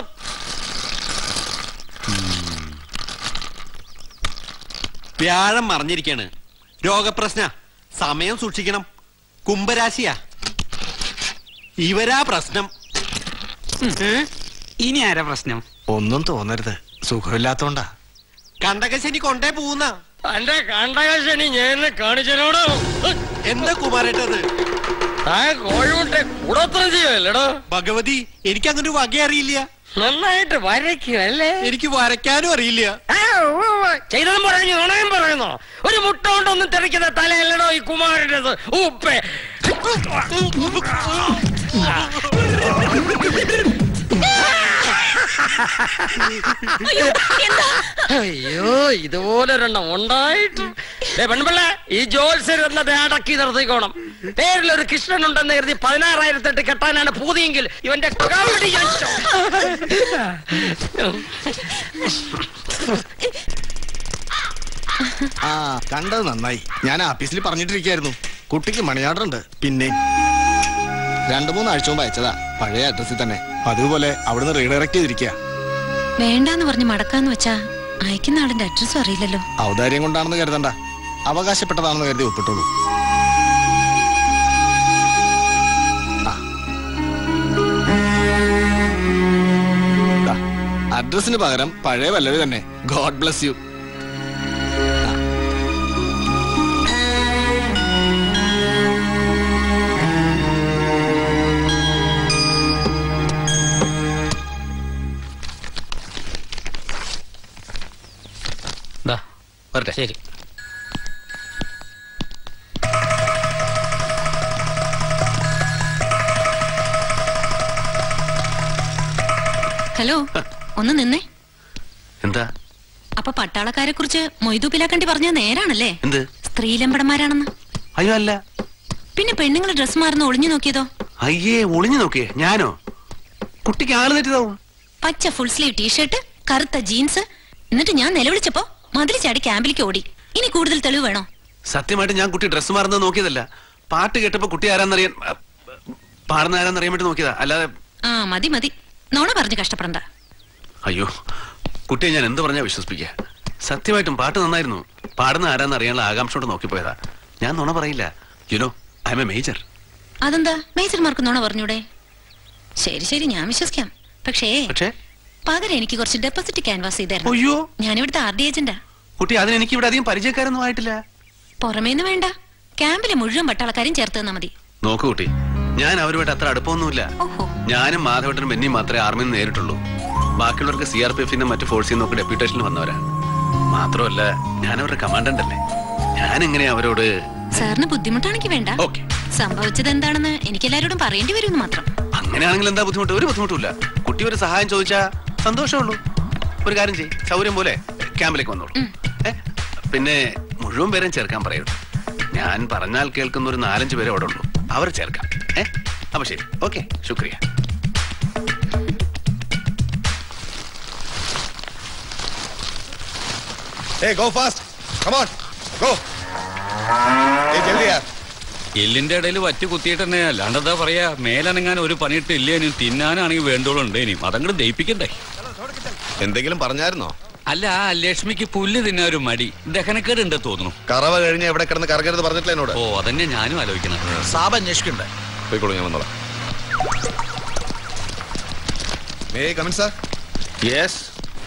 വ്യാഴം മറിഞ്ഞിരിക്കാണ് രോഗപ്രശ്ന സമയം സൂക്ഷിക്കണം കുംഭരാശിയാ ഇവരാ പ്രശ്നം ഇനി ആരാ പ്രശ്നം ഒന്നും തോന്നരുത് സുഖമില്ലാത്തോണ്ടാ കണ്ടകശനി കൊണ്ടേ പോകുന്ന എന്റെ കണ്ടകശനി ഞാൻ എന്നെ കാണിച്ചതിനോട് എന്താ കുമാരേട്ടത് താൻ കോഴിമുട്ടെ കൂടോത്രം ചെയ്യുമല്ലേടോ ഭഗവതി എനിക്ക് അങ്ങനെ വക അറിയില്ല നന്നായിട്ട് വരയ്ക്കും അല്ലേ എനിക്ക് വരയ്ക്കാനും അറിയില്ല ആ, ഉവ്വ് ഉവ്വ്. ചെയ്തതും പറഞ്ഞു നുണയും പറയുന്നോ ഒരു മുട്ട കൊണ്ടൊന്നും തെറിക്കുന്ന തലയല്ലടോ ഈ കുമാരൻ്റെത് ഉപ്പേ അയ്യോ ഇതുപോലൊരെണ്ണം ഉണ്ടായിട്ട് ദേ പെൺപിള്ള ഈ ജോത്സ്യർ എന്നത് അടക്കി നിർത്തിക്കോണം പേരിലൊരു കൃഷ്ണൻ ഉണ്ടെന്ന് കരുതി പതിനാറായിരത്തെട്ട് കെട്ടാനാണ് പൂതിയെങ്കിൽ ഇവന്റെ കവടി ഞാൻ ആ കണ്ടത് നന്നായി ഞാൻ ആഫീസിൽ പറഞ്ഞിട്ടിരിക്കായിരുന്നു കുട്ടിക്ക് മണിയാടുണ്ട് പിന്നെ രണ്ടു മൂന്ന് ആഴ്ച മുമ്പ് അയച്ചതാ പഴയ അഡ്രസ്സിൽ തന്നെ അതുപോലെ അവിടുന്ന് റീഡയറക്ട് ചെയ്തിരിക്കുക വേണ്ടാന്ന് പറഞ്ഞ് മടക്കാന്ന് വെച്ചാ അയക്കുന്ന ആളിന്റെ അഡ്രസ്സും അറിയില്ലല്ലോ ഔദാര്യം കൊണ്ടാണെന്ന് കരുതണ്ട അവകാശപ്പെട്ടതാണെന്ന് കരുതി ഒപ്പിട്ടുള്ളൂ ആ. ദാ, അഡ്രസ്സിന് പകരം പഴയ പല്ലവി തന്നെ ഗോഡ് ബ്ലസ് യു വരട്ടെ ശരി ഹലോ ഒന്ന് നിന്നേ എന്താ അപ്പൊ പട്ടാളക്കാരെ കുറിച്ച് മൊയ്തു പിലാക്കണ്ടി പറഞ്ഞ നേരാണല്ലേ എന്ത് സ്ത്രീലമ്പടന്മാരാണെന്ന് അയ്യോ അല്ല പിന്നെ പെണ്ണുങ്ങൾ ഡ്രസ് മാറുന്ന ഒളിഞ്ഞു നോക്കിയതോ അയ്യേ ഒളിഞ്ഞു നോക്കിയേ ഞാനോ കുട്ടിക്ക് ആള് തെറ്റിയതാവും പച്ച ഫുൾ സ്ലീവ് ടീഷർട്ട് കറുത്ത ജീൻസ് എന്നിട്ട് ഞാൻ നിലവിളിച്ചപ്പോ മതിൽ ചാടി ക്യാമ്പിലേക്ക് ഓടി ഇനി കൂടുതൽ തെളിവ് വേണോ സത്യമായിട്ട് ഞാൻ കുട്ടി ഡ്രസ്സ് മാറുന്നത് നോക്കിയതല്ല പാട്ട് കേട്ടപ്പോ കുട്ടി ആരാന്നറിയാൻ അ, പാടുന്ന ആരാന്നറിയാൻ വേണ്ടി നോക്കിയതാ അല്ലാതെ ആ മതി മതി നോണ പറഞ്ഞ് കഷ്ടപ്പെടണ്ട അയ്യോ കുട്ടിയെ ഞാൻ എന്ത് പറഞ്ഞാ വിശ്വസിപ്പിക്കുക സത്യമായിട്ടും പാട്ട് നന്നായിരുന്നു പാടുന്ന ആരാന്ന് അറിയാനുള്ള ആകാംക്ഷയോട് നോക്കിപ്പോയതാ ഞാൻ നുണ പറയില്ല you know I'm a major അതെന്താ മേജർമാർക്ക് നോണ പറഞ്ഞൂടെ ശരി ശരി ഞാൻ വിശ്വസിക്കാം പക്ഷേ പക്ഷേ പകരം എനിക്ക് കുറച്ച് ഡെപ്പോസിറ്റ് ക്യാൻവാസ് ചെയ്തായിരുന്നു അയ്യോ ഞാനിവിടുത്തെ ആർ ഡി ഏജന്റാ കുട്ടി അതിന് എനിക്ക് ഇവിടെ അധികം പരിചയക്കാരൊന്നും ആയിട്ടില്ല പുറമേന്ന് വേണ്ട ക്യാമ്പിലെ മുഴുവൻ പട്ടാളക്കാരും ചേർത്ത് തന്നാ മതി നോക്കൂ കുട്ടി ഞാൻ അവരുമായിട്ട് അത്ര അടുപ്പമൊന്നുമില്ല ഞാനും മാധവട്ടനും മെന്നിയും മാത്രമേ ആർമിയിൽ നിന്ന് നേരിട്ടുള്ളൂ ബാക്കിയുള്ളവർക്ക് സി ആർ പി എഫിന്റെ മറ്റു ഫോഴ്സിൽ നിന്നൊക്കെ ഡെപ്യൂട്ടേഷനിൽ വന്നവരാ മാത്രമല്ല ഞാൻ അവരുടെ കമാൻഡന്റ് അല്ലേ ഞാൻ എങ്ങനെയാ അവരോട് സാറിന് ബുദ്ധിമുട്ടാണെങ്കിൽ വേണ്ട ഓക്കെ സംഭവിച്ചത് എന്താണെന്ന് എനിക്ക് എല്ലാവരോടും പറയേണ്ടി വരുമെന്ന് മാത്രം അങ്ങനെയാണെങ്കിൽ എന്താ ബുദ്ധിമുട്ട് ഒരു ബുദ്ധിമുട്ടില്ല കുട്ടി ഒരു സഹായം ചോദിച്ചാ സന്തോഷമുള്ളൂ ഒരു കാര്യം ചെയ്യ് സൗകര്യം പോലെ ക്യാമ്പിലേക്ക് വന്നോളൂ ഏ? പിന്നെ മുഴുവൻ പേരും ചേർക്കാൻ പറയരുത് ഞാൻ പറഞ്ഞാൽ കേൾക്കുന്ന ഒരു നാലഞ്ച് പേരെ അവിടെ ഉള്ളൂ അവർ ചേർക്കാം ഏ അപ്പൊ ശരി ഓക്കെ ശുക്രിയ Hey, go fast. Come on. Go. Hey, ജൽദി യാർ. എല്ലിന്റെ ഇടയിൽ വറ്റ് കുത്തിയിട്ട് തന്നെ അല്ലാണ്ട് എന്താ പറയാ മേലനങ്ങാൻ ഒരു പണിയിട്ട് ഇല്ലേനും തിന്നാനാണെങ്കിൽ വേണ്ടോളം ഉണ്ടേനും അതങ്ങോട്ട് ദയിപ്പിക്കണ്ടേ എന്തെങ്കിലും പറഞ്ഞായിരുന്നോ അല്ല ആ ലക്ഷ്മിക്ക് പുല്ല് തിന്നാൻ ഒരു മടി ദഹനക്കേട് ഉണ്ട് തോന്നുന്നു കറവ കഴിഞ്ഞ് എവിടെ കിടന്ന് കറങ്ങരുത് പറഞ്ഞിട്ടില്ല എന്നോട് ഓ അതന്നെ ഞാനും ആലോചിക്കണം സാബ് അന്വേഷിക്കണ്ടേ പോയിക്കോളൂ ഞാൻ വന്നോളാം മേ കമിൻ സാർ യെസ്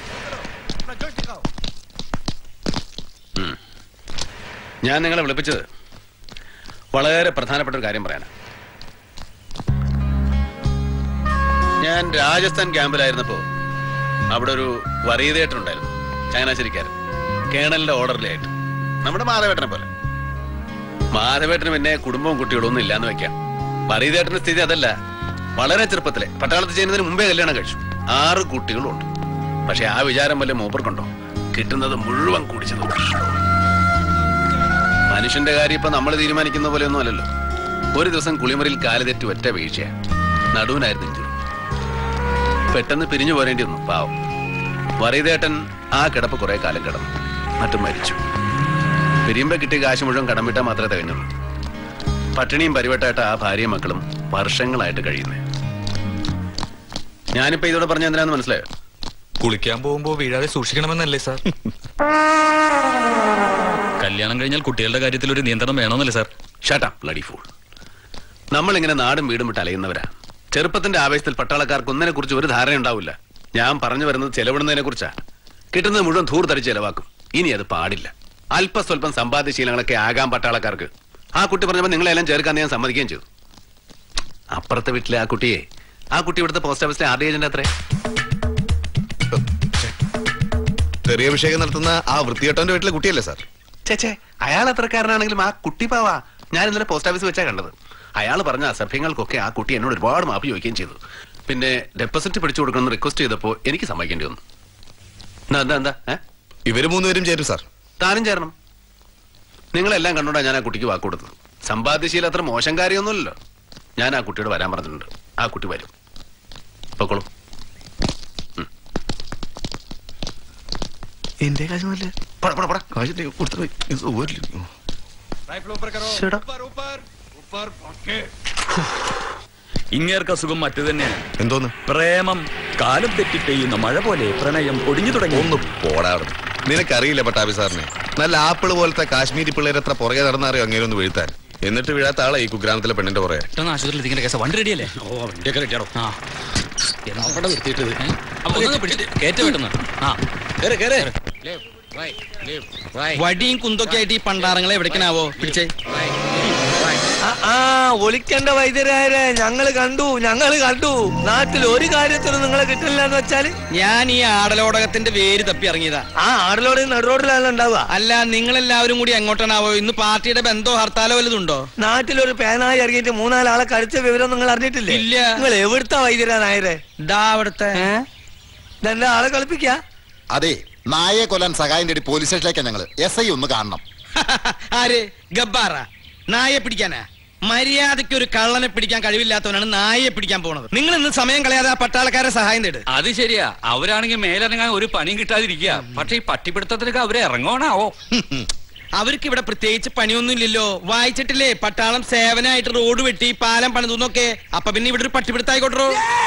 ഞാൻ നിങ്ങളെ വിളിപ്പിച്ചത് വളരെ പ്രധാനപ്പെട്ട ഒരു കാര്യം പറയാനാണ് ഞാൻ രാജസ്ഥാൻ ക്യാമ്പിലായിരുന്നപ്പോ അവിടെ ഒരു വറീതേട്ടൻ ഉണ്ടായിരുന്നു ചങ്ങനാശ്ശേരിക്കാരൻ കേണലിന്റെ ഓർഡറിലായിട്ട് നമ്മുടെ മാധവേട്ടനെ പോലെ മാധവേട്ടന് പിന്നെ കുടുംബവും കുട്ടികളും ഒന്നും ഇല്ലാന്ന് വെക്കാം വറീതേട്ടന്റെ സ്ഥിതി അതല്ല വളരെ ചെറുപ്പത്തിലെ പട്ടാളത്തിൽ ചെയ്യുന്നതിന് മുമ്പേ കല്യാണം കഴിച്ചു ആറ് കുട്ടികളും ഉണ്ട് പക്ഷെ ആ വിചാരം വല്ല മൂപ്പർക്കുണ്ടോ കിട്ടുന്നത് മുഴുവൻ കുടിച്ചത് മനുഷ്യന്റെ കാര്യം ഇപ്പൊ നമ്മൾ തീരുമാനിക്കുന്ന പോലെയൊന്നും അല്ലല്ലോ ഒരു ദിവസം കുളിമുറിയിൽ കാല് തെറ്റി ഒറ്റ വീഴ്ച നടുവിനായിരുന്നു ഇഞ്ചുറി പെട്ടെന്ന് പിരിഞ്ഞു പോരേണ്ടി വന്നു പാവം വറീതേട്ടൻ ആ കിടപ്പ് കുറെ കാലം കിടന്നു മറ്റും മരിച്ചു പിരിയുമ്പോ കിട്ടിയ കാശ് മുഴുവൻ കടം വിട്ടാൽ മാത്രമേ തികഞ്ഞുള്ളൂ പട്ടിണിയും പരിവട്ടായിട്ട് ആ ഭാര്യയും മക്കളും വർഷങ്ങളായിട്ട് കഴിയുന്നേ ഞാനിപ്പോ ഇതോടെ പറഞ്ഞ എന്തിനാന്ന് മനസ്സിലായോ കുളിക്കാൻ പോകുമ്പോ വീഴാതെ സൂക്ഷിക്കണമെന്നല്ലേ സാർ കല്യാണം കഴിഞ്ഞാൽ കുട്ടികളുടെ കാര്യത്തിൽ ഒരു നിയന്ത്രണം വേണമെന്നല്ലേ സാർ ഷട്ടാ ബ്ലഡി ഫൂൾ നമ്മൾ ഇങ്ങനെ നാടും വീടും വിട്ട് അലയുന്നവരാ ചെറുപ്പത്തിന്റെ ആവേശത്തിൽ പട്ടാളക്കാർക്ക് ഒന്നിനെ കുറിച്ച് ഒരു ധാരണ ഉണ്ടാവില്ല ഞാൻ പറഞ്ഞു വരുന്നത് ചെലവിടുന്നതിനെ കുറിച്ചാ കിട്ടുന്നത് മുഴുവൻ ധൂർത്തടിച്ച് ചെലവാക്കും ഇനി അത് പാടില്ല അല്പസ്വല്പം സമ്പാദ്യശീലങ്ങളൊക്കെ ആകാം പട്ടാളക്കാർക്ക് ആ കുട്ടി പറഞ്ഞപ്പോൾ നിങ്ങളെല്ലാം ചേർക്കാന്ന് ഞാൻ സമ്മതിക്കുകയും ചെയ്തു അപ്പുറത്തെ വീട്ടിലെ ആ കുട്ടിയെ ആ കുട്ടി ഇവിടുത്തെ പോസ്റ്റ് ഓഫീസിലെ ആർ ഡി ഏജന്റ് അത്രേ തെറിയഭിഷേകം നടത്തുന്ന ആ വൃത്തികെട്ടവന്റെ വീട്ടിലെ കുട്ടിയല്ലേ സാർ ചേച്ചേ അയാൾ എത്രക്കാരനാണെങ്കിലും ആ കുട്ടി പാവാ ഞാൻ ഇന്നലെ പോസ്റ്റ് ഓഫീസിൽ വെച്ചാ കണ്ടത് അയാൾ പറഞ്ഞ അസഭ്യങ്ങൾക്കൊക്കെ ആ കുട്ടി എന്നോട് ഒരുപാട് മാപ്പ് ചോദിക്കുകയും ചെയ്തു പിന്നെ ഡെപ്പോസിറ്റ് പിടിച്ചു കൊടുക്കണമെന്ന് റിക്വസ്റ്റ് ചെയ്തപ്പോ എനിക്ക് സമ്മതിക്കേണ്ടി വന്നു എന്നാ, എന്താ എന്താ ഏ? ഇവര് മൂന്നുപേരും ചേരും സാർ താനും ചേരണം നിങ്ങളെല്ലാം കണ്ടോണ്ടാ ഞാൻ ആ കുട്ടിക്ക് വാക്ക് കൊടുത്തത് സമ്പാദ്യശീലം അത്ര മോശം കാര്യമൊന്നുമില്ലല്ലോ ഞാൻ ആ കുട്ടിയോട് വരാൻ പറഞ്ഞിട്ടുണ്ട് ആ കുട്ടി വരും പൊക്കോളൂ എന്റെ കാശൊന്നുമല്ല കാശ് കൊടുത്തു ഇങ്ങേർക്ക് അസുഖം മറ്റു തന്നെയാണ് എന്തോന്ന് പ്രേമം കാലം തെറ്റി പെയ്യുന്ന മഴ പോലെ പ്രണയം പൊടിഞ്ഞു തുടങ്ങി ഒന്ന് പോടാടുന്നു നിനക്കറിയില്ല പട്ടാഭി സാറിനെ നല്ല ആപ്പിള് പോലത്തെ കാശ്മീരി പിള്ളേർ എത്ര പുറകെ നടന്നറിയോ അങ്ങനെ ഒന്ന് വീഴ്ത്താൻ എന്നിട്ട് വീഴാത്ത ആളെ ഈ കുഗ്രാമത്തിലെ പെണ്ണിന്റെ പുറകെ പെട്ടെന്ന് ആശുപത്രിയിൽ എത്തിക്കേണ്ട കേസ് വണ്ടി റെഡിയല്ലേ ഓ വണ്ടിയൊക്കെ റെഡിയാണോ ആ അവിടെ നിർത്തിയിട്ടത് അപ്പൊ ഒന്ന് പിടിച്ചിട്ട് കയറ്റ പെട്ടെന്ന് ആ കേറ് കേറ് വടിയും കുന്തൊക്കെ ആയിട്ട് ഈ പണ്ടാറങ്ങളെ എവിടേക്കനാവോ പിടിച്ചേ ആ ഒളിക്കേണ്ട വൈദ്യരായരെ ഞങ്ങള് കണ്ടു ഞങ്ങള് കണ്ടു നാട്ടിൽ ഒരു കാര്യത്തിനും നിങ്ങളെ കിട്ടില്ല എന്ന് വെച്ചാല് ഞാൻ ഈ ആടലോടകത്തിന്റെ വേര് തപ്പി ഇറങ്ങിയതാ ആ ആടലോടെ നടുറോഡിലാണ് ഉണ്ടാവുക അല്ല നിങ്ങളെല്ലാവരും കൂടി എങ്ങോട്ടാണാവോ ഇന്ന് പാർട്ടിയുടെ ബന്ധോ ഹർത്താലോ വല്ലതുണ്ടോ നാട്ടിലൊരു പേനായി ഇറങ്ങിയിട്ട് മൂന്നാലാളെ കടിച്ച വിവരം നിങ്ങൾ അറിഞ്ഞിട്ടില്ലേ ഇല്ല. നിങ്ങൾ എവിടുത്തെ വൈദ്യരാ നായരെ ദാ അവിടുത്തെ ഇതെന്താ ആളെ കളിപ്പിക്ക അതെ നായയെ കൊല്ലാൻ സഹായം തേടി പോലീസ് സ്റ്റേഷനിലേക്കാ ഞങ്ങള് എസ് ഐ ഒന്ന് കാണണം ആര് ഗബ്ബാറ നായെ പിടിക്കാനാ മര്യാദയ്ക്ക് ഒരു കള്ളനെ പിടിക്കാൻ കഴിവില്ലാത്തവനാണ് നായെ പിടിക്കാൻ പോണത് നിങ്ങൾ ഇന്ന് സമയം കളയാതെ ആ പട്ടാളക്കാരെ സഹായം തേട് അത് ശരിയാ അവരാണെങ്കിൽ മേലിറങ്ങാൻ ഒരു പണിയും കിട്ടാതിരിക്കുക പക്ഷെ ഈ പട്ടിപ്പിടുത്തത്തിനൊക്കെ അവരെ ഇറങ്ങണാവോ അവർക്ക് ഇവിടെ പ്രത്യേകിച്ച് പണിയൊന്നും ഇല്ലല്ലോ വായിച്ചിട്ടില്ലേ പട്ടാളം സേവനമായിട്ട് റോഡ് വെട്ടി പാലം പണിതുന്നൊക്കെ അപ്പൊ പിന്നെ ഇവിടെ ഒരു പട്ടിപിടുത്തായിക്കോട്ടോ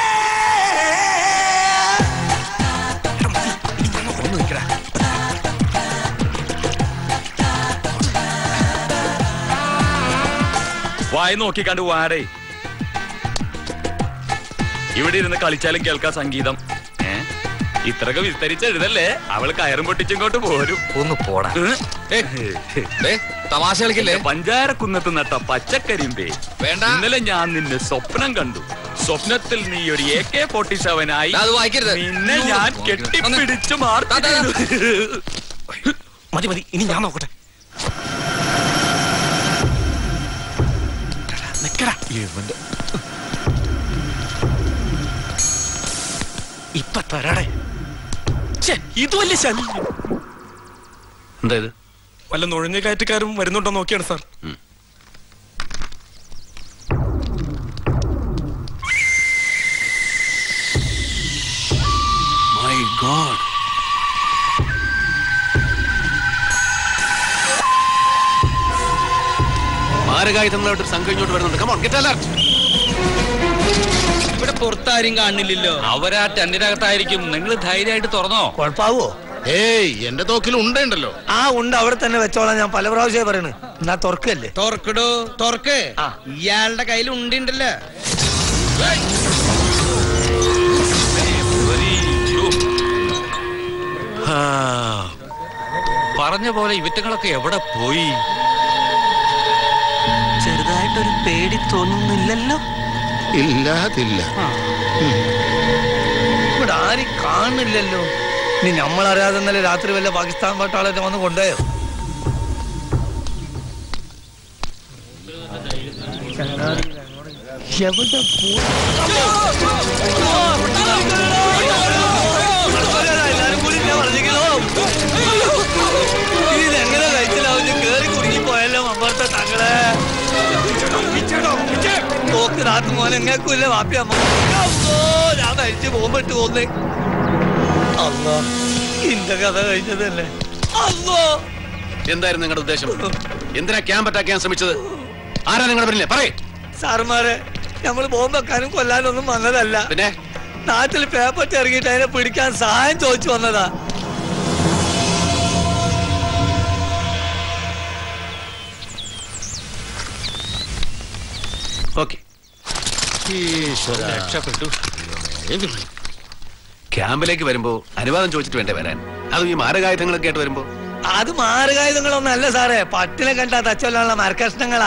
വായി നോക്കിക്കണ്ട് വാടേ ഇവിടെ ഇരുന്ന് കളിച്ചാലും കേൾക്കാം സംഗീതം ഏ? ഇത്രയൊക്കെ വിസ്തരിച്ചെഴുതല്ലേ അവള് കയറും പൊട്ടിച്ചിങ്ങോട്ട് പോരും ഒന്ന് പോടാ തമാശ കളിക്കല്ലേ പഞ്ചാര കുന്നത്ത് നട്ട പച്ചക്കരിമ്പേ വേണ്ട. ഇന്നലെ ഞാൻ നിന്നെ സ്വപ്നം കണ്ടു സ്വപ്നത്തിൽ നീ ഒരു എ കെ ഫോർട്ടി സെവൻ ആയി ദാ, അത് വായിക്കരുത്. നിന്നെ ഞാൻ കെട്ടിപ്പിടിച്ചു മാർത്തി മതി മതി ഇനി ഞാൻ നോക്കട്ടെ നിക്കടാ ഇപ്പൊ തരാടേ ഛെ, ഇത് വലിയ ശല്യം എന്താ ഇത് വല്ല നുഴഞ്ഞു കയറ്റക്കാരും വരുന്നുണ്ടോ നോക്കിയാണ് സാർ മൈ ഗോഡ് മാരകായുധങ്ങളായിട്ട് സംഘം ഇങ്ങോട്ട് വരുന്നുണ്ട് കമോൺ ഗെറ്റ് അലർട്ട് ഇവിടെ പുറത്താരും കാണുന്നില്ലല്ലോ അവരാ ടെന്റിനകത്തായിരിക്കും നിങ്ങൾ ധൈര്യമായിട്ട് തുറന്നോ കുഴപ്പാവോ ഏയ് എന്റെ തോക്കിൽ ഉണ്ടുണ്ടല്ലോ ആ ഉണ്ട് അവിടെ തന്നെ വെച്ചോളാം ഞാൻ പല പ്രാവശ്യമായി പറയണ് എന്നാ തുറക്കല്ലേ തുറക്കടോ തുറക്ക് ഇയാളുടെ കയ്യിൽ ഉണ്ടുണ്ടല്ലോ ആ, പറഞ്ഞ പോലെ ഇവറ്റങ്ങളൊക്കെ എവിടെ പോയി ചെറുതായിട്ടൊരു പേടി തോന്നുന്നില്ലല്ലോ ഇല്ലാതില്ല ഇവിടെ ആരും കാണുന്നില്ലല്ലോ ഇനി നമ്മളറിയാതെ ഇന്നലെ രാത്രി വല്ല പാകിസ്ഥാൻ പട്ടാളത്തെ വന്ന് കൊണ്ടുപോയോ എവിടെ ഇതെങ്ങനെ കഴിച്ചിലാവും കേറി കുടുങ്ങി പോയല്ലോ അമ്പറത്തെ തങ്ങളെ നോക്ക് നാട്ടു മോനെ എങ്ങേക്കൂല്ല വാപ്പി അമ്മ അമ്മോ, ഞാൻ കഴിച്ച് പോകുമ്പോട്ട് പോന്നേ അല്ലോ ഇന്റെ കഥ കഴിഞ്ഞതല്ലേ അല്ലോ എന്തായിരുന്നു നിങ്ങളുടെ ഉദ്ദേശം എന്തിനാ ക്യാമ്പ് അറ്റാക്ക് ചെയ്യാൻ ശ്രമിച്ചത് ആരാ നിങ്ങളുടെ പിന്നിലെ പറയേ സാറുമാരെ നമ്മൾ ബോംബ് വെക്കാനും കൊല്ലാനൊന്നും വന്നതല്ല പിന്നെ നാട്ടിൽ പേപ്പർ ഇറങ്ങിയിട്ട് അതിനെ പിടിക്കാൻ സഹായം ചോദിച്ചു വന്നതാ ഓക്കെ രക്ഷപ്പെട്ടു ക്യാമ്പിലേക്ക് വരുമ്പോ അനുവാദം ചോദിച്ചിട്ട് വേണ്ടേ വരാൻ അതും ഈ മാരകായുധങ്ങളൊക്കെ ആയിട്ട് വരുമ്പോ അത് മാറുകായുധങ്ങളൊന്നല്ല സാറേ പട്ടിനെ കണ്ടാ തച്ചൊല്ലാനുള്ള മരക്കഷ്ണങ്ങളാ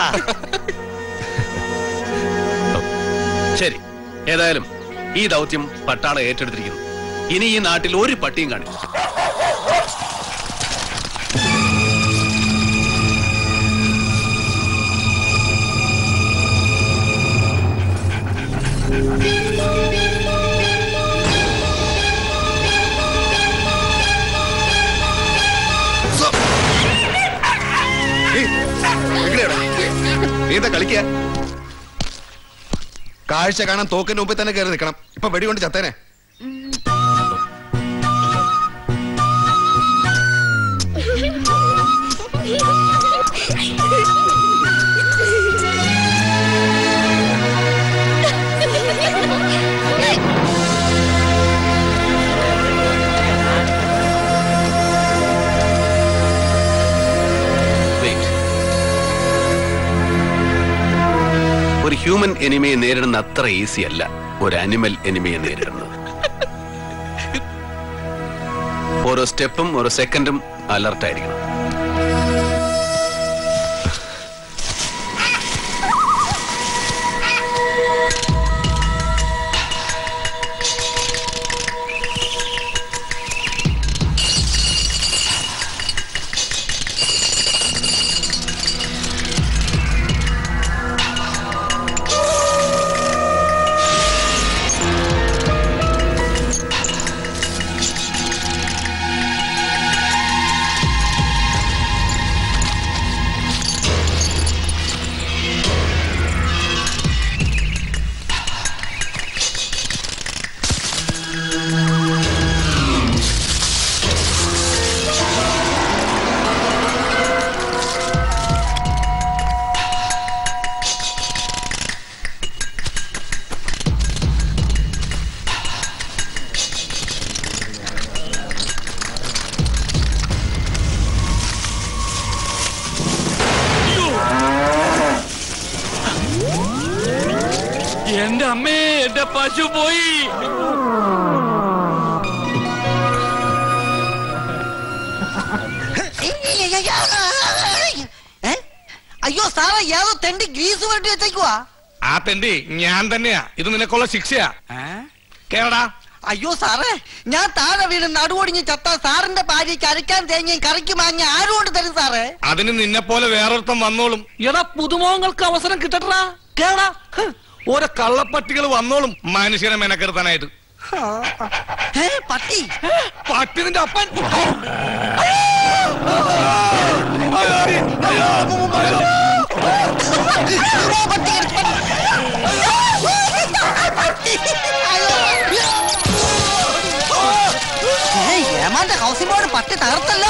ശരി ഏതായാലും ഈ ദൗത്യം പട്ടാളം ഏറ്റെടുത്തിരിക്കുന്നു ഇനി ഈ നാട്ടിൽ ഒരു പട്ടിയും കാണില്ല നീ എന്താ കളിക്കുക കാഴ്ച കാണാൻ തോക്കിന്റെ മുമ്പിൽ തന്നെ കയറി നിൽക്കണം ഇപ്പൊ വെടികൊണ്ട് ചത്തേനെ വെയിറ്റ് ഒരു ഹ്യൂമൻ എനിമയെ നേരിടുന്ന അത്ര ഈസി അല്ല ഒരു അനിമൽ എനിമയെ നേരിടുന്നത് ഓരോ സ്റ്റെപ്പും ഓരോ സെക്കൻഡും അലർട്ടായിരിക്കണം എന്റെ അമ്മേ എന്റെ പശു പോയി ഏ? അയ്യോ സാറേ ഏതോ തെണ്ടി ഗ്രീസ് വേണ്ടി വെച്ചേക്കുവാ ആ തെണ്ടി ഞാൻ തന്നെയാ ഇത് നിനക്കുള്ള ശിക്ഷയാ കേരടാ അയ്യോ സാറേ ഞാൻ താഴെ വീണ് നടുവൊടിഞ്ഞ് ചത്ത സാറിന്റെ ഭാര്യയ്ക്ക് അരക്കാൻ തേങ്ങയും കറിക്ക് മാങ്ങ ആരുകൊണ്ട് തരും സാറേ അതിന് നിന്നെ പോലെ വേറൊരുത്തം വന്നോളും എടാ പുതുമുഖങ്ങൾക്ക് അവസരം കിട്ടട്ടാ കേടാ ഓരോ കള്ളപ്പട്ടികൾ വന്നോളും മനുഷ്യനെ മെനക്കെടുത്താനായിട്ട് ഏ, പട്ടി പട്ടി നിന്റെ അപ്പൻ ഏയ്, ഏമാന്റെ ഹൗസിംഗ് ബോർഡ് പട്ടി തകർത്തല്ലോ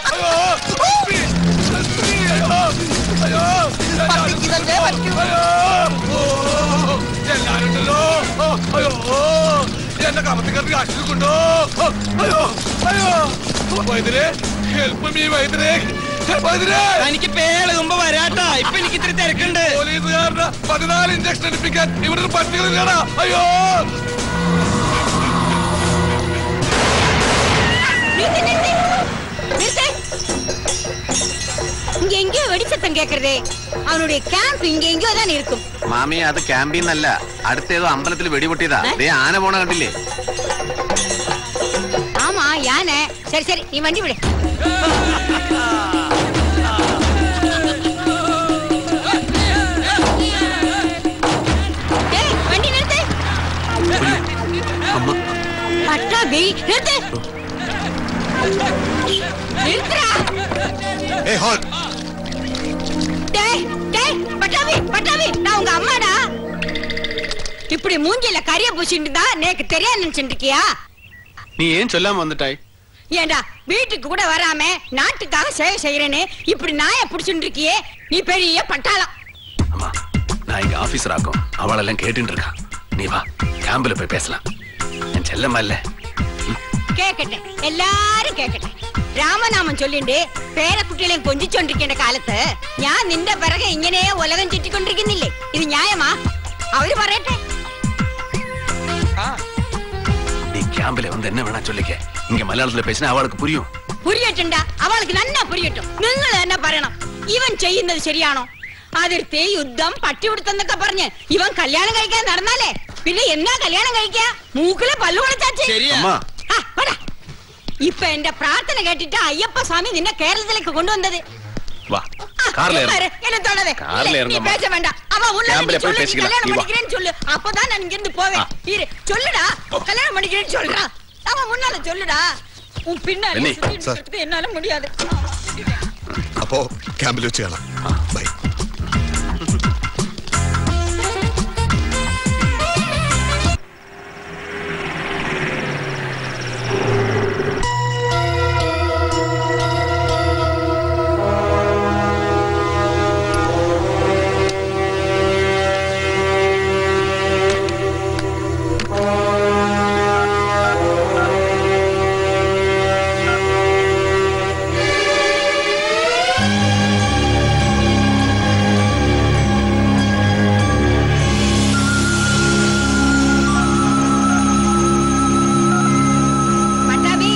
പട്ടിക്ക് ഇതല്ലേ പറ്റൂ എല്ലാരുണ്ടല്ലോ അയ്യോ എന്റെ കമത്തിക്കറി അശ്വക്കുണ്ടോ അയ്യോ അയ്യോ വൈദ്യരെ ഹെൽപ്പ് മീ വൈദ്യരെ വൈദ്യരെ എനിക്ക് പേളുകുമ്പോ വരാട്ടാ ഇപ്പൊ എനിക്ക് ഇത്തിരി തിരക്കുണ്ട് പോലീസുകാരുടെ പതിനാല് ഇഞ്ചക്ഷൻ എടുപ്പിക്കാൻ ഇവിടെ ഒരു പട്ടികളില്ലടാ അയ്യോ இங்க எங்கேயோ வெடிச்சத்தம் கேக்குறதே அவனுடைய கேம்ப் இங்க எங்கேயோ தான் இருக்கும் മാമി അത് ക്യാമ്പീന്നല്ല അടുത്തേതോ അമ്പലത്തിൽ വെടിപൊട്ടിയതാ ദേ ആന പോണ കണ്ടില്ലേ ഞാനേ ശരി ശരി നീ വണ്ടി വിട് ഏയ്, വണ്ടി നിർത്ത് പട്ടാബി നിർത്ത് നിർത്തടാ டேய் டேய் பட்டாபி பட்டாபி நான் உங்க அம்மாடா இப்படி மூஞ்சில கரிய பூசிட்டு இருந்தா நேக்கு தெரியாது நினைச்சிட்டு இருக்கியா நீ ஏன் சொல்லாம வந்துட்டாய் ஏண்டா வீட்டுக்கு கூட வராம நாட்டுக்காக சேவை செய்யறேன்னு இப்படி நாய புடிச்சுட்டு இருக்கியே நீ பெரிய பட்டாளம் நான் இங்க ஆபீசர் ஆக்கும் அவளெல்லாம் கேட்டுட்டு இருக்கான் நீ வா கேம்பில் போய் பேசலாம் என் செல்லம்மா இல்ல കേക്കട്ടെ എല്ലാരും കേക്കട്ടെ രാമനാമം ചൊല്ലിണ്ട് പേരക്കുട്ടികളെ കൊഞ്ചിച്ചോണ്ടിരിക്കേണ്ട കാലത്ത് ഞാൻ നിന്റെ പിറകെ ഇങ്ങനെ ഉലകം ചുറ്റിക്കൊണ്ടിരിക്കുന്നില്ലേ ഇത് ന്യായമാ അവര് പറയട്ടെ நீ கேம்பில் வந்து என்ன வேணா சொல்லிக்க இங்க மலையாளத்துல பேசினா அவளுக்கு புரியும் പുരിയട്ടുണ്ട അവൾക്ക് നന്നാ പുരിയട്ടും നിങ്ങൾ തന്നെ പറയണം ഇവൻ ചെയ്യുന്നത് ശരിയാണോ അതിർത്തി യുദ്ധം പട്ടിപിടുത്തെന്നൊക്കെ പറഞ്ഞ് ഇവൻ കല്യാണം കഴിക്കാൻ നടന്നാലേ പിന്നെ എന്നാ കല്യാണം കഴിക്കാ മൂക്കിലെ പല്ലു കുളച്ചാച്ചി അമ്മ ആ, വാടാ. ഇപ്പൊ എന്റെ പ്രാർത്ഥന കേട്ടിട്ട് അയ്യപ്പ സ്വാമി നിന്നെ കേരളത്തിലേക്ക് കൊണ്ടുവന്നത് வா கார்ல பாரு, ஏறு என்ன தொடாதே. கார்ல இல்ல, நீ ஏறுங்கம்மா. பேச வேண்டாம் அவன் உள்ள கேம்ப்ல வந்து போய் சொல்லு, நீ பேசிக்கலாம். கல்யாணம் நீ வா. பண்ணிக்கிறேன்னு சொல்லு அப்பதான் நான் இங்க இருந்து போவேன் இரு சொல்லுடா கல்யாணம் பண்ணிக்கிறேன்னு சொல்றா அவன் முன்னால சொல்லுடா உன் பின்னால பென்னி, சுத்திட்டு சார். இருக்கிறதுக்கு என்னால முடியாது അപ്പോ ക്യാമ്പിൽ വെച്ച് കാണാം ബൈ பட்டாபி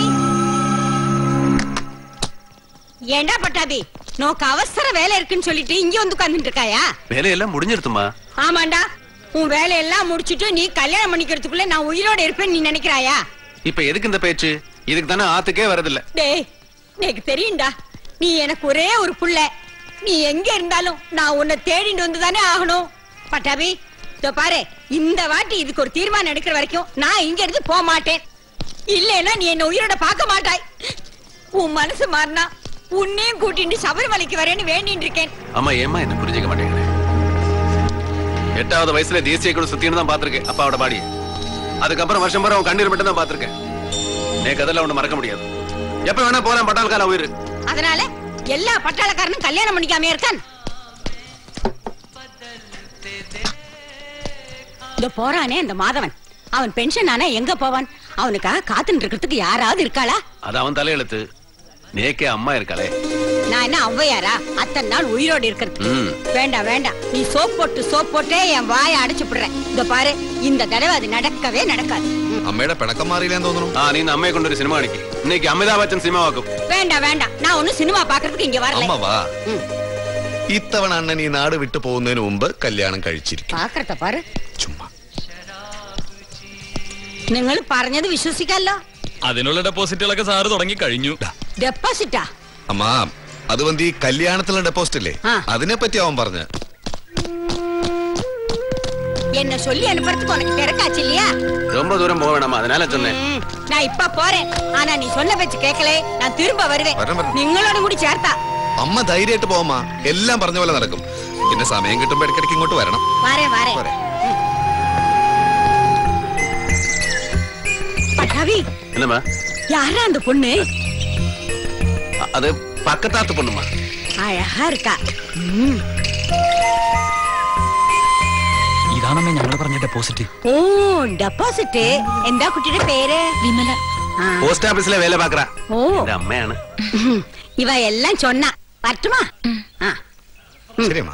ஏண்டா பட்டாபி நோக்கு அவசர வேலை இருக்குன்னு சொல்லிட்டு இங்க வந்து உட்கார்ந்துட்டு இருக்காயா வேலையெல்லாம் முடிஞ்சிருத்துமா ஆமாண்டா உன் வேலையெல்லாம் முடிச்சிட்டு நீ கல்யாணம் பண்ணிக்கிறதுக்குள்ள நான் உயிரோட இருப்பேன்னு நீ நினைக்கிறாயா இப்ப எதுக்கு இந்த பேச்சு இதுக்கு தானே ஆத்துக்கே வரதில்ல டேய் எனக்கு தெரியும்டா நீ எனக்கு ஒரே ஒரு புள்ள நீ எங்க இருந்தாலும் நான் உன்னை தேடிட்டு வந்து தானே ஆகணும் பட்டாபி இதோ பாரு இந்த வாட்டி இதுக்கு ஒரு தீர்மானம் எடுக்கிற வரைக்கும் நான் இங்க இருந்து போக மாட்டேன் இல்லைன்னா நீ என்ன உயிரோட பார்க்க மாட்டாய் உன் மனசு மாறினா உன்னையும் கூட்டிட்டு சபரிமலைக்கு வரேன்னு வேண்டிட்டு இருக்கேன் அம்மா ஏம்மா என்ன புரிஞ்சுக்க மாட்டேங்கிறேன் எட்டாவது வயசுல தேசிய குழு சுத்தின்னு தான் பாத்திருக்கேன் அப்பாவோட பாடி அதுக்கப்புறம் வருஷம் பூரா உன் கண்ணீர் மட்டும் தான் பாத்திருக்கேன் எனக்கு அதெல்லாம் ஒண்ணு மறக்க முடியாது எப்ப வேணா போலாம் பட்டால் கால உயிர் அதனால எல்லா பட்டாளக்காரனும் கல்யாணம் பண்ணிக்காம இருக்கான் இந்த போறானே அந்த மாதவன் அவன் பென்ஷன் ஆனா எங்க போவான் அவனுக்காக காத்துட்டு இருக்கிறதுக்கு யாராவது இருக்காளா அது அவன் தலையெழுத்து நேக்கே அம்மா இருக்காளே நான் என்ன ஔவையாரா அத்தனை நாள் உயிரோடு இருக்கிறதுக்கு ம். வேண்டாம் வேண்டாம் நீ சோப் போட்டு சோப் போட்டே என் வாயை அடைச்சு விடுறேன் இந்த பாரு இந்த தடவை அது நடக்கவே நடக்காது അമ്മയുടെ പിണക്കം മാറിയില്ലെന്ന് തോന്നുന്നു ആ നീ ഇന്ന് അമ്മയെ കൊണ്ടൊരു സിനിമ കാണിക്ക് ഇന്നേക്ക് അമിതാഭ് ബച്ചൻ സിനിമ വാക്കും வேண்டாம் வேண்டாம் நான் ஒண்ணும் சினிமா பாக்குறதுக்கு இங்க வரல അമ്മ വാ ഇത്തവണ അണ്ണൻ ഈ നാട് വിട്ടു പോകുന്നതിന് മുമ്പ് കല്യാണം കഴിച്ചിരിക്കും പാക്കറത്ത പാரு നിങ്ങൾ പറഞ്ഞത് വിശ്വസിക്കാലോ അതിനുള്ള ഡെപ്പോസിറ്റുകളൊക്കെ സാറ് തുടങ്ങി കഴിഞ്ഞു ഡെപ്പോസിറ്റാ അമ്മ അത് വന്ന് ഈ കല്യാണത്തിലുള്ള ഡെപ്പോസിറ്റ് ഇല്ലേ ആ. അതിനെ പറ്റി അവൻ പറഞ്ഞു என்ன சொல்லி அனுப்புறதுக்கு உனக்கு திறக்காச்சு இல்லையா ரொம்ப தூரம் போக வேணாமா அதனால சொன்னேன் ம், நான் இப்ப போறேன் ஆனா நீ சொன்ன பேச்சு கேட்கல நான் திரும்ப வருவேன் വരണം, വരണം. നിങ്ങളോട് കൂടി ചേർത്താ അമ്മ ധൈര്യമായിട്ട് പോവാ എല്ലാം പറഞ്ഞ പോലെ നടക്കും പിന്നെ സമയം കിട്ടുമ്പോ ഇടയ്ക്കിടയ്ക്ക് ഇങ്ങോട്ട് വരണം வரேன் வரேன் പോരെ. பட்டாவி என்னம்மா யாரா அந்த பொண்ணு அ- அது பக்கத்தாத்து பொண்ணுமா அழகா இருக்கா ம். ഇതാണമ്മേ ഞങ്ങൾ പറഞ്ഞ ഡെപ്പോസിറ്റ് ഓ ഡെപ്പോസിറ്റ് എന്താ കുട്ടിയുടെ പേര് വിമല போஸ்ட் ஆபீஸ்ல வேலை பாக்குறா ஓ என் அம்மைയാണ് ഇവ എല്ലാം ചൊന്ന പറ്റുമാ ആ ശരിയമ്മ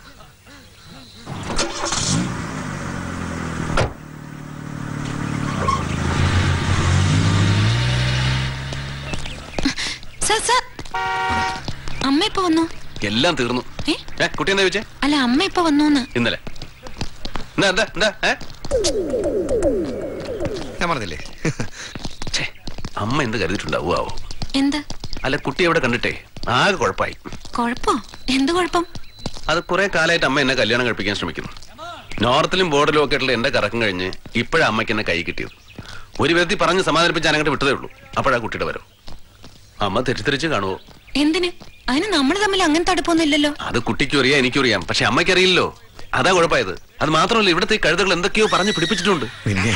സാർ സാർ അമ്മ ഇപ്പൊ വന്നു എല്ലാം തീർന്നു ഏ കുട്ടി എന്താ ചോദിച്ചേ അല്ല അമ്മ ഇപ്പൊ വന്നൂന്ന് ഇന്നലെ എന്താ എന്താ എന്താ ഏ ഞാൻ പറഞ്ഞില്ലേ അമ്മ എന്ത് കരുതിയിട്ടുണ്ടാവുമാവോ എന്ത് അല്ല കുട്ടി എവിടെ കണ്ടിട്ടേ ആകെ കുഴപ്പമായി കൊഴപ്പോ എന്ത് കുഴപ്പം അത് കുറെ കാലമായിട്ട് അമ്മ എന്നെ കല്യാണം കഴിപ്പിക്കാൻ ശ്രമിക്കുന്നു നോർത്തിലും ബോർഡിലും ഒക്കെ ആയിട്ടുള്ള എന്റെ കറക്കം കഴിഞ്ഞ് ഇപ്പോഴാ അമ്മയ്ക്ക് എന്നെ കൈ കിട്ടിയത് ഒരു വിധത്തിൽ പറഞ്ഞ് സമാധാനിപ്പിച്ച് ഞാൻ അങ്ങോട്ട് വിട്ടതേ ഉള്ളൂ അപ്പോഴാ കുട്ടിയുടെ വരും അമ്മ തെറ്റിദ്ധരിച്ച് കാണുവോ എന്തിന് അതിന് നമ്മൾ തമ്മിൽ അങ്ങനത്തെ അടുപ്പൊന്നും ഇല്ലല്ലോ അത് കുട്ടിക്കും അറിയാം എനിക്കും അറിയാം പക്ഷെ അമ്മയ്ക്ക് അറിയില്ലല്ലോ അതാ കുഴപ്പമായത് അത് മാത്രമല്ല ഇവിടുത്തെ ഈ കഴുതകൾ എന്തൊക്കെയോ പറഞ്ഞ് പിടിപ്പിച്ചിട്ടുണ്ട് നിന്നെ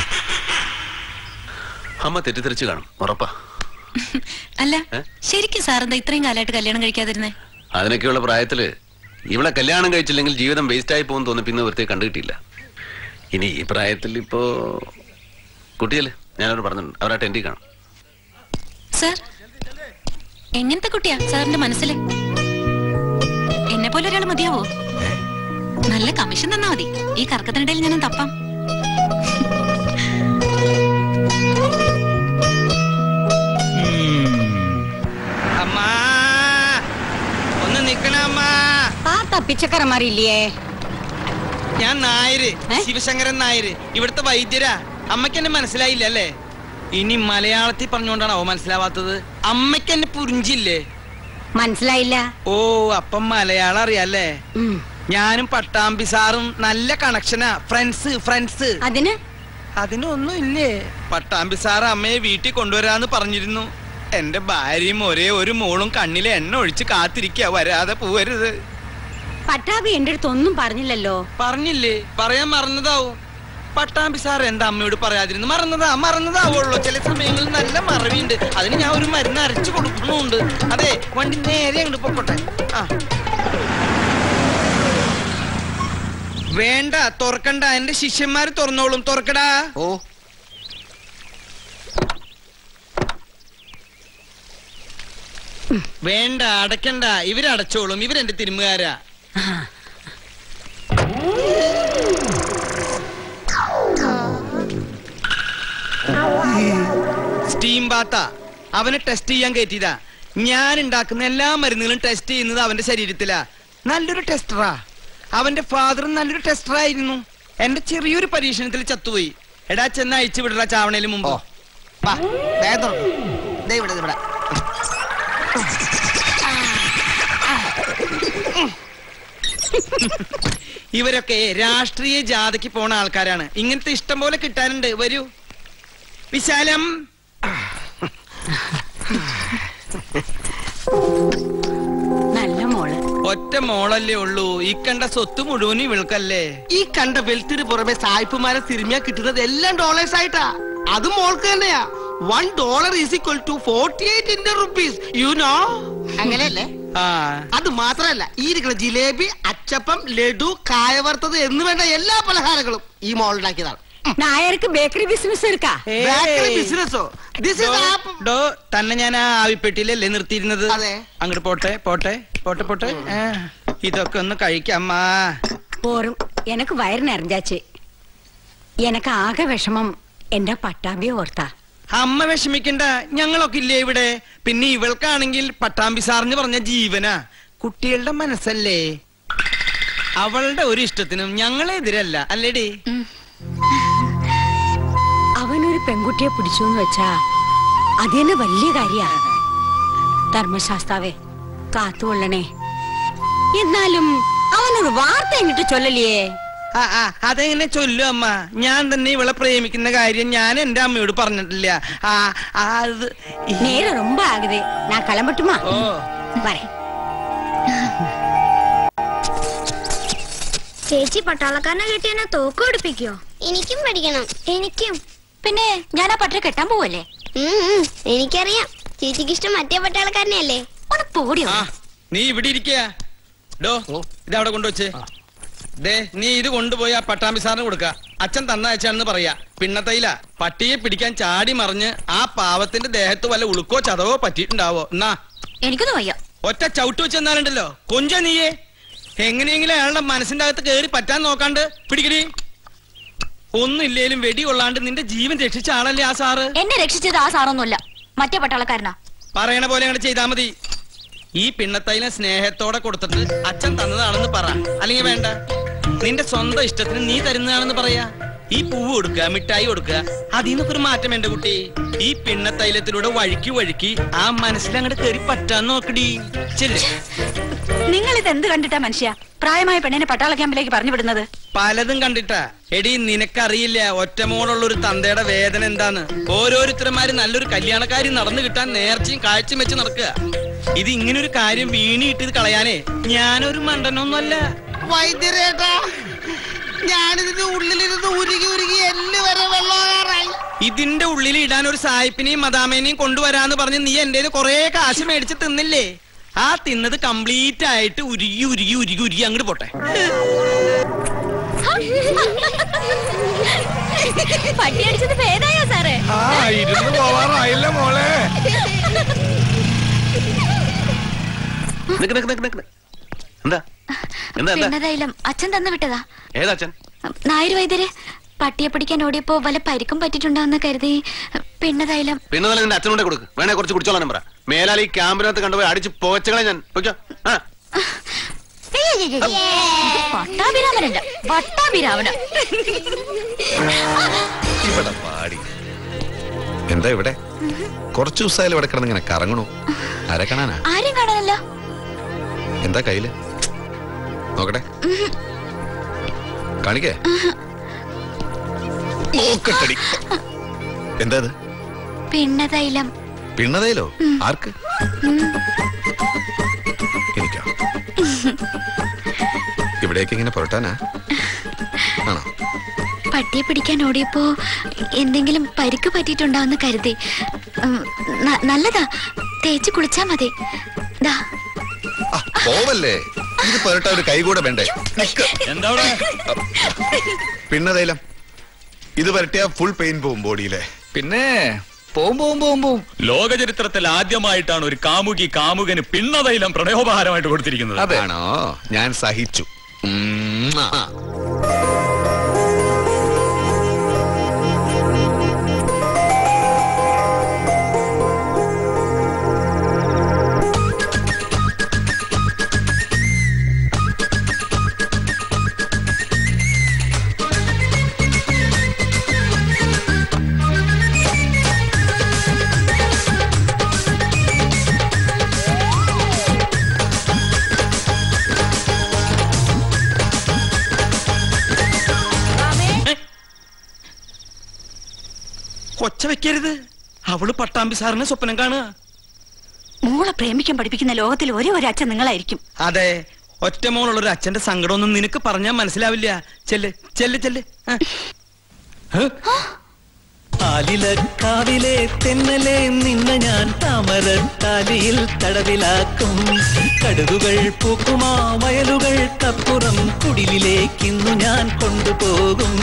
അമ്മ തെറ്റിദ്ധരിച്ച് കാണും ഉറപ്പാ അല്ല ഏ? ശരിക്കും സാറെന്താ ഇത്രയും കാലമായിട്ട് കല്യാണം കഴിക്കാതിരുന്നേ അതിനൊക്കെയുള്ള പ്രായത്തില് ഇവളെ കല്യാണം കഴിച്ചില്ലെങ്കിൽ ജീവിതം വേസ്റ്റ് ആയി പോകും തോന്നി പിന്നെ ഒരുത്തെ കണ്ടുകിട്ടിയില്ല ഇനി ഈ പ്രായത്തിൽ ഇപ്പോ കുട്ടിയല്ലേ ഞാനവർ പറഞ്ഞിട്ടുണ്ട് അവരാ ടെൻറ്റി കാണും സാർ എങ്ങനത്തെ കുട്ടിയാ സാറിന്റെ മനസ്സില് എന്നെ പോലെ ഒരാൾ മതിയാവോ നല്ല കമ്മീഷൻ തന്നാ മതി ഈ കറക്കത്തിനിടയിൽ ഞാനും തപ്പാം അമ്മാ ഒന്ന് നിക്കണ അമ്മാ താത്ത പിച്ചക്കാരന്മാരില്ലേ ഞാൻ നായര് ശിവശങ്കരൻ നായര് ഇവിടുത്തെ വൈദ്യരാ അമ്മയ്ക്ക് എന്നെ മനസ്സിലായില്ല അല്ലേ ഇനി മലയാളത്തിൽ പറഞ്ഞുകൊണ്ടാണോ മനസ്സിലാവാത്തത് അമ്മയ്ക്ക് എന്നെ പുരിഞ്ചില്ലേ മനസ്സിലായില്ല ഓ അപ്പം മലയാളം അറിയാല്ലേ ഞാനും പട്ടാമ്പി സാറും നല്ല കണക്ഷനാ ഫ്രണ്ട്സ് ഫ്രണ്ട്സ് അതിന് അതിനൊന്നും ഇല്ലേ പട്ടാമ്പി സാർ അമ്മയെ വീട്ടിൽ കൊണ്ടുവരാന്ന് പറഞ്ഞിരുന്നു എന്റെ ഭാര്യയും ഒരേ ഒരു മോളും കണ്ണിലെ എണ്ണ ഒഴിച്ച് കാത്തിരിക്കുക വരാതെ പോവരുത് പട്ടാഭി എന്റെ അടുത്ത് ഒന്നും പറഞ്ഞില്ലല്ലോ പറഞ്ഞില്ലേ പറയാൻ മറന്നതാവും പട്ടാമ്പി സാർ എന്താ അമ്മയോട് പറയാതിരുന്നു മറന്നതാ മറന്നതാവുള്ളൂ ചില സമയങ്ങളിൽ നല്ല മറവിയുണ്ട് അതിന് ഞാൻ ഒരു മരുന്ന് അരച്ചു കൊടുക്കണുണ്ട് അതെ വണ്ടി നേരെ അങ്ങോട്ട് പൊക്കോട്ടെ ആ വേണ്ട തുറക്കണ്ട എന്റെ ശിഷ്യന്മാര് തുറന്നോളും തുറക്കടാ ഓ വേണ്ട അടയ്ക്കണ്ട ഇവരടച്ചോളും ഇവരെന്റെ തിരുമുകാരാ സ്റ്റീം ബാത്ത അവനെ ടെസ്റ്റ് ചെയ്യാൻ കയറ്റിയതാ ഞാൻ ഉണ്ടാക്കുന്ന എല്ലാ മരുന്നുകളും ടെസ്റ്റ് ചെയ്യുന്നത് അവന്റെ ശരീരത്തിലാ നല്ലൊരു ടെസ്റ്ററാ അവന്റെ ഫാദറും നല്ലൊരു ടെസ്റ്ററായിരുന്നു എന്റെ ചെറിയൊരു പരീക്ഷണത്തിൽ ചത്തുപോയി എടാ ചെന്ന് അയച്ചു വിടടാ ചാവണേല് മുമ്പ് വാ, വേഗം തുറക്ക്. ദേ ഇവിടെ, ദേ ഇവിടെ. ഇവരൊക്കെ രാഷ്ട്രീയ ജാഥയ്ക്ക് പോണ ആൾക്കാരാണ് ഇങ്ങനത്തെ ഇഷ്ടം പോലെ കിട്ടാനുണ്ട് വരൂ വിശാലം നല്ല മോള് ഒറ്റ മോളല്ലേ ഉള്ളൂ ഈ കണ്ട സ്വത്ത് മുഴുവനും ഇവൾക്കല്ലേ ഈ കണ്ട വെൽത്തിന് പുറമെ സായിപ്പുമാരെ തിരുമിയാ കിട്ടുന്നത് എല്ലാം ഡോളേഴ്സ് ആയിട്ടാ അത് മോൾക്ക് തന്നെയാ one dollar is equal to forty eight Indian rupees you know അങ്ങനെയല്ലേ ആ അത് മാത്രമല്ല ഈ ഇരിക്കുന്ന ജിലേബി അച്ചപ്പം ലഡു കായവറുത്തത് എന്ന് വേണ്ട എല്ലാ പലഹാരങ്ങളും ഈ മോൾ ഉണ്ടാക്കിയതാണ് നായർക്ക് ബേക്കറി ബിസിനസ് എടുക്കാ ബേക്കറി ബിസിനസ്സോ ദിസ് ഡോ, ഇസ് ഡോ തന്നെ ഞാൻ ആ ആവിപ്പെട്ടിയിലല്ലേ നിർത്തിയിരുന്നത് അങ്ങോട്ട് പോട്ടെ പോട്ടെ പോട്ടെ പോട്ടെ ആ, ഇതൊക്കെ ഒന്ന് കഴിക്കാമ്മാ പോറും എനക്ക് വയറ് നിറഞ്ഞാച്ച് എനക്ക് ആകെ വിഷമം എന്റെ പട്ടാമ്പിയെ ഓർത്താ അമ്മ വിഷമിക്കണ്ട ഞങ്ങളൊക്കെ ഇല്ലേ ഇവിടെ പിന്നെ ഇവൾക്കാണെങ്കിൽ പട്ടാമ്പി സാറിന് പറഞ്ഞ ജീവനാ കുട്ടികളുടെ മനസ്സല്ലേ അവളുടെ ഒരു ഇഷ്ടത്തിനും ഞങ്ങളെതിരല്ല അല്ലേടി അവനൊരു പെൺകുട്ടിയെ പിടിച്ചു എന്ന് വെച്ചാ അതന്നെ വലിയ കാര്യ ധർമ്മശാസ്താവേ കാത്തുകൊള്ളണേ എന്നാലും അവനൊരു വാർത്ത എങ്ങിട്ട് ചൊല്ലലിയേ ആ, ആ, അതെങ്ങനെ ചൊല്ലും അമ്മ ഞാൻ തന്നെ ഇവളെ പ്രേമിക്കുന്ന കാര്യം ഞാൻ എന്റെ അമ്മയോട് പറഞ്ഞിട്ടില്ല ആ ആ, അത് ഈ- നേരെ ரொம்ப ആകുതേ ഞാൻ കളമ്പട്ടുമാ ഓ വരേ ചേച്ചി പട്ടാളക്കാരനെ കിട്ടിയെന്നെ തോക്ക് പഠിപ്പിക്കോ എനിക്കും പഠിക്കണം എനിക്കും പിന്നെ ഞാൻ ആ പട്ടരെ കെട്ടാൻ പോവല്ലേ എനിക്കറിയാം ചേച്ചിക്ക് ഇഷ്ടം മറ്റേ പട്ടാളക്കാരനെയല്ലേ ഒന്ന് പോടിയോ ആ നീ ഇവിടെ ഇരിക്കുക ഡോ ഇതവിടെ കൊണ്ടുവച്ചേ ദേ നീ ഇത് കൊണ്ടുപോയി ആ പട്ടാമ്പി സാറിന് കൊടുക്ക അച്ഛൻ തന്നയച്ചാണെന്ന് പറയാ പിന്നത്തയില പട്ടിയെ പിടിക്കാൻ ചാടി മറിഞ്ഞ് ആ പാവത്തിന്റെ ദേഹത്ത് വല്ല ഉളുക്കോ ചതവോ പറ്റിയിട്ടുണ്ടാവോ എന്നാ എനിക്കൊന്നും വയ്യ ഒറ്റ ചവിട്ട് വെച്ച് തന്നാലുണ്ടല്ലോ കൊഞ്ച നീയേ എങ്ങനെയെങ്കിലും അയാളുടെ മനസ്സിന്റെ അകത്ത് കയറി പറ്റാൻ നോക്കാണ്ട് പിടിക്കടി ഒന്നില്ലേലും വെടി കൊള്ളാണ്ട് നിന്റെ ജീവൻ രക്ഷിച്ച ആളല്ലേ ആ സാറ് എന്നെ രക്ഷിച്ചത് ആ സാറൊന്നുമല്ല മറ്റേ പട്ടാളക്കാരനാ പറയണ പോലെ അങ്ങോട്ട് ചെയ്താ മതി ഈ പിണ്ണത്തൈല സ്നേഹത്തോടെ കൊടുത്തിട്ട് അച്ഛൻ തന്നതാണെന്ന് പറ അല്ലെങ്കിൽ വേണ്ട നിന്റെ സ്വന്തം ഇഷ്ടത്തിന് നീ തരുന്നതാണെന്ന് പറയാ ഈ പൂവ് കൊടുക്കുക മിഠായി കൊടുക്കുക അതിൽ നിന്നൊക്കെ ഒരു മാറ്റം എന്റെ കുട്ടി ഈ പിണ്ണ തൈലത്തിലൂടെ വഴുക്കി വഴുക്കി ആ മനസ്സിൽ അങ്ങോട്ട് കയറി പറ്റാൻ നോക്കടി ചെല്ലേ നിങ്ങൾ ഇത് എന്ത് കണ്ടിട്ടാ മനുഷ്യ പ്രായമായ പെണ്ണിനെ പട്ടാള ക്യാമ്പിലേക്ക് പറഞ്ഞു വിടുന്നത് പലതും കണ്ടിട്ടാ എടി നിനക്കറിയില്ല ഒറ്റമോളുള്ള ഒരു തന്തയുടെ വേദന എന്താന്ന് ഓരോരുത്തരന്മാര് നല്ലൊരു കല്യാണക്കാരി നടന്നു കിട്ടാൻ നേർച്ചയും കാഴ്ചയും വെച്ച് നടക്കുക ഇത് ഇങ്ങനെ ഒരു കാര്യം വീണിയിട്ട് ഇത് കളയാനേ ഞാനൊരു മണ്ടനൊന്നുമല്ല വൈദ്യരേട്ടാ ഞാനിതിന്റെ ഉള്ളിലിരുന്ന് ഉരുകി ഉരുകി എല്ല് വരെ വെള്ളമാകാറായി ഇതിന്റെ ഉള്ളിൽ ഇടാൻ ഒരു സായിപ്പിനെയും മദാമേനെയും കൊണ്ടുവരാന്ന് പറഞ്ഞ് നീ എന്റെ കൊറേ കാശ് മേടിച്ച് തിന്നില്ലേ ആ തിന്നത് കംപ്ലീറ്റ് ആയിട്ട് ഉരുകി ഉരുകി ഉരുകി ഉരുകി അങ്ങോട്ട് പോട്ടെ പട്ടി അടിച്ചത് ഭേദായോ സാറേ ആ ഇരുന്ന് പോവാറായില്ല മോളെ നിക്ക് നിക്ക് നിക്ക് നിക്ക് എന്താ എന്താ എന്താ പിന്നതൈലം അച്ഛൻ തന്നു വിട്ടതാ ഏതാ അച്ഛൻ നായർ വൈദ്യര് പട്ടിയെ പിടിക്കാൻ ഓടിയപ്പോ വല്ല പരിക്കും പറ്റിയിട്ടുണ്ടോന്ന് കരുതി പിന്നതൈലം പിന്നെ നല്ല നിന്റെ അച്ഛനോടെ കൊടുക്ക് വേണേ കുറച്ച് കുടിച്ചോളാൻ പറ മേലാൽ ഈ ക്യാമ്പിനകത്ത് കണ്ടുപോയി അടിച്ച് പോച്ചകളെ ഞാൻ പൊയ്ക്കോ ആ പട്ടാഭിരാമനല്ല വട്ടാഭിരാമന ഇവിടെ പാടി എന്താ ഇവിടെ കുറച്ചു ദിവസമായാലും ഇവിടെ കിടന്ന് ഇങ്ങനെ കറങ്ങണു ആരെ കാണാനാ ആരും കാണാനല്ല എന്താ കയ്യില് നോക്കട്ടെ കാണിക്കേ നോക്കട്ടടി എന്താ ഇത് പിന്നതൈലം പിണ്ണതയിലോ ആർക്ക് ഉം. എനിക്കോ ഇവിടേക്ക് ഇങ്ങനെ പുരട്ടാനാ ആണോ പട്ടിയെ പിടിക്കാൻ ഓടിയപ്പോ എന്തെങ്കിലും പരിക്ക് പറ്റിയിട്ടുണ്ടാവുന്ന കരുതി ഉം, ന- നല്ലതാ തേച്ച് കുളിച്ചാ മതി ദാ പോവല്ലേ ഇത് പുരട്ട ഒരു കൈ കൂടെ വേണ്ടേ എന്താ പിണ്ണതൈലം ഇത് പുരട്ടിയ ഫുൾ പെയിൻ പോവും ബോഡിയിലെ പിന്നെ പോവും പോവും പോവും പോവും ലോക ചരിത്രത്തിൽ ആദ്യമായിട്ടാണ് ഒരു കാമുകി കാമുകന് പിണ്ണതൈലം പ്രണയോപഹാരമായിട്ട് കൊടുത്തിരിക്കുന്നത് ആണോ ഞാൻ സഹിച്ചു ഉം, ആ. കൊച്ച വെക്കരുത് അവള് പട്ടാമ്പി സാറിനെ സ്വപ്നം കാണുക മോളെ പ്രേമിക്കാൻ പഠിപ്പിക്കുന്ന ലോകത്തിൽ ഒരേ ഒരു അച്ഛൻ നിങ്ങളായിരിക്കും അതെ ഒറ്റമോളുള്ള ഒരു അച്ഛന്റെ സങ്കടമൊന്നും നിനക്ക് പറഞ്ഞാൽ മനസ്സിലാവില്ല ചെല്ല് ചെല്ല് ചെല്ല് ആ. ആലിലക്കാവിലെ തെന്നലെ നിന്നെ ഞാൻ താമരത്താലിയിൽ തടവിലാക്കും കടുകുകൾ പൂക്കുമാ വയലുകൾക്കപ്പുറം കുടിലിലേക്കിന്നു ഞാൻ കൊണ്ടുപോകും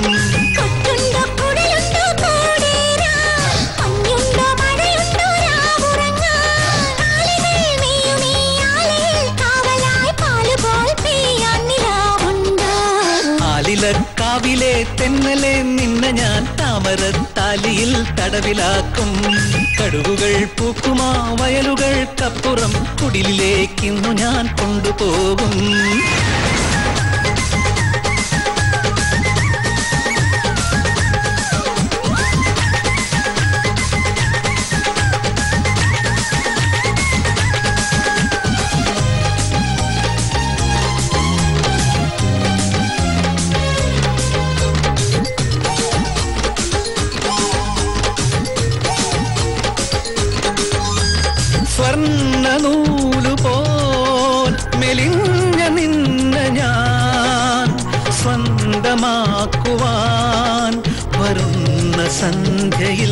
ആലിലക്കാവിലെ തെന്നലെ നിന്നെ ഞാൻ താമരത്താലിയിൽ തടവിലാക്കും കടുകുകൾ പൂക്കുമാ വയലുകൾക്കപ്പുറം കുടിലിലേക്കിന്നു ഞാൻ കൊണ്ടുപോകും സ്വർണ്ണ നൂലു പോൽ മെലിഞ്ഞ നിന്ന ഞാൻ സ്വന്തമാക്കുവാൻ വരുന്ന സന്ധ്യയിൽ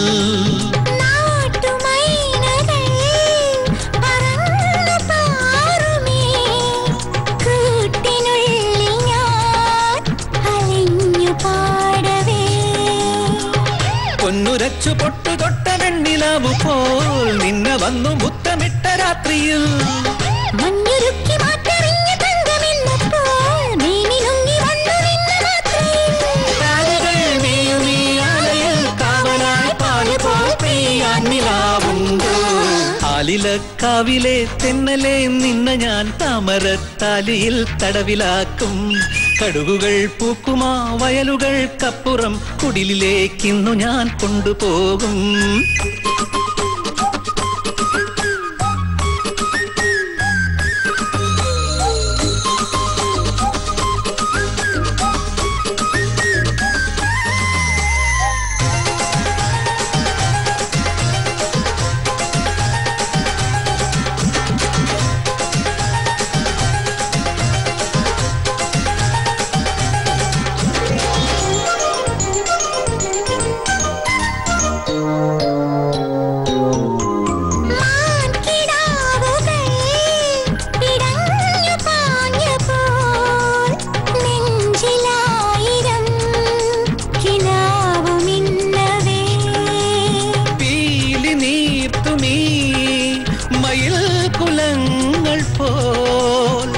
പൊന്നുരച്ചു പൊട്ടു തൊട്ട വെണ്ണിലാവു പോൽ നിന്നെ വന്നു മുത്തമിട്ട രാത്രിയിൽ മഞ്ഞുരുക്കി മാറ്ററിഞ്ഞ തങ്കമെന്നപ്പോൾ മീനിനുങ്ങി വന്നു നിന്ന രാത്രിയിൽ താരകൾ നീയുമീ ആലയിൽ കാവലായി പാല് പോൽ പെയ്യാൻ നിലാവുണ്ടോ ആലിലക്കാവിലെ തെന്നലെ നിന്ന ഞാൻ താമരത്താലിയിൽ തടവിലാക്കും കടുകുകൾ പൂക്കുമാ വയലുകൾക്കപ്പുറം കുടിലിലേക്കിന്നു ഞാൻ കൊണ്ടുപോകും പീലി നീർത്തുമീ മയിൽ കുലങ്ങൾ പോൽ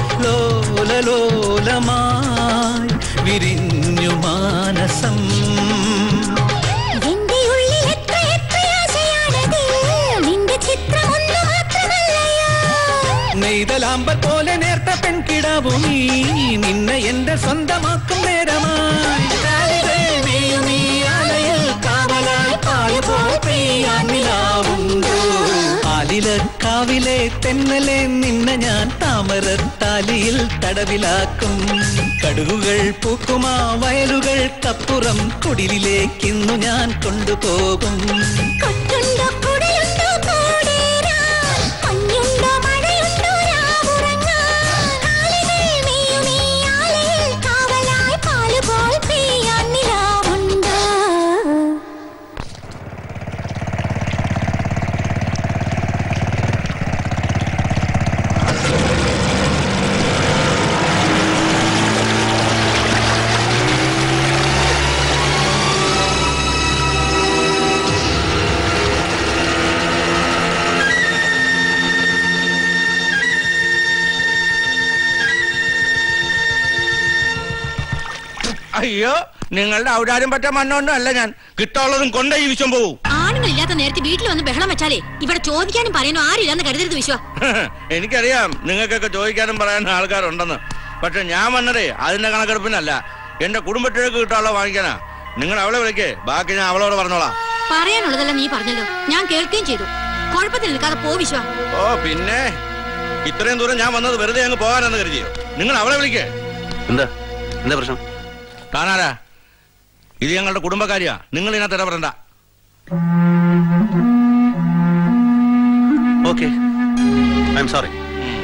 ലോലലോലമായി വിരിഞ്ഞു മാനസം എന്റെ ഉള്ളിൽ എത്ര എത്ര ആശയാണത് നിന്റെ ചിത്രം ഒന്ന് മാത്രമല്ലയോ നെയ്തലാമ്പൽ പോലെ നേർത്ത പെൺകിടാവു നീ നിന്നെ എന്റെ സ്വന്തമാക്കും നേരമായി രാവിലെ നീയും ഈ ആലയിൽ കാവലായി പായുമ്പോൾ പെയ്യാൻ നിലാവുണ്ടോ ആലിലക്കാവിലെ തെന്നലെ നിന്നെ ഞാൻ താമരത്താലിയിൽ തടവിലാക്കും കടുകുകൾ പൂക്കുമാ വയലുകൾക്കപ്പുറം കുടിലിലേക്കിന്നു ഞാൻ കൊണ്ടുപോകും കൊട്ടുണ്ടോ കുടലുണ്ടോ കോടേരാൻ മഞ്ഞുണ്ടോ മഴയുണ്ടോ രാവുറങ്ങാൻ ആലികൾ മേയും ഈ ആലയിൽ കാവലായി പാലുപോൽ പെയ്യാൻ നിലാവുണ്ടോ അയ്യോ നിങ്ങളുടെ ഔദാര്യം പറ്റ മണ്ണൊന്നും അല്ല ഞാൻ കിട്ടാനുള്ളതും കൊണ്ടേ ഈ വിശ്വം പോവും ആണുങ്ങളില്ലാത്ത നേരത്തെ വീട്ടിൽ വന്ന് ബഹളം വെച്ചാലേ ഇവിടെ ചോദിക്കാനും പറയാനും ആരുമില്ലെന്ന് കരുതരുത് വിശ്വ എനിക്കറിയാം നിങ്ങൾക്കൊക്കെ ചോദിക്കാനും പറയാനും ആൾക്കാരുണ്ടെന്ന് പക്ഷെ ഞാൻ വന്നതേ അതിന്റെ കണക്കെടുപ്പിനല്ല എന്റെ കുടുംബത്തിലേക്ക് കിട്ടാനുള്ള വാങ്ങിക്കാനാ നിങ്ങൾ അവളെ വിളിക്കേ ബാക്കി ഞാൻ അവളോട് പറഞ്ഞോളാം പറയാനുള്ളതെല്ലാം നീ പറഞ്ഞല്ലോ ഞാൻ കേൾക്കുകയും ചെയ്തു കുഴപ്പത്തിൽ നിൽക്കാതെ പോ വിശ്വ ഓ പിന്നെ ഇത്രയും ദൂരം ഞാൻ വന്നത് വെറുതെ അങ്ങ് പോകാനെന്ന് കരുതിയോ നിങ്ങൾ അവളെ വിളിക്കേ എന്താ എന്താ പ്രശ്നം കാണാരാ ഇത് ഞങ്ങളുടെ കുടുംബക്കാരിയാ നിങ്ങൾ ഇതിനകത്ത് ഇടപെടണ്ട ഓക്കെ ഐ എം സോറി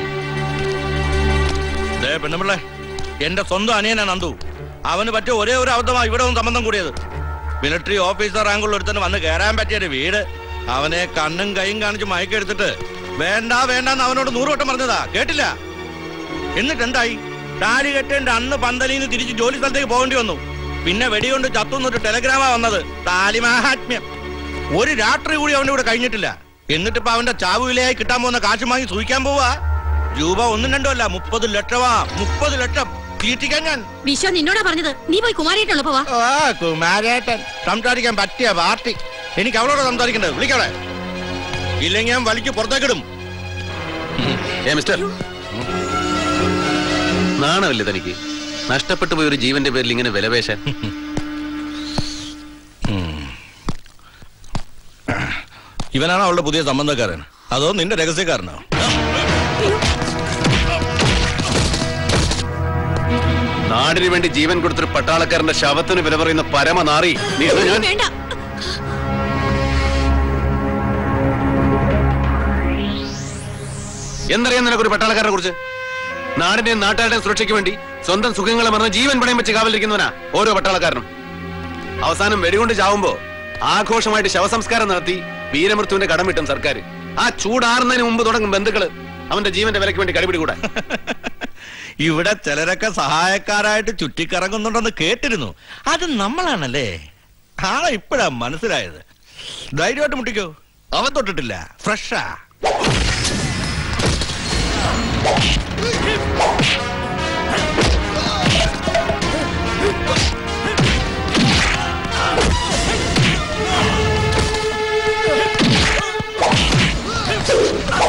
ദേ പെണ്ണുപിള്ളേ എന്റെ സ്വന്തം അനിയനാ നന്ദു അവന് പറ്റിയ ഒരേ ഒരു അബദ്ധമാ ഇവിടെ ഒന്ന് സംബന്ധം കൂടിയത് മിലിറ്ററി ഓഫീസർ റാങ്കുള്ള ഒരുത്തന് വന്ന് കയറാൻ പറ്റിയ ഒരു വീട് അവനെ കണ്ണും കൈയും കാണിച്ച് മയക്കെടുത്തിട്ട് വേണ്ട വേണ്ടെന്ന് അവനോട് നൂറുവട്ടം പറഞ്ഞതാ കേട്ടില്ല എന്നിട്ട് എന്തായി താലി കെട്ടേണ്ട അന്ന് പന്തലിന്ന് തിരിച്ച് ജോലി സ്ഥലത്തേക്ക് പോകേണ്ടി വന്നു പിന്നെ വെടികൊണ്ട് ചത്തുന്നൊരു ടെലഗ്രാമാ വന്നത് താലിമാഹാത്മ്യം ഒരു രാത്രി കൂടി അവന്റെ കൂടെ കഴിഞ്ഞിട്ടില്ല എന്നിട്ടിപ്പോ അവന്റെ ചാവ് വിലയായി കിട്ടാൻ പോകുന്ന കാശ് വാങ്ങി സൂഹിക്കാൻ പോവാ രൂപ ഒന്നും രണ്ടും അല്ല മുപ്പത് ലക്ഷമാ മുപ്പത് ലക്ഷം തീറ്റിക്കാൻ ഞാൻ വിശ്വ നിന്നോടാ പറഞ്ഞത് നീ പോയി കുമാരിയിട്ടുള്ളപ്പോ വാ ആ കുമാരേട്ടൻ സംസാരിക്കാൻ പറ്റിയ പാർട്ടി എനിക്ക് അവളോട് സംസാരിക്കണ്ടത് വിളിക്കവളെ ഇല്ലെങ്കിൽ ഞാൻ വലിക്ക് പുറത്തേക്കിടും ഏ മിസ്റ്റർ നാണമില്ലേ തനിക്ക് നഷ്ടപ്പെട്ടു പോയ ഒരു ജീവന്റെ പേരിൽ ഇങ്ങനെ വിലപേശാൻ ഇവനാണ് അവളുടെ പുതിയ സംബന്ധക്കാരൻ അതോ നിന്റെ രഹസ്യക്കാരനോ നാടിന് വേണ്ടി ജീവൻ കൊടുത്തൊരു പട്ടാളക്കാരന്റെ ശവത്തിന് വില പറയുന്ന പരമനാറി നീ എന്താ ഞാൻ വേണ്ട എന്തറിയാം നിനക്കൊരു പട്ടാളക്കാരനെ കുറിച്ച് നാടിന്റെയും നാട്ടുകാരുടെയും സുരക്ഷയ്ക്ക് വേണ്ടി സ്വന്തം സുഖങ്ങളെ മറന്ന് ജീവൻ പണയം വെച്ച് കാവലിരിക്കുന്നവനാ ഓരോ പട്ടാളക്കാരനും അവസാനം വെടികൊണ്ട് ചാവുമ്പോ ആഘോഷമായിട്ട് ശവസംസ്കാരം നടത്തി വീരമൃത്യുവിന്റെ കടം വിട്ടും സർക്കാർ ആ ചൂടാറുന്നതിന് മുമ്പ് തുടങ്ങും ബന്ധുക്കള് അവന്റെ ജീവന്റെ വിലയ്ക്ക് വേണ്ടി കടിപിടി കൂടാ ഇവിടെ ചിലരൊക്കെ സഹായക്കാരായിട്ട് ചുറ്റിക്കറങ്ങുന്നുണ്ടെന്ന് കേട്ടിരുന്നു അത് നമ്മളാണല്ലേ ആളെ ഇപ്പോഴാ മനസ്സിലായത് ധൈര്യമായിട്ട് മുട്ടിക്കോ അവൻ തൊട്ടിട്ടില്ല ഫ്രഷാ ആ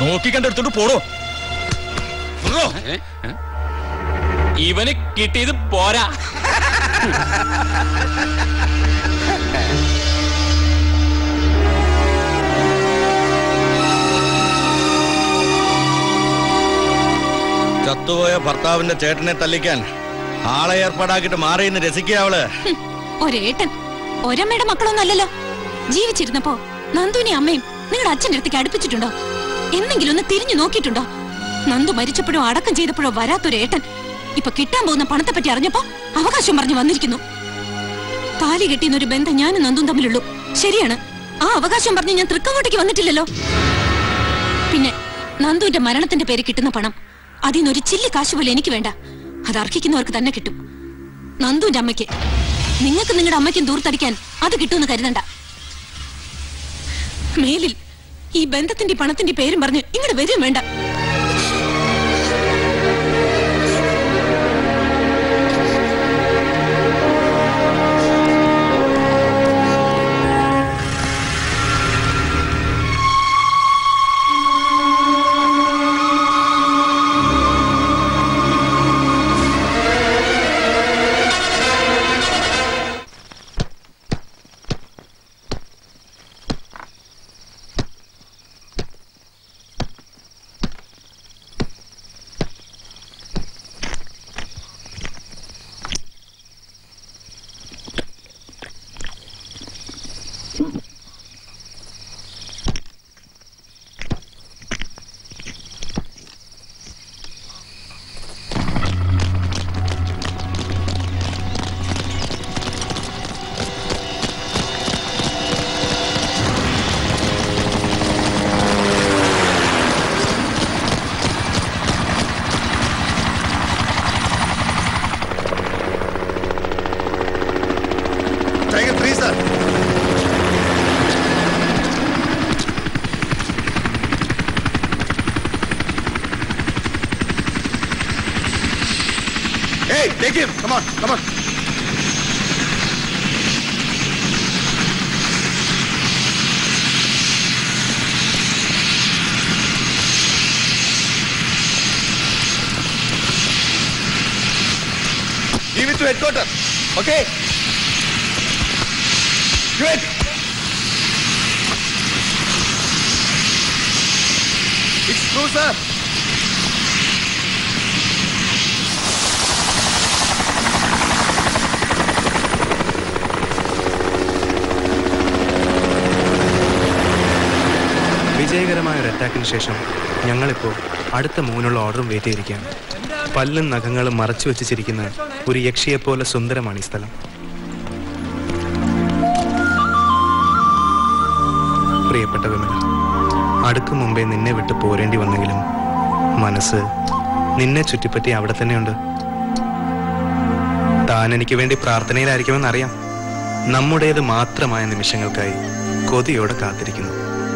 നോക്കി കണ്ടെടുത്തോണ്ട് പോടോ ഇവന് കിട്ടിയത് പോരാ ചത്തുപോയ ഭർത്താവിന്റെ ചേട്ടനെ തല്ലിക്കാൻ ആളെ ഏർപ്പാടാക്കിയിട്ട് മാറിയെന്ന് രസിക്കുക അവള് ഒരേട്ടൻ ഒരമ്മയുടെ മക്കളൊന്നും അല്ലല്ലോ ജീവിച്ചിരുന്നപ്പോ നന്ദുവിനെ അമ്മയും നിങ്ങളുടെ അച്ഛന്റെ അടുത്തേക്ക് അടുപ്പിച്ചിട്ടുണ്ടോ എന്നെങ്കിലും ഒന്ന് തിരിഞ്ഞു നോക്കിയിട്ടുണ്ടോ നന്ദു മരിച്ചപ്പോഴോ അടക്കം ചെയ്തപ്പോഴോ വരാത്തൊരേട്ടൻ ഇപ്പൊ കിട്ടാൻ പോകുന്ന പണത്തെ പറ്റി അറിഞ്ഞപ്പോ അവകാശം പറഞ്ഞു വന്നിരിക്കുന്നു താലി കെട്ടിയെന്നൊരു ബന്ധം ഞാനും നന്ദും തമ്മിലുള്ളൂ ശരിയാണ് ആ അവകാശം പറഞ്ഞ് ഞാൻ തൃക്കങ്ങോട്ടേക്ക് വന്നിട്ടില്ലല്ലോ പിന്നെ നന്ദുവിന്റെ മരണത്തിന്റെ പേര് കിട്ടുന്ന പണം അതിൽ നിന്നൊരു ചില്ലി കാശ് പോലും എനിക്ക് വേണ്ട അത് അർഹിക്കുന്നവർക്ക് തന്നെ കിട്ടും നന്ദുവിന്റെ അമ്മയ്ക്ക് നിങ്ങൾക്ക് നിങ്ങളുടെ അമ്മയ്ക്കും ദൂർത്തടിക്കാൻ അത് കിട്ടുമെന്ന് കരുതണ്ട മേലിൽ ഈ ബന്ധത്തിന്റെ പണത്തിന്റെ പേരും പറഞ്ഞ് ഇങ്ങോട്ട് വരും വേണ്ട Tiger 3, sir. Hey, take him. Come on, come on. Give it to headquarters. Okay? Quick! It's true, sir. വിജയകരമായ ഒരു അറ്റാക്കിന് ശേഷം ഞങ്ങളിപ്പോൾ അടുത്ത മൂന്നുള്ള ഓർഡറും വെയിറ്റ് ചെയ്തിരിക്കുകയാണ് പല്ലും നഖങ്ങളും മറച്ചു വെച്ച് ചിരിക്കുന്ന ഒരു യക്ഷിയെപ്പോലെ സുന്ദരമാണ് ഈ സ്ഥലം പ്രിയപ്പെട്ട വിമല അടുക്കും മുമ്പേ നിന്നെ വിട്ട് പോരേണ്ടി വന്നെങ്കിലും മനസ്സ് നിന്നെ ചുറ്റിപ്പറ്റി അവിടെ തന്നെയുണ്ട് താൻ എനിക്ക് വേണ്ടി പ്രാർത്ഥനയിലായിരിക്കുമെന്ന് അറിയാം നമ്മുടേത് മാത്രമായ നിമിഷങ്ങൾക്കായി കൊതിയോടെ കാത്തിരിക്കുന്നു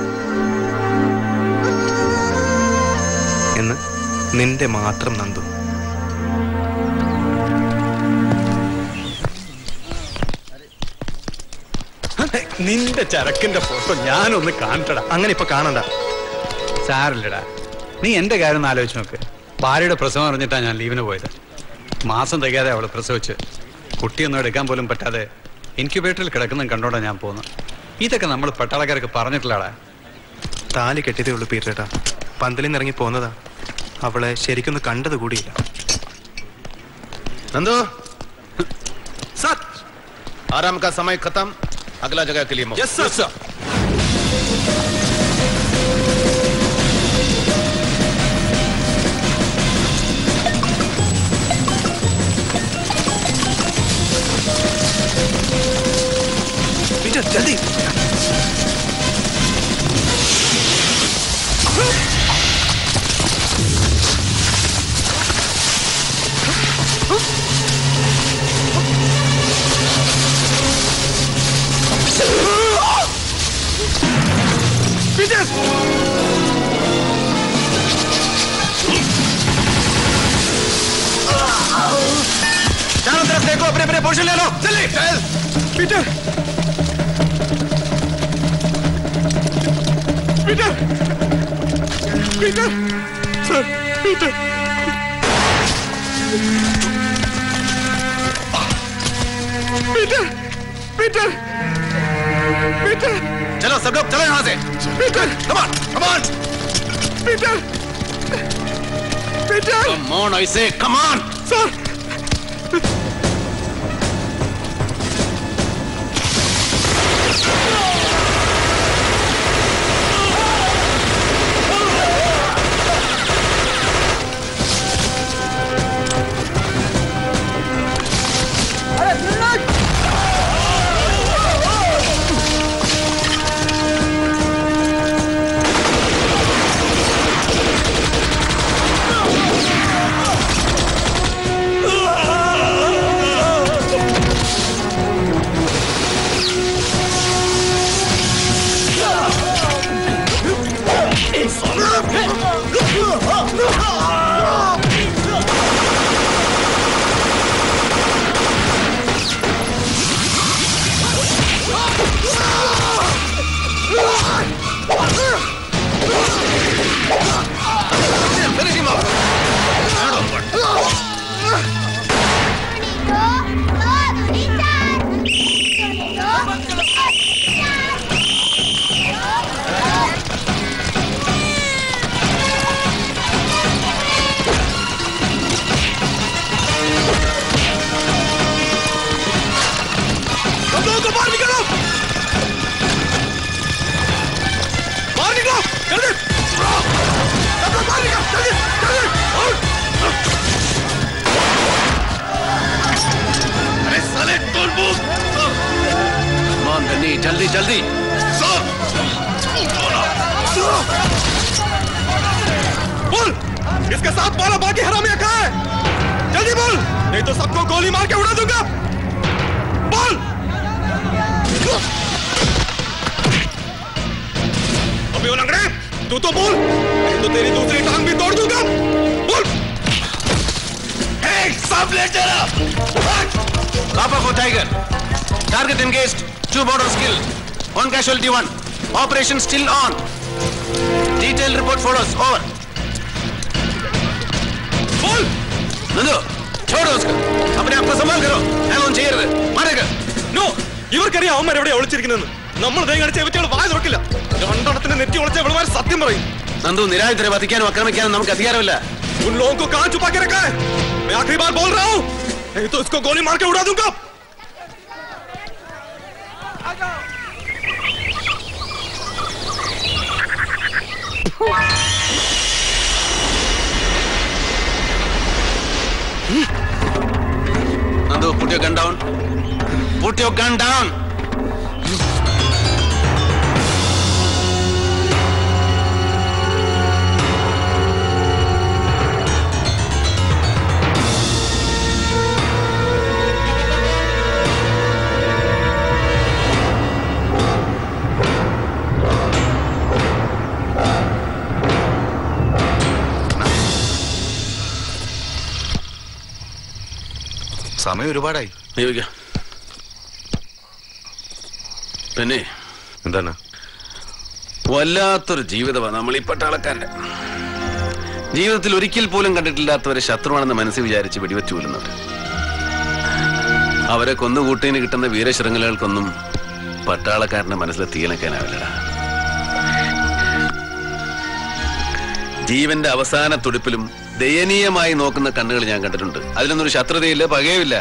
എന്ന് നിന്റെ മാത്രം നന്ദു നിന്റെ ചരക്കിന്റെ ഫോട്ടോ ഞാനൊന്ന് കാണട്ടടാ അങ്ങനെ ഇപ്പൊ കാണണ്ട സാരല്ലടാ നീ എന്റെ കാര്യം ഒന്ന് ആലോചിച്ച് നോക്ക് ഭാര്യയുടെ പ്രസവം അറിഞ്ഞിട്ടാ ഞാൻ ലീവിന് പോയത് മാസം തികയാതെ അവള് പ്രസവിച്ച് കുട്ടിയൊന്നും എടുക്കാൻ പോലും പറ്റാതെ ഇൻക്യുബേറ്ററിൽ കിടക്കുന്ന കണ്ടോണ്ടാ ഞാൻ പോകുന്നത് ഇതൊക്കെ നമ്മൾ പട്ടാളക്കാർക്ക് പറഞ്ഞിട്ടില്ലടാ താലി കെട്ടിയതേ ഉള്ളൂ പീറ്റേട്ടാ പന്തലിൽ നിന്ന് ഇറങ്ങി പോന്നതാ അവളെ ശരിക്കൊന്ന് കണ്ടത് കൂടിയില്ല नंदू सर आराम का समय खत्म अगला जगह के लिए यस सर सर पीटर जल्दी पीटर चारों तरफ देखो अपने अपने पोर्शन ले लो जल्दी चल Peter Peter Peter sir Peter Peter Peter Peter चलो सब लोग चलो यहाँ से Peter come on come on Peter Peter come on I say come on sir हम लोगों को बाहर निकालो बाहर निकलो जल्दी सब लोग बाहर निकलो जल्दी जल्दी अरे साले don't move come on Bunny जल्दी जल्दी बोल इसके साथ मारा बाकी हरामिया कहाँ है जल्दी बोल नहीं तो सबको गोली मार के उड़ा दूंगा बोल अबे वो लंगड़े तू तो बोल नहीं तो तेरी दूसरी टांग भी तोड़ दूंगा बोल सब ले चला Copper for Tiger. Target engaged. Two border skill. One casualty one. Operation still on. Detailed report follows. Over. बोल नंदू छोड़ो उसको अपने आप को संभाल करो ഒന്നും ചെയ്യരുത് മാറുക നോ ഇവർക്കറിയാം അവന്മാർ എവിടെ ഒളിച്ചിരിക്കുന്നത് നമ്മൾ ദൈവം കാണിച്ച ഇവറ്റകൾ വായ തുറക്കില്ല രണ്ടെണ്ണത്തിന് നെറ്റി ഒളിച്ച ഇവളുമാർ സത്യം പറയും നന്ദു നിരായുധരെ വധിക്കാനും ആക്രമിക്കാനും നമുക്ക് അധികാരമില്ല उन लोगों को कहां छुपा के रखा है मैं आखिरी बार बोल रहा हूं नहीं तो इसको गोली मार के उड़ा दूंगा Nandu put your gun down put your gun down സമയം ഒരുപാടായി നിയോഗിക്ക പിന്നെ എന്താണ് വല്ലാത്തൊരു ജീവിതമാണ് നമ്മൾ ഈ പട്ടാളക്കാരുടെ ജീവിതത്തിൽ ഒരിക്കൽ പോലും കണ്ടിട്ടില്ലാത്തവരെ ശത്രുവാണെന്ന് മനസ്സിൽ വിചാരിച്ച് വെടിവെച്ചു കൊല്ലുന്നവർ അവരെ കൊന്നുകൂട്ടിന് കിട്ടുന്ന വീരശൃംഖലകൾക്കൊന്നും പട്ടാളക്കാരന്റെ മനസ്സിൽ തീയണക്കാനാവില്ലടാ ജീവന്റെ അവസാന തുടിപ്പിലും ദയനീയമായി നോക്കുന്ന കണ്ണുകൾ ഞാൻ കണ്ടിട്ടുണ്ട് അതിലൊന്നും ഒരു ശത്രുതയില്ല പകയുമില്ല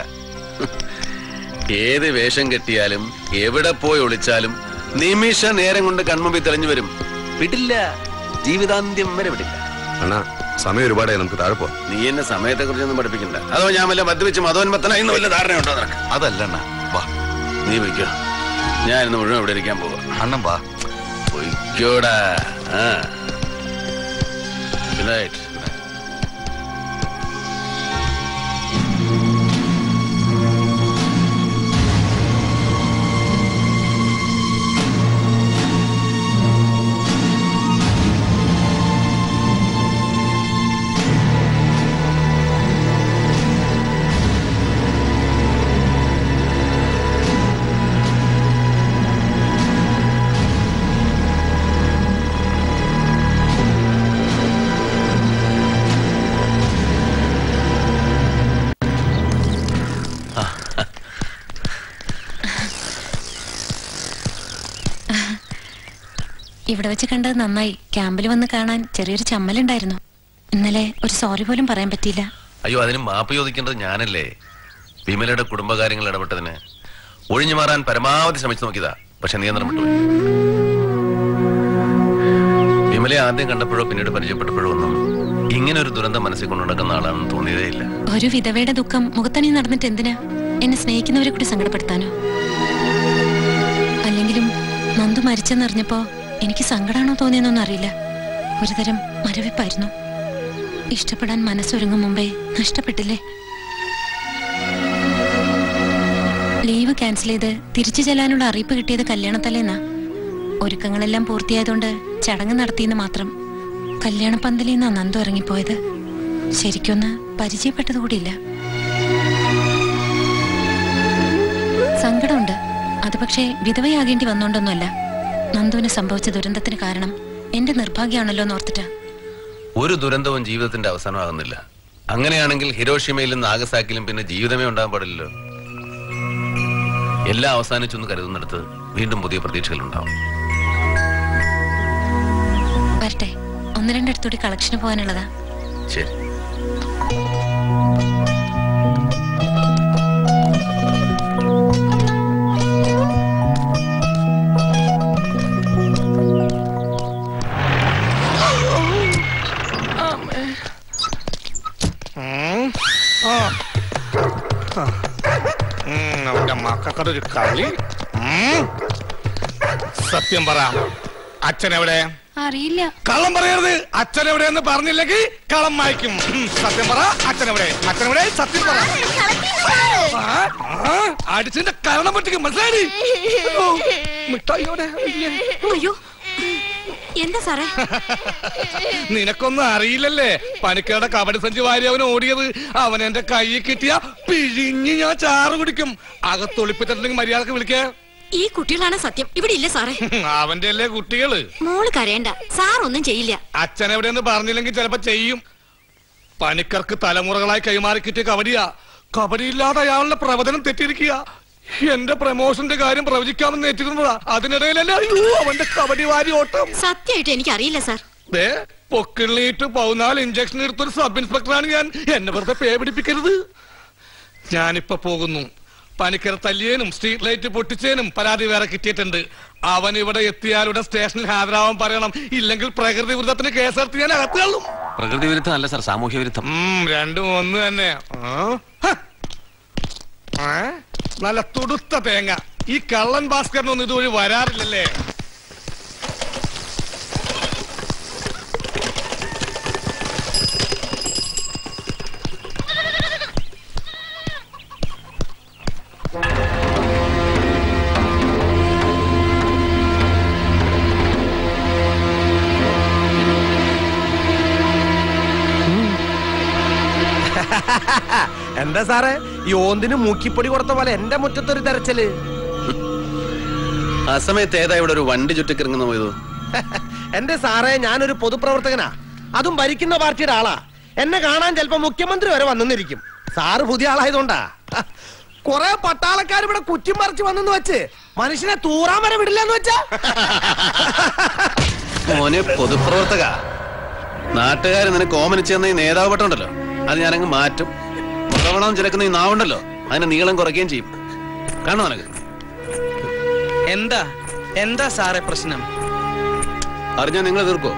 ഏത് വേഷം കെട്ടിയാലും എവിടെ പോയി ഒളിച്ചാലും നിമിഷ നേരം കൊണ്ട് കൺമുമ്പിൽ തെളിഞ്ഞു വരും വിടില്ല ജീവിതാന്ത്യം വരെ വിടില്ല അണ്ണാ സമയം ഒരുപാടായി നമുക്ക് താഴെ പോവാം നീ എന്നെ സമയത്തെ കുറിച്ചൊന്നും പഠിപ്പിക്കണ്ട അതോ ഞാൻ വല്ല മദ്യവെച്ച് മതോന്മത്തനായി വല്ല ധാരണയുണ്ടോ നിനക്ക് അതല്ല അണ്ണാ വാ നീ വയ്ക്കോ ഞാൻ ഇന്ന് മുഴുവൻ ഇവിടെ ഇരിക്കാൻ പോവാ അണ്ണൻ വാ പൊയ്ക്കോടാ ആ ഗുഡ് നൈറ്റ് ആ ഇവിടെ വെച്ച് കണ്ടത് നന്നായി ക്യാമ്പിൽ വന്ന് കാണാൻ ചെറിയൊരു ചമ്മലുണ്ടായിരുന്നു ഇന്നലെ ഒരു സോറി പോലും പറയാൻ പറ്റിയില്ല അയ്യോ അതിന് മാപ്പ് ചോദിക്കേണ്ടത് ഞാനല്ലേ വിമലയുടെ കുടുംബകാര്യങ്ങൾ ഇടപെട്ടതിന് ഒഴിഞ്ഞു മാറാൻ പരമാവധി ശ്രമിച്ചു നോക്കിയതാ പക്ഷെ നിയന്ത്രണം വിട്ടുപോയി വിമലയെ ആദ്യം കണ്ടപ്പോഴോ പിന്നീട് പരിചയപ്പെട്ടപ്പോഴോ ഒന്നും ഇങ്ങനെ ഒരു ദുരന്തം മനസ്സിൽ കൊണ്ടു നടക്കുന്ന ആളാണെന്ന് തോന്നിയതേ ഇല്ല ഒരു വിധവയുടെ ദുഃഖം മുഖത്തണി നടന്നിട്ട് എന്തിനാ എന്നെ സ്നേഹിക്കുന്നവരെ കൂടി സങ്കടപ്പെടുത്താനോ അല്ലെങ്കിലും നന്ദു മരിച്ചെന്നറിഞ്ഞപ്പോ എനിക്ക് സങ്കടാണോ തോന്നിയെന്നൊന്നും അറിയില്ല ഒരുതരം മരവിപ്പായിരുന്നു ഇഷ്ടപ്പെടാൻ മനസ്സൊരുങ്ങും മുമ്പേ നഷ്ടപ്പെട്ടില്ലേ ലീവ് ക്യാൻസൽ ചെയ്ത് തിരിച്ചു ചെല്ലാനുള്ള അറിയിപ്പ് കിട്ടിയത് കല്യാണത്തലേന്നാ ഒരുക്കങ്ങളെല്ലാം പൂർത്തിയായതുകൊണ്ട് ചടങ്ങ് നടത്തിയെന്ന് മാത്രം കല്യാണ പന്തലിൽ നിന്നാ നന്ദു ഇറങ്ങിപ്പോയത് ശരിക്കൊന്ന് പരിചയപ്പെട്ടത് കൂടിയില്ല സങ്കടമുണ്ട് അത് പക്ഷേ വിധവയാകേണ്ടി വന്നോണ്ടൊന്നുമല്ല നന്ദുവിന് സംഭവിച്ച ദുരന്തത്തിന് കാരണം എന്റെ നിർഭാഗ്യമാണല്ലോ എന്നോർത്തിട്ടാ ഒരു ദുരന്തവും ജീവിതത്തിന്റെ അവസാനമാകുന്നില്ല അങ്ങനെയാണെങ്കിൽ ഹിരോഷിമയിലും നാഗസാക്കിലും പിന്നെ ജീവിതമേ ഉണ്ടാകാൻ പാടില്ലല്ലോ എല്ലാം അവസാനിച്ചെന്ന് കരുതുന്നിടത്ത് വീണ്ടും പുതിയ പ്രതീക്ഷകൾ ഉണ്ടാവും വരട്ടെ ഒന്ന് രണ്ടിടത്തൂടി കളക്ഷന് പോകാനുള്ളതാ ശരി ഉം. ആ. ആ. ഉം, അവന്റെ മക്കൾക്കതൊരു കളി ഉം. സത്യം പറ അച്ഛൻ എവിടെ അറിയില്ല കള്ളം പറയരുത് അച്ഛൻ എവിടെയെന്ന് പറഞ്ഞില്ലെങ്കിൽ കള്ളം വായിക്കും ഉം, സത്യം പറ അച്ഛൻ എവിടെ അച്ഛൻ എവിടെ സത്യം പറ ആ, ആ, അടിച്ചിന്റെ കരണം പറ്റിക്കും മനസ്സിലായി ഓ, മിഠായി എവിടെ? ഇല്ലേ? അയ്യോ എന്താ സാറേ നിനക്കൊന്നും അറിയില്ലല്ലേ പനിക്കയുടെ കബഡി സഞ്ചി വാരി അവൻ ഓടിയത് അവൻ എന്റെ കയ്യിൽ കിട്ടിയ പിഴിഞ്ഞ് ഞാൻ ചാറ് കുടിക്കും അകത്തൊളിപ്പിച്ചിട്ടുണ്ടെങ്കിൽ മര്യാദക്ക് വിളിക്കേ ഈ കുട്ടികളാണ് സത്യം ഇവിടെ ഇല്ല സാറേ അവന്റെ അല്ലേ കുട്ടികള് മോള് കരയണ്ട സാർ ഒന്നും ചെയ്യില്ല അച്ഛൻ എവിടെയെന്ന് പറഞ്ഞില്ലെങ്കിൽ ചിലപ്പോ ചെയ്യും പനിക്കർക്ക് തലമുറകളായി കൈമാറി കിട്ടിയ കബഡിയാ കബഡിയില്ലാതെ അയാളുടെ പ്രവചനം തെറ്റിയിരിക്കുക എന്റെ പ്രമോഷന്റെ കാര്യം പ്രവചിക്കാമെന്ന് ഏറ്റിരുന്നതാ അതിനിടയിലല്ലേ അയ്യോ അവന്റെ കബഡി വാരി ഓട്ടം സത്യമായിട്ട് എനിക്ക് അറിയില്ല സാർ ദേ പൊക്കിളിയിട്ട് പതിനാല് ഇഞ്ചക്ഷൻ എടുത്തൊരു സബ് ഇൻസ്പെക്ടറാണ് ഞാൻ എന്നെ വെറുതെ പേ പിടിപ്പിക്കരുത് ഞാനിപ്പോ പോകുന്നു പനിക്കര തല്ലിയേനും സ്ട്രീറ്റ് ലൈറ്റ് പൊട്ടിച്ചേനും പരാതി വേറെ കിട്ടിയിട്ടുണ്ട് അവൻ ഇവിടെ എത്തിയാലുടെ സ്റ്റേഷനിൽ ഹാജരാവാൻ പറയണം ഇല്ലെങ്കിൽ പ്രകൃതി വിരുദ്ധത്തിന് കേസെടുത്ത് ഞാൻ അകത്ത് തള്ളും പ്രകൃതി വിരുദ്ധം അല്ല സാർ സാമൂഹ്യ വിരുദ്ധം ഉം, രണ്ടും ഒന്ന് തന്നെ ആ? ഹ. ആ? നല്ല തുടുത്ത തേങ്ങ ഈ കള്ളൻ ഭാസ്കരനൊന്നും ഇതുവഴി വരാറില്ലല്ലേ എന്താ സാറേ ഈ ഓന്തിന് മൂക്കിപ്പൊടി കൊടുത്ത പോലെ എന്റെ മുറ്റത്തൊരു തെരച്ചില് ആ സമയത്ത് ഏതാ ഇവിടെ ഒരു വണ്ടി ചുറ്റിക്കിറങ്ങുന്ന പോയത് എന്റെ സാറേ ഞാനൊരു പൊതുപ്രവർത്തകനാ അതും ഭരിക്കുന്ന പാർട്ടിയുടെ ആളാ എന്നെ കാണാൻ ചിലപ്പോ മുഖ്യമന്ത്രി വരെ വന്നെന്നിരിക്കും സാറ് പുതിയ ആളായതുകൊണ്ടാ കൊറേ പട്ടാളക്കാർ ഇവിടെ കുറ്റി മറിച്ച് വന്നെന്ന് വെച്ച് മനുഷ്യനെ തൂറാൻ വരെ വിടില്ലെന്ന് വെച്ചാ മോനെ പൊതുപ്രവർത്തക നാട്ടുകാർ നിനക്ക് ഓമനിച്ച് തന്ന ഈ നേതാവ് പട്ടമുണ്ടല്ലോ അത് ഞാനങ്ങ് മാറ്റും മുറവണം ചിലക്കുന്ന ഈ നാവുണ്ടല്ലോ അതിന്റെ നീളം കുറയ്ക്കുകയും ചെയ്യും കാണോ നിനക്ക് എന്താ എന്താ സാറേ പ്രശ്നം അറിഞ്ഞാ നിങ്ങൾ തീർക്കോ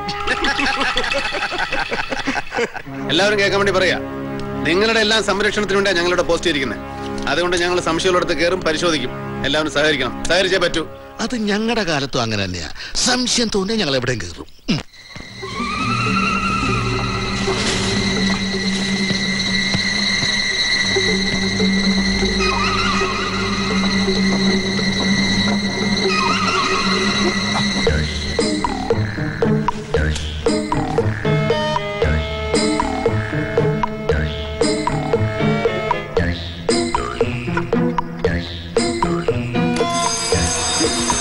എല്ലാവരും കേൾക്കാൻ വേണ്ടി പറയാ നിങ്ങളുടെ എല്ലാം സംരക്ഷണത്തിന് വേണ്ടിയാണ് ഞങ്ങളുടെ പോസ്റ്റ് ഇരിക്കുന്നത് അതുകൊണ്ട് ഞങ്ങൾ സംശയമുള്ളിടത്ത് കയറും പരിശോധിക്കും എല്ലാവരും സഹകരിക്കണം സഹകരിച്ചേ പറ്റൂ അത് ഞങ്ങളുടെ കാലത്തും അങ്ങനെ തന്നെയാ സംശയം തോന്നിയാൽ ഞങ്ങൾ എവിടെയും കയറും ഉം.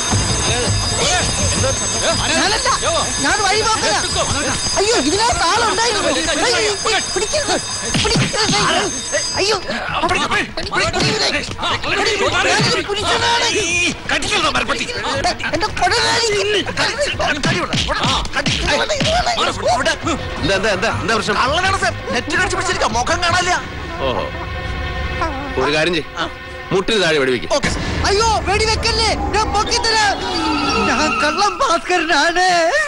ഞാനല്ല ഞാൻ വഴി നോക്കില്ല അയ്യോ ഇതിനകത്ത് ആളുണ്ടായിരുന്നു അയ്യോ, പിടിക്കരുത്, പിടിക്കരുത്. അയ്യോ പുലിച്ചനാണ്. എന്റെ കൊടലാളി. എന്താ എന്താ എന്താ എന്താ പ്രശ്നം കള്ളനാണ് സാർ നെറ്റ് കടിച്ചു പിടിച്ചിരിക്കാം മുഖം കാണാനില്ല ഓഹോ ഒരു കാര്യം ചെയ് മുട്ടിന് താഴെ വെടിവെക്ക് അയ്യോ വെടിവെക്കല്ലേ ഞാൻ പൊക്കിത്തരാം ഞാൻ കള്ളം ഭാസ്കരനാണ്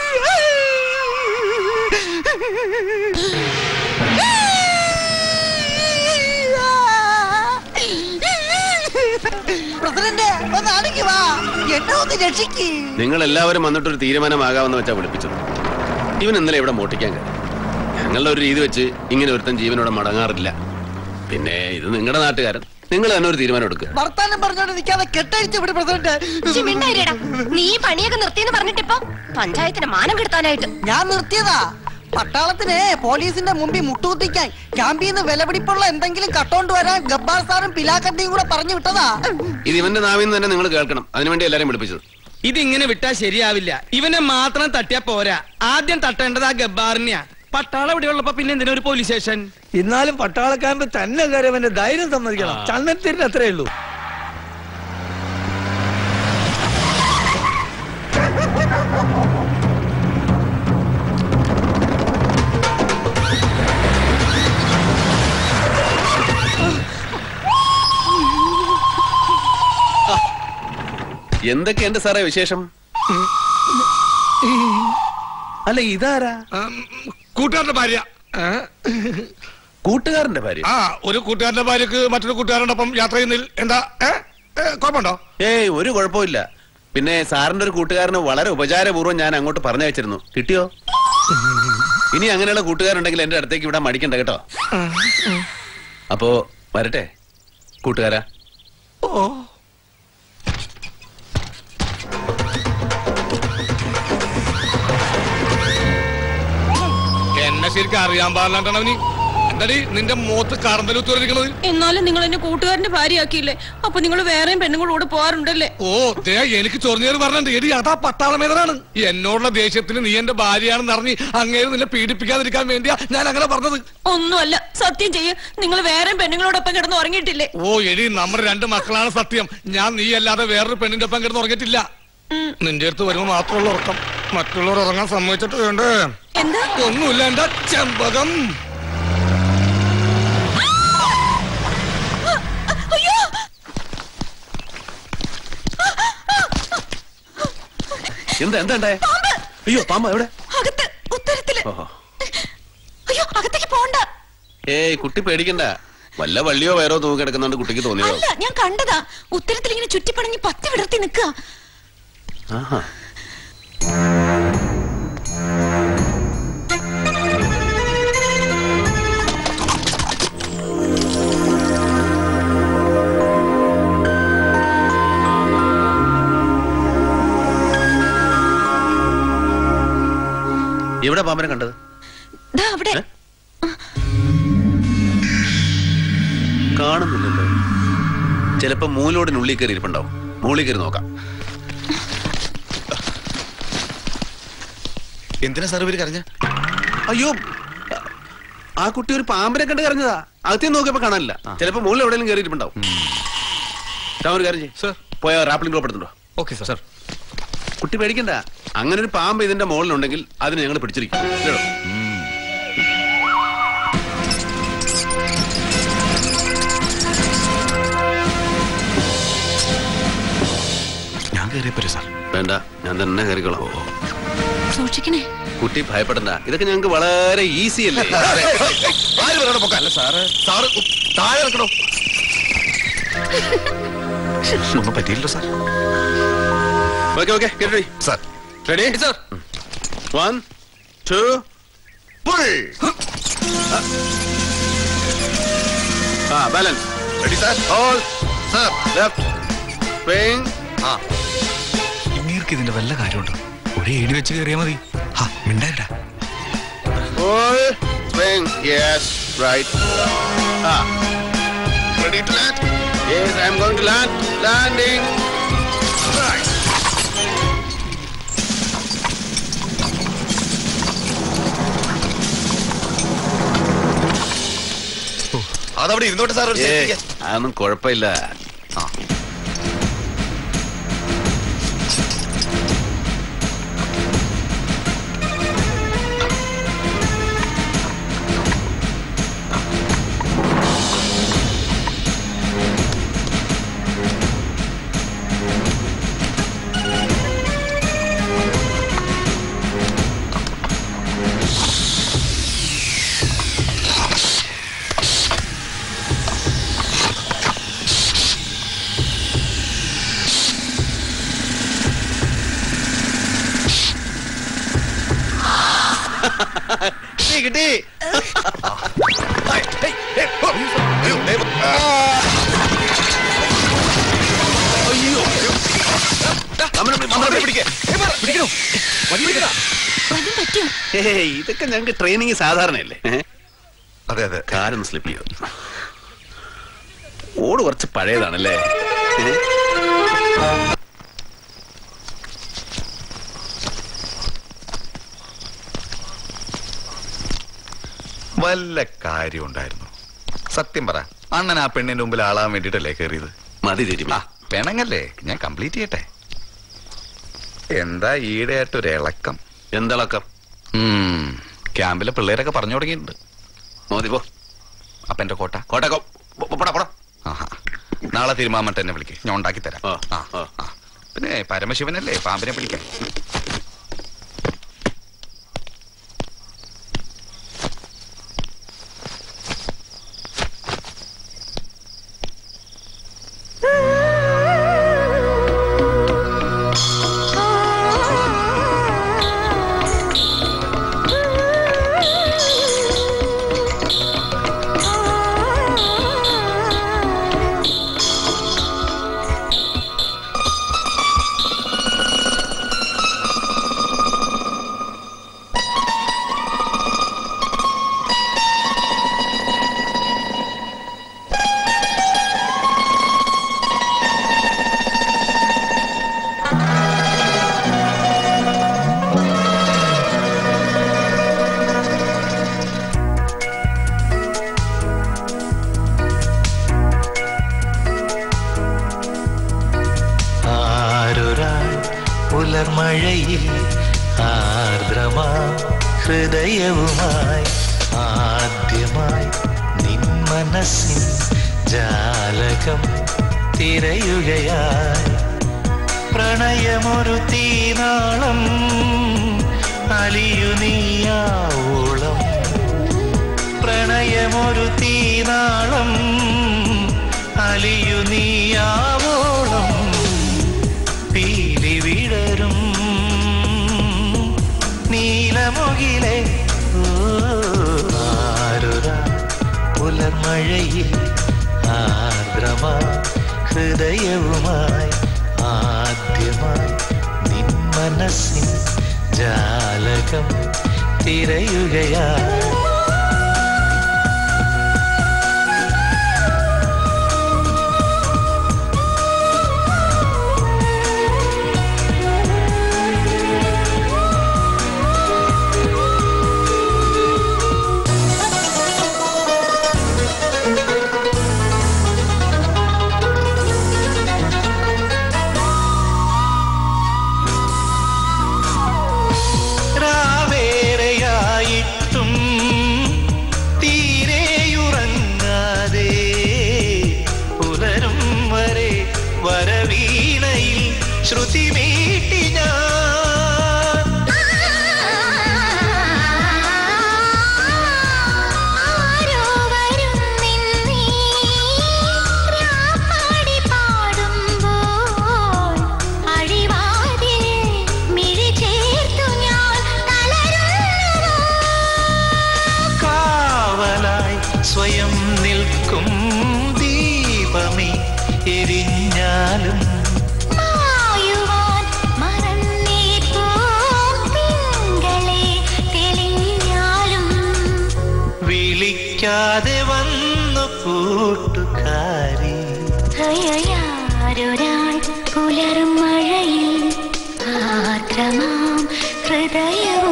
പ്രസിഡന്റ് ഒന്ന് അടങ്ങി വാ എന്നെ ഒന്ന് രക്ഷിക്ക് നിങ്ങൾ എല്ലാവരും വന്നിട്ടൊരു തീരുമാനമാകാമെന്ന് വെച്ചാ വിളിപ്പിച്ചത് ഇവൻ ഇന്നലെ ഇവിടെ മോട്ടിക്കാൻ കയറി ഞങ്ങളുടെ ഒരു രീതി വെച്ച് ഇങ്ങനെ ഒരുത്തൻ ജീവനോടെ മടങ്ങാറില്ല പിന്നെ ഇത് നിങ്ങളുടെ നാട്ടുകാരൻ നിങ്ങൾ തന്നെ ഒരു തീരുമാനം എടുക്കുക വർത്താനം പറഞ്ഞോണ്ട് നിൽക്കാതെ കെട്ടഴിച്ച് വിട് പ്രസിഡന്റ് മിണ്ടായിരടാ നീ ഈ പണിയൊക്കെ നിർത്തിയെന്ന് പറഞ്ഞിട്ടിപ്പോ പഞ്ചായത്തിന് മാനം കെടുത്താനായിട്ട് ഞാൻ നിർത്തിയതാ പട്ടാളത്തിന് പോലീസിന്റെ മുമ്പിൽ മുട്ടുകുത്തിക്കാൻ ക്യാമ്പിൽ നിന്ന് വിലപിടിപ്പുള്ള എന്തെങ്കിലും കട്ടോണ്ട് വരാൻ ഗബ്ബാർ സാറും പിലാക്കന്റെയും കൂടെ പറഞ്ഞു വിട്ടതാ ഇത് ഇവന്റെ നാവിൽ നിന്ന് തന്നെ നിങ്ങൾ കേൾക്കണം അതിനുവേണ്ടി എല്ലാവരും വിളിപ്പിച്ചത് ഇതിങ്ങനെ വിട്ടാ ശരിയാവില്ല ഇവനെ മാത്രം തട്ടിയാ പോരാ ആദ്യം തട്ടേണ്ടത് ആ ഗബ്ബാറിനെയാ പട്ടാള ഇവിടെ ഉള്ളപ്പോ പിന്നെ എന്തിനാ ഒരു പോലീസ് സ്റ്റേഷൻ എന്നാലും പട്ടാള ക്യാമ്പ് തന്നെ കയറി അവന്റെ ധൈര്യം സമ്മതിക്കണം ചണ്ണത്തിന് അത്രേ ഉള്ളൂ എന്തൊക്കെയുണ്ട് സാറേ വിശേഷം അല്ല ഇതാരാ കൂട്ടുകാരന്റെ ഭാര്യ കൂട്ടുകാരന്റെ ഭാര്യ ആ ഒരു കൂട്ടുകാരന്റെ ഭാര്യക്ക് മറ്റൊരു കൂട്ടുകാരനോടൊപ്പം യാത്ര ചെയ്യുന്നതിൽ എന്താ ഏ? ഏ, കുഴപ്പമുണ്ടോ ഏയ് ഒരു കുഴപ്പമില്ല പിന്നെ സാറിന്റെ ഒരു കൂട്ടുകാരന് വളരെ ഉപചാരപൂർവ്വം ഞാൻ അങ്ങോട്ട് പറഞ്ഞു വെച്ചിരുന്നു കിട്ടിയോ ഇനി അങ്ങനെയുള്ള കൂട്ടുകാരുണ്ടെങ്കിൽ എന്റെ അടുത്തേക്ക് ഇവിടെ മടിക്കണ്ട കേട്ടോ അപ്പോ വരട്ടെ കൂട്ടുകാരാ ഓ എന്നെ ശരിക്കും അറിയാൻ പാടില്ലാണ്ടാണ് അവന് എന്താടി നിന്റെ മുഖത്ത് കറന്തലൂത്ത് വന്നിരിക്കണത് എന്നാലും നിങ്ങൾ എന്നെ കൂട്ടുകാരന്റെ ഭാര്യയാക്കിയില്ലേ അപ്പൊ നിങ്ങൾ വേറെയും പെണ്ണുങ്ങളോട് പോവാറുണ്ടല്ലേ ഓ ദേ എനിക്ക് ചൊറിഞ്ഞേര് പറഞ്ഞിട്ടുണ്ട് എടി അതാ പട്ടാളമേതനാണ് എന്നോടുള്ള ദേഷ്യത്തിന് നീ എന്റെ ഭാര്യയാണെന്ന് അറിഞ്ഞ് അങ്ങേര് നിന്നെ പീഡിപ്പിക്കാതിരിക്കാൻ വേണ്ടിയാ ഞാൻ അങ്ങനെ പറഞ്ഞത് ഒന്നുമല്ല സത്യം ചെയ്യ നിങ്ങൾ വേറെയും പെണ്ണുങ്ങളോടൊപ്പം കിടന്ന് ഉറങ്ങിയിട്ടില്ലേ ഓ എടി നമ്മുടെ രണ്ട് മക്കളാണ് സത്യം ഞാൻ നീ അല്ലാതെ വേറൊരു പെണ്ണിന്റെ ഒപ്പം കിടന്ന് ഉറങ്ങിയിട്ടില്ല നിന്റെ അടുത്ത് വരുമ്പോ മാത്രമുള്ള ഉറക്കം മറ്റുള്ളവർ ഉറങ്ങാൻ സമ്മതിച്ചിട്ട് വേണ്ടേ എന്താ ഒന്നുമില്ല എന്റെ ചെമ്പകം എന്താ എന്താ ഉണ്ടായേ അയ്യോ പാമ്പ എവിടെ അകത്ത് ഉത്തരത്തില് ഓഹോ അയ്യോ അകത്തേക്ക് പോണ്ട ഏയ് കുട്ടി പേടിക്കണ്ട വല്ല വള്ളിയോ വയറോ തൂക്കി കിടക്കുന്നുണ്ട് കുട്ടിക്ക് തോന്നിയോ അല്ല ഞാൻ കണ്ടതാ ഉത്തരത്തിൽ ഇങ്ങനെ ചുറ്റിപ്പണഞ്ഞ് പത്തി വിടർത്തി നിൽക്കുക ആഹാ എവിടെ പാമ്പനെ കണ്ടത് ദാ അവിടെ കാണുന്നില്ലല്ലോ ചിലപ്പോ മൂലോടിനുള്ളിൽ കയറി ഇരിപ്പുണ്ടാവും മുകളിൽ കയറി നോക്കാം എന്തിനാ സാർ ഇവര് കരഞ്ഞ അയ്യോ ആ കുട്ടി ഒരു പാമ്പിനെ കണ്ട് കരഞ്ഞതാ അകത്തേ നോക്കിയപ്പോ കാണാനില്ല ചിലപ്പോ മുകളിൽ എവിടെയെങ്കിലും കയറി ഇരിപ്പുണ്ടാവും താൻ ഒരു കാര്യം ചെയ്യ് പോയ റാപ്പിളിംഗ് ഡ്രോപ്പ് എടുത്തുണ്ടോ ഓക്കെ സാർ കുട്ടി പേടിക്കണ്ട അങ്ങനെ ഒരു പാമ്പ് ഇതിന്റെ മുകളിലുണ്ടെങ്കിൽ അതിനെ ഞങ്ങൾ പിടിച്ചിരിക്കും കേട്ടോ ഞാൻ കയറിയപ്പോരെ സാർ വേണ്ട ഞാൻ തന്നെ കയറിക്കോളാം സൂക്ഷിക്കണേ കുട്ടി ഭയപ്പെടണ്ട ഇതൊക്കെ ഞങ്ങൾക്ക് വളരെ ഈസി അല്ലേ ആര് പറയണ പൊക്ക അല്ല സാറ് സാറ് ഉ- താഴെ ഇറക്കണോ ഒന്നും പറ്റിയില്ലോ sir okay okay ready sir ready sir one two ആ balance ready sir all sir left swing ആ ഇങ്ങേർക്ക് ഇതിന്റെ വല്ല കാര്യമുണ്ടോ ഒരു ഏടി വെച്ച് കയറിയാ മതി ഹാ മിണ്ടായിട്ടാ ഓൾ സ്വിംഗ് യെസ് റൈറ്റ് ആ ready to land yes I am going to land landing അതവിടെ ഇരുന്നോട്ടെ സാർ ഒരു ഏ, സേഫ്റ്റിക്ക്. അതൊന്നും കുഴപ്പമില്ല കിട്ടി കിട്ടി ഏയ് ഇതൊക്കെ ഞങ്ങൾക്ക് ട്രെയിനിങ് സാധാരണയല്ലേ അതെ അതെ കാലൊന്ന് സ്ലിപ്പ് ചെയ്തു ഓട് കുറച്ച് പഴയതാണല്ലേ ഏ? വല്ല കാര്യം ഉണ്ടായിരുന്നു സത്യം പറ അണ്ണൻ ആ പെണ്ണിന്റെ മുമ്പിൽ ആളാൻ വേണ്ടിട്ടല്ലേ കയറിയത് മതി തിരുമി ആ പെണങ്ങല്ലേ ഞാൻ കംപ്ലീറ്റ് ചെയ്യട്ടെ എന്താ ഈടെയായിട്ട് ഒരു ഇളക്കം എന്തിളക്കം ക്യാമ്പിലെ പിള്ളേരൊക്കെ പറഞ്ഞു തുടങ്ങിയിട്ടുണ്ട് മോദി പോ അപ്പൊ എന്റെ കോട്ട കോട്ടക്കോ പോടാ പോടാ ആഹാ നാളെ തീരുമാനമായിട്ട് എന്നെ വിളിക്ക് ഞാൻ ഉണ്ടാക്കി തരാം ആ, ആ. പിന്നെ പരമശിവനല്ലേ പാമ്പിനെ പിടിക്കാൻ ആരൊരാൾ പുലർമഴയിൽ ആർദ്രമാ ഹൃദയവുമായി ആദ്യമായി നിൻ മനസ്സിൻ ജാലകം തിരയുകയായി പ്രണയമൊരു തീനാളം അലിയു നീയാവോളം പ്രണയമൊരു തീനാളം അലിയു നീയാവോളം പീലി വിടരും നീലമുകിലെ ആരൊരാ പുലർമഴയിൽ ആർദ്രമാ ഹൃദയവുമായി ആദ്യമായി നിൻ മനസ്സിൻ ജാലകം തിരയുകയായി രാവേറെയായിട്ടും തീരെയുറങ്ങാതെ പുലരും വരെ വരവീണയിൽ ശ്രുതി മീട്ടി ഞാൻ ആരോ വരും നിന്നീ രാപ്പാടി പാടുമ്പോൾ അഴിവാതിൽ മിഴി ചേർത്തു ഞാൻ തളരുന്നു കാവലായി സ്വയം നിൽക്കും ദീപമേ എരിഞ്ഞാലും മായുവാൻ മറന്നേ പോം തിങ്കളെ തെളിഞ്ഞാലും വിളിക്കാതെ വന്നു കൂട്ടുകാരി ഹൃദയാരൊരാൾ പുലരും മഴയിൽ ആർദ്രമാം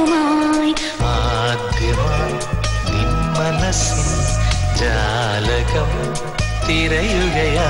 ഹൃദയവുമായി ആദ്യമായി നിൻ മനസ്സിൻ ജാലക ജാലകം തിരയുകയാ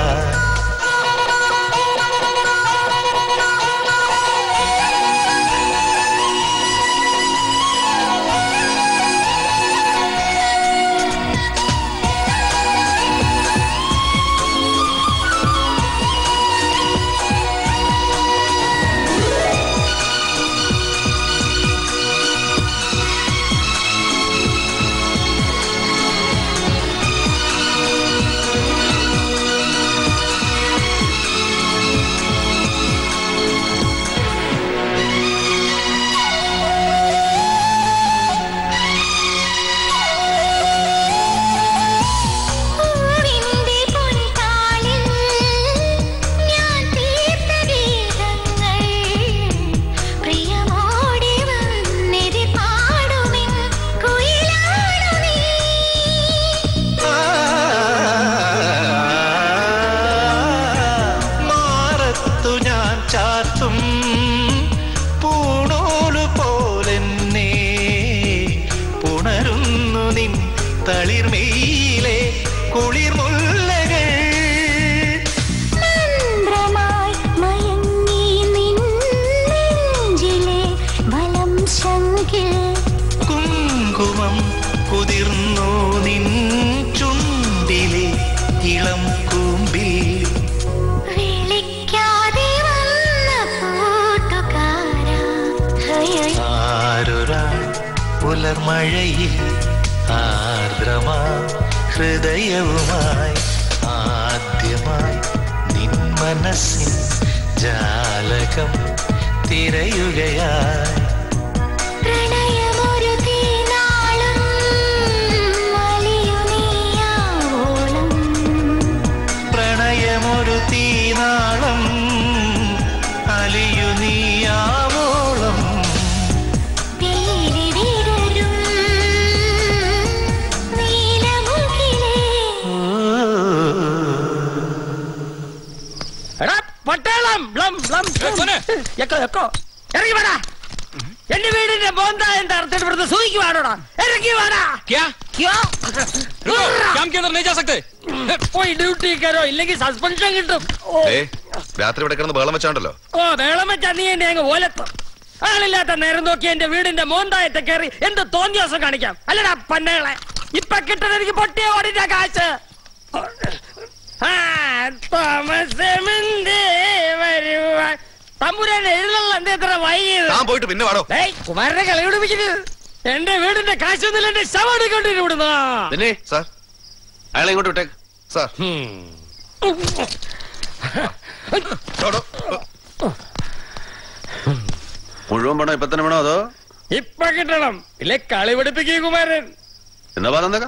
പൂവിന്റെ പൊൻതാളിൽ ഞാൻ തീർത്ത ഗീതങ്ങൾ പ്രിയമോടെ വന്നെതി പാടുമെൻ കുയിലാണു നീ മാറത്തു ഞാൻ ചാർത്തും പൂണൂലു പോലെന്നെ പുണരുന്നു നിൻ തളിർമയിലെ കുളിർമുല്ലകൾ മന്ത്രമായി മയങ്ങി നിൻ നെഞ്ചിലെ വലം ശങ്കിൽ കുങ്കുമം കുതിർന്നു നിൻ ചുണ്ടിലെ ഇളം കൂമ്പിൽ വിളിക്കാതെ വന്ന കൂട്ടുകാരാ ഹൈ ആരൊരാ പുലർമഴയിൽ ആർദ്രമാ ഹൃദയവുമായി ആദ്യമായി നിൻ മനസ്സിൻ ജാലകം തിരയുകയായി പ്രണയമൊരു തീനാളം വലിയുനീയാവോളം പ്രണയമൊരു തീനാളം അലിയു നീയാവോളം തീരിവിടരും നീലമുകിലേ എടാ പട്ടാളം ബ്ലം ബ്ലം എക്കോ എക്കോ ഇറങ്ങി വേടാ എന്റെ വീടിന്റെ ബോന്ത എന്താ അർത്ഥം ഇവിടുത്തെ സൂയിക്ക് വേണോടാ ഇറങ്ങി വേടാ क्या ക്യാ काम के अंदर नहीं जा सकते പോയി ഡ്യൂട്ടി കയറോ ഇല്ലെങ്കിൽ സസ്പെൻഷൻ കിട്ടും ഓ ഏ രാത്രി ഇവിടെ കിടന്ന് ബഹളം വെച്ചാണ്ടല്ലോ ഓ വേളം വെച്ചാ നീ എന്നെ അങ്ങ് ഓലത്തും ആളില്ലാത്ത നേരം നോക്കി എന്റെ വീടിന്റെ മോന്തായത്തെ കയറി എന്ത് തോന്നിയ ദിവസം കാണിക്കാം അല്ലടാ പന്നകളെ ഇപ്പൊ കിട്ടുന്ന എനിക്ക് പൊട്ടിയ ഓടിന്റെ കാശ് ആ, താമസമെന്തേ വരുവാൻ തമ്പുരാൻ എഴുന്നള്ള എന്തേ ഇത്ര വൈകിയത് താൻ പോയിട്ട് പിന്നെ വാടോ ഏയ് കുമാരനെ കളി പിടിപ്പിക്കരുത് എന്റെ വീടിന്റെ കാശൊന്നുമില്ല എന്റെ ശവം എടുക്കൊണ്ടിരുന്നു ഇവിടുന്ന് പിന്നെ സാർ അയാളെ ഇങ്ങോട്ട് വിട്ടേക്ക് സാർ മുഴുവൻ പണം ഇപ്പൊ തന്നെ വേണോ അതോ ഇപ്പൊ കിട്ടണം ഇല്ലേ കളി പിടിപ്പിക്കേ കുമാരൻ എന്നാ പാതം എന്തൊക്കെ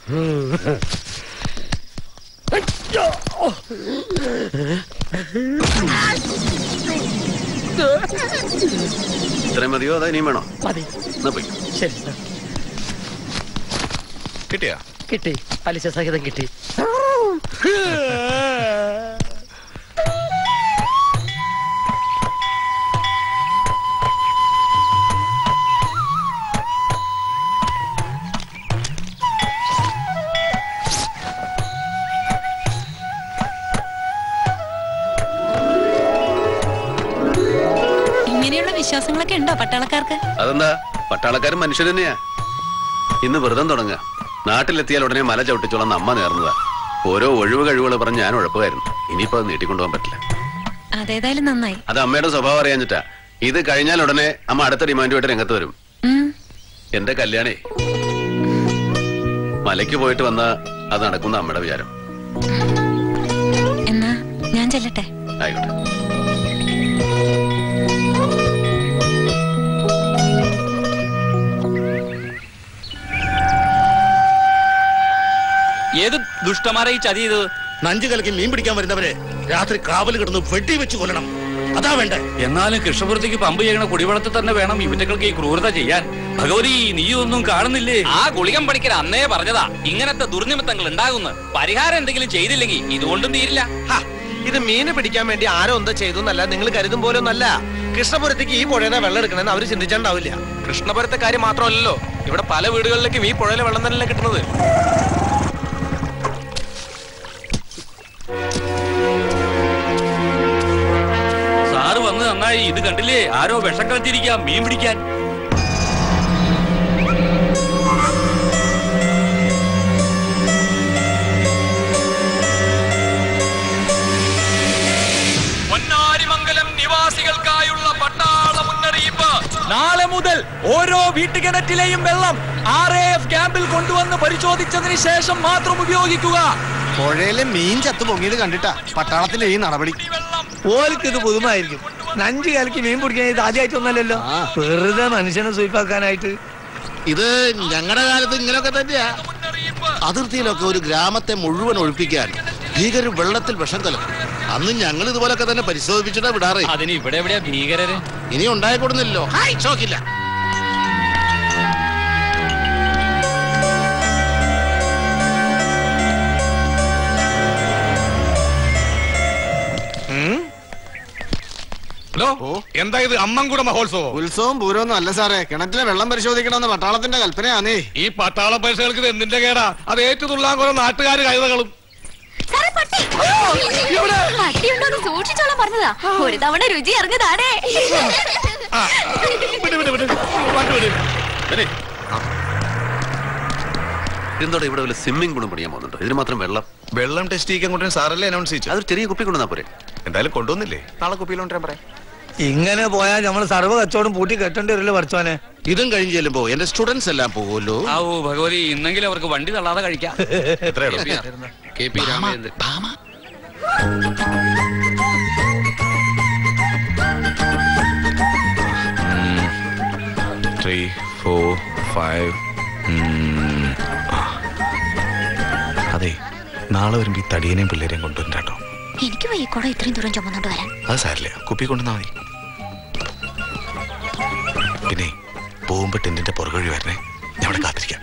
ഇത്രയും മതിയോ അതോ ഇനിയും വേണോ മതി എന്നാ പോയി ശരി കിട്ടിയാ കിട്ടി പലിശ സഹിതം കിട്ടി ഇങ്ങനെയുള്ള വിശ്വാസങ്ങളൊക്കെ ഉണ്ടോ പട്ടാളക്കാർക്ക് അതെന്താ പട്ടാളക്കാരൻ മനുഷ്യൻ തന്നെയാ ഇന്ന് വ്രതം തുടങ്ങുക നാട്ടിലെത്തിയാൽ ഉടനെ മല ചവിട്ടിച്ചോളാം അമ്മ നേർന്നതാ ഓരോ ഒഴിവ് കഴിവുകൾ പറഞ്ഞ് ഞാൻ ഉഴപ്പുമായിരുന്നു ഇനിയിപ്പോ അത് നീട്ടിക്കൊണ്ടുപോകാൻ പറ്റില്ല അതേതായാലും നന്നായി അത് അമ്മയുടെ സ്വഭാവം അറിയാഞ്ഞിട്ടാ ഇത് കഴിഞ്ഞാൽ ഉടനെ അമ്മ അടുത്ത ഡിമാൻഡുമായിട്ട് രംഗത്ത് വരും ഉം. എന്റെ കല്യാണേ മലയ്ക്ക് പോയിട്ട് വന്ന അത് നടക്കുന്ന അമ്മയുടെ വിചാരം എന്നാ ഞാൻ ചെല്ലട്ടെ ആയിക്കോട്ടെ ഏത് ദുഷ്ടമാരെ ഈ ചതി ചെയ്തത് നഞ്ചു കലക്കി മീൻ പിടിക്കാൻ വരുന്നവരെ രാത്രി കാവൽ കിടന്ന് വെട്ടി വെച്ച് കൊല്ലണം അതാ വേണ്ടേ എന്നാലും കൃഷ്ണപുരത്തേക്ക് പമ്പ് ചെയ്യണ കുടിവെള്ളത്തിൽ തന്നെ വേണം ഇവറ്റകൾക്ക് ഈ ക്രൂരത ചെയ്യാൻ ഭഗവതി നീ ഒന്നും കാണുന്നില്ലേ ആ ഗുളികം പഠിക്കൽ അന്നേ പറഞ്ഞതാ ഇങ്ങനത്തെ ദുർനിമിത്തങ്ങൾ ഉണ്ടാകുന്നു പരിഹാരം എന്തെങ്കിലും ചെയ്തില്ലെങ്കിൽ ഇതുകൊണ്ടും തീരില്ല ഹ, ഇത് മീന് പിടിക്കാൻ വേണ്ടി ആരോ എന്തോ ചെയ്തു എന്നല്ല നിങ്ങൾ കരുതും പോലെ ഒന്നല്ല കൃഷ്ണപുരത്തേക്ക് ഈ പുഴയുടെ വെള്ളം എടുക്കണമെന്ന് അവര് ചിന്തിച്ചിട്ടുണ്ടാവില്ല കൃഷ്ണപുരത്തെ കാര്യം മാത്രമല്ലല്ലോ ഇവിടെ പല വീടുകളിലേക്കും ഈ പുഴയിലെ വെള്ളം തന്നെയല്ലേ കിട്ടുന്നത് എന്തായി ഇത് കണ്ടില്ലേ ആരോ വിഷം കളഞ്ഞിരിക്കാം മീൻ പിടിക്കാൻ പൊന്നാരിമംഗലം നിവാസികൾക്കായുള്ള പട്ടാള മുന്നറിയിപ്പ് നാളെ മുതൽ ഓരോ വീട്ടുകിണറ്റിലെയും വെള്ളം ആർ എ എഫ് ക്യാമ്പിൽ കൊണ്ടുവന്ന് പരിശോധിച്ചതിന് ശേഷം മാത്രം ഉപയോഗിക്കുക പുഴയിലെ മീൻ ചത്തു പൊങ്ങിയത് കണ്ടിട്ടാ പട്ടാളത്തിന്റെ ഈ നടപടി ഓർക്ക് ഇത് പുതുമായിരിക്കും നഞ്ചു കാലക്ക് മീൻ പിടിക്കാൻ ഇത് ആദ്യമായിട്ടൊന്നല്ലല്ലോ വെറുതെ മനുഷ്യനെ സൂയിപ്പാക്കാനായിട്ട് ഇത് ഞങ്ങളുടെ കാലത്ത് ഇങ്ങനെയൊക്കെ തന്നെയാ അതിർത്തിയിലൊക്കെ ഒരു ഗ്രാമത്തെ മുഴുവൻ ഒഴിപ്പിക്കാൻ ഭീകരർ വെള്ളത്തിൽ വിഷം കലക്കും അന്ന് ഞങ്ങൾ ഇതുപോലൊക്കെ തന്നെ പരിശോധിപ്പിച്ചിട്ടാ വിടാറ് അതിന് ഇവിടെ എവിടെയാ ഭീകരര് ഇനി ഉണ്ടായിക്കൊടുന്നില്ലല്ലോ ഹായ് ഷോക്കില്ല ഹലോ എന്താ ഇത് അമ്മൻകുട മഹോത്സവം ഉത്സവം പൂരമൊന്നും അല്ല സാറേ കിണറ്റിലെ വെള്ളം പരിശോധിക്കണമെന്ന് പട്ടാളത്തിന്റെ കൽപ്പനയാന്നേ ഈ പട്ടാള പൈസകൾക്ക് ഇത് എന്തിന്റെ കേടാ അത് ഏറ്റുതുള്ളാൻ കുറെ നാട്ടുകാർ കഴുതകളും പട്ടിയുണ്ടോന്ന് സൂക്ഷിച്ചോളാൻ പറഞ്ഞതാ ഒരു തവണ രുചി അറിഞ്ഞതാണേ എന്തോടെ ഇവിടെ വല്ല സ്വിമ്മിംഗ് പൂളും പണിയാൻ പോകുന്നുണ്ടോ ഇതിന് മാത്രം വെള്ളം വെള്ളം ടെസ്റ്റ് ചെയ്യാൻ കൊണ്ടുവരാൻ സാറല്ലേ അനൗൺസ് ചെയ്തു അതൊരു ചെറിയ കുപ്പി കൊണ്ടുവന്നാ പോരെ എന്തായാലും കൊണ്ടുവന്നില്ലേ നാളെ കുപ്പിയിൽ കൊണ്ടുവരാൻ പറയാം ഇങ്ങനെ പോയാൽ നമ്മൾ സർവ്വ കച്ചവടം പൂട്ടി കെട്ടേണ്ടി വരില്ല പഠിച്ചോനെ ഇതും കഴിഞ്ഞ് ചെല്ലുമ്പോ എന്റെ സ്റ്റുഡൻസ് എല്ലാം പോകുമല്ലോ ആ ഓ ഭഗവതി ഇന്നെങ്കിലും അവർക്ക് വണ്ടി തള്ളാതെ കഴിക്കാം K P Ramachandran three four five അതെ നാളെ വരുമ്പോ ഈ തടിയനെയും പിള്ളേരെയും കൊണ്ടുവരും കേട്ടോ എനിക്ക് വയ്യ കുട ഇത്രയും ദൂരം ചുമന്നോണ്ട് വരാൻ അത് സാരില്ല കുപ്പി കൊണ്ടുവന്നാ മതി പിന്നെ പോകുമ്പോ ടെന്റിന്റെ പുറകഴി വരണേ ഞാൻ ഇവിടെ കാത്തിരിക്കാം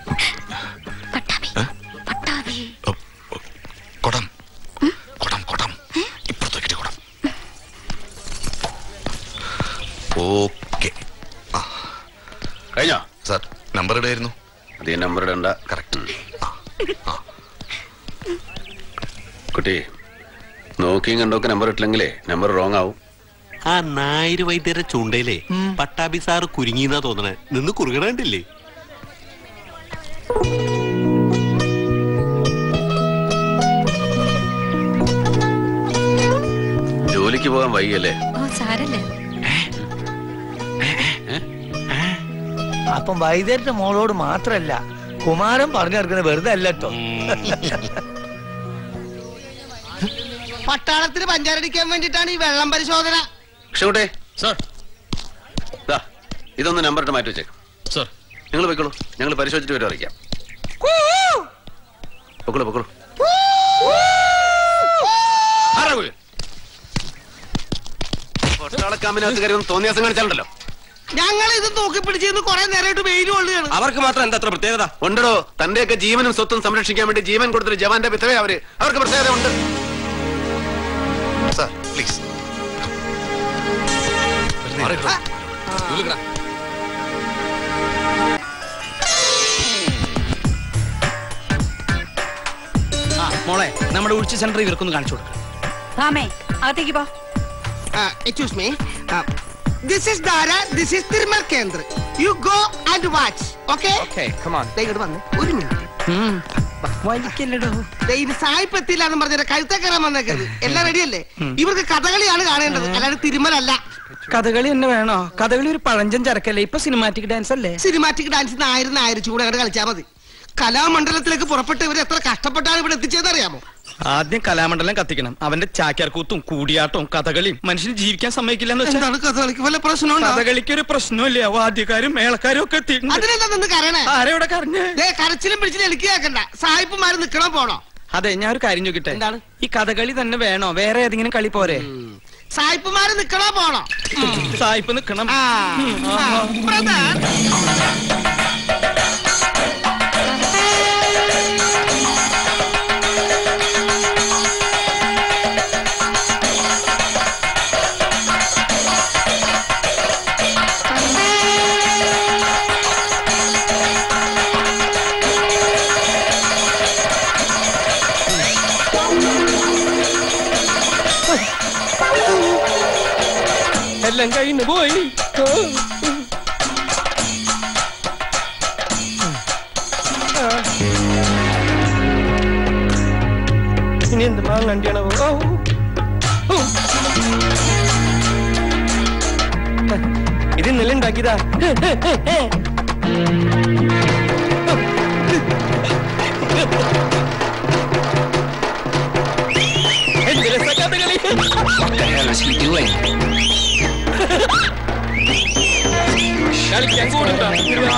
ഏ? ഓ, ഓ, കുടം കുടം കുടം ഇപ്പുറത്തേക്കിട്ട് കുടം ഓക്കെ കഴിഞ്ഞോ സാർ നമ്പർ ഇടായിരുന്നു അതേ നമ്പർ ഇടണ്ട കറക്റ്റ് കുട്ടി നോക്കിയും കണ്ടൊക്കെ നമ്പർ ഇട്ടില്ലെങ്കിലേ നമ്പർ റോങ് ആവും ആ നായര് വൈദ്യരുടെ ചുണ്ടയിലെ പട്ടാഭി സാറ് കുരുങ്ങിന്നാ തോന്നണേ നിന്ന് കുറുകണണ്ടില്ലേ ജോലിക്ക് പോകാൻ വൈകല്ലേ ഓ സാരല്ലേ അപ്പം വൈദ്യരുടെ മോളോട് മാത്രല്ല കുമാരൻ പറഞ്ഞു നടക്കുന്നത് വെറുതെ അല്ല കേട്ടോ പട്ടാളത്തിന് പഞ്ചാരടിക്കാൻ വേണ്ടിട്ടാണ് ഈ വെള്ളം പരിശോധന ക്ഷോട്ടെ സാർ ഇതൊന്ന് നമ്പർ ഇട്ട് മാറ്റി വെച്ചേക്കാം സാർ നിങ്ങൾ പൊയ്ക്കോളൂ ഞങ്ങൾ പരിശോധിച്ചിട്ട് വരും അറിയിക്കാം പൊക്കോളൂ പൊക്കോളൂ പട്ടാളക്കാമ്പിനകത്ത് കയറി ഒന്ന് തോന്നിയാസം കാണിച്ചാലുണ്ടല്ലോ ഞങ്ങൾ ഇത് തൂക്കി പിടിച്ചിരുന്ന് കുറെ നേരമായിട്ട് വെയിൽ കൊള്ളുകയാണ് അവർക്ക് മാത്രം എന്താ അത്ര പ്രത്യേകത ഉണ്ടോ തന്റെയൊക്കെ ജീവനും സ്വത്തും സംരക്ഷിക്കാൻ വേണ്ടി ജീവൻ കൊടുത്തൊരു ജവാന്റെ പിത്തവേ അവര് അവർക്ക് പ്രത്യേകത ഉണ്ട് സാർ പ്ലീസ് ആ മോളെ നമ്മുടെ ഉഴിച്ച് സെന്റർ ഇവർക്കൊന്ന് കാണിച്ചു കൊടുക്കാം റാമേ അകത്തേക്ക് പോ എക്സ്ക്യൂസ് മീ ദിസ് ഇസ് ധാര ദിസ് ഇസ് തിരുമൽ കേന്ദ്ര you go and watch okay ഇങ്ങോട്ട് വന്ന് ഒരു മിനിറ്റ് വലിക്കല്ലടോ ഇത് സായിപ്പ് എത്തിയില്ല എന്ന് പറഞ്ഞ കഴുത്തെ കയറാൻ വന്നേക്കരുത് എല്ലാം റെഡിയല്ലേ ഇവർക്ക് കഥകളിയാണ് കാണേണ്ടത് അല്ലാതെ തിരുമലല്ല കഥകളി തന്നെ വേണോ കഥകളി ഒരു പഴഞ്ചൻ ചരക്കല്ലേ ഇപ്പൊ സിനിമാറ്റിക് ഡാൻസ് അല്ലേ സിനിമാറ്റിക് ഡാൻസ് നായർ നായർ ചൂടെ അങ്ങോട്ട് കളിച്ചാൽ മതി കലാമണ്ഡലത്തിലേക്ക് പുറപ്പെട്ട് ഇവർ എത്ര കഷ്ടപ്പെട്ടാണ് ഇവിടെ എത്തിച്ചതെന്ന് അറിയാമോ ആദ്യം കലാമണ്ഡലം കത്തിക്കണം അവന്റെ ചാക്യാർകൂത്തും കൂടിയാട്ടവും കഥകളിയും മനുഷ്യന് ജീവിക്കാൻ സമ്മതിക്കില്ലെന്ന് വെച്ചാൽ എന്താണ് കഥകളിക്ക് വല്ല പ്രശ്നമുണ്ടോ കഥകളിക്ക് ഒരു പ്രശ്നമില്ല വാദ്യക്കാരും മേളക്കാരും ഒക്കെ എത്തിയിട്ടുണ്ട് അതിനെന്താ നിന്ന് കരയണേ ആരെവിടെ കരഞ്ഞേ ദേ, കരച്ചിലും പിടിച്ചിലും എനിക്ക് കേൾക്കണ്ട സായിപ്പുമാര് നിക്കണോ പോണോ അതെ ഞാൻ ഒരു കാര്യം ചോദിക്കട്ടെ ഈ കഥകളി തന്നെ വേണോ വേറെ ഏതെങ്കിലും കളി പോരെ സായിപ്പുമാര് നിക്കണോ പോണോ സായിപ്പ് നിക്കണം ആ, ഉം, ആ, ആഹാ. brother. എല്ലാം കഴിഞ്ഞു പോയി ഓ. ആ. ഇനി എന്ത് മാങ്ങണ്ടിയാണോ ഓ ഓ. ഇത് ഇന്നലെ ഉണ്ടാക്കിയതാ എന്ത് രസക്കാത്ത കളി കളിക്കാൻ കൂടുണ്ടോ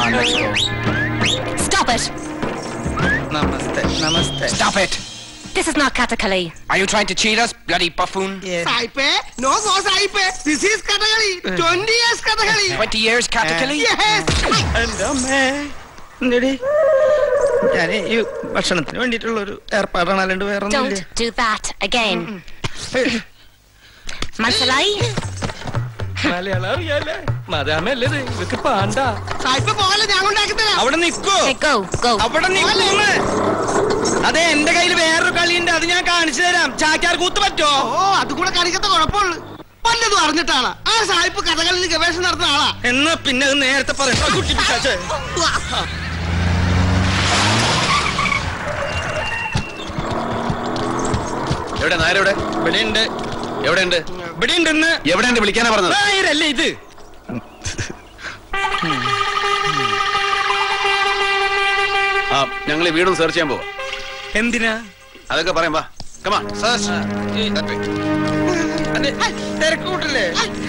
Stop it! Namaste, namaste. Stop it! This is not Kathakali. Are you trying to cheat us, bloody buffoon? സായിപ്പേ നോ ഗോ സായിപ്പേ this is Kathakali twenty years Kathakali 20 years Kathakali? എന്റെ അമ്മേ എന്തേടി ഞാൻ ഈ ഭക്ഷണത്തിന് വേണ്ടിയിട്ടുള്ള ഒരു ഏർപ്പാടാണ് അല്ലാണ്ട് വേറെ Don't do that again. മനസ്സിലായി മലയാളം അറിയാലേ മതാമല്ലേ ഇത് ഇതൊക്കെ പാണ്ടാ സായിപ്പ് പോലെ ഞാൻ കൊണ്ടാക്കി തരാം അവിടെ നിക്കോ അവിടെ നിക്കോന്ന് അതെ എന്റെ കയ്യിൽ വേറൊരു കളിയുണ്ട് അത് ഞാൻ കാണിച്ചു തരാം ചാക്യാർ കൂത്ത് പറ്റോ ഓ അത് കൂടെ കാണിക്കത്ത കുഴപ്പമുള്ളു പലതും അറിഞ്ഞിട്ടാളാ ആ സായിപ്പ് കഥകളിൽ ഗവേഷണം നടത്തുന്ന ആളാ എന്നാ പിന്നെ അത് നേരത്തെ പറയട്ടോ കുട്ടി പിശാചേ. എവിടെ നായരെവിടെ ഇവിടെ ഉണ്ട് എവിടെ ഉണ്ട് ഇവിടെ ഉണ്ടെന്ന് എവിടെ ഉണ്ട് വിളിക്കാനാ പറഞ്ഞത് നായരല്ലേ ഇത് ആ ഞങ്ങൾ ഈ വീടും സെർച്ച് ചെയ്യാൻ പോവാ എന്തിനാ അതൊക്കെ പറയാം വാ കമാ സെർച്ച് അതെ തിരക്കൂട്ടല്ലേ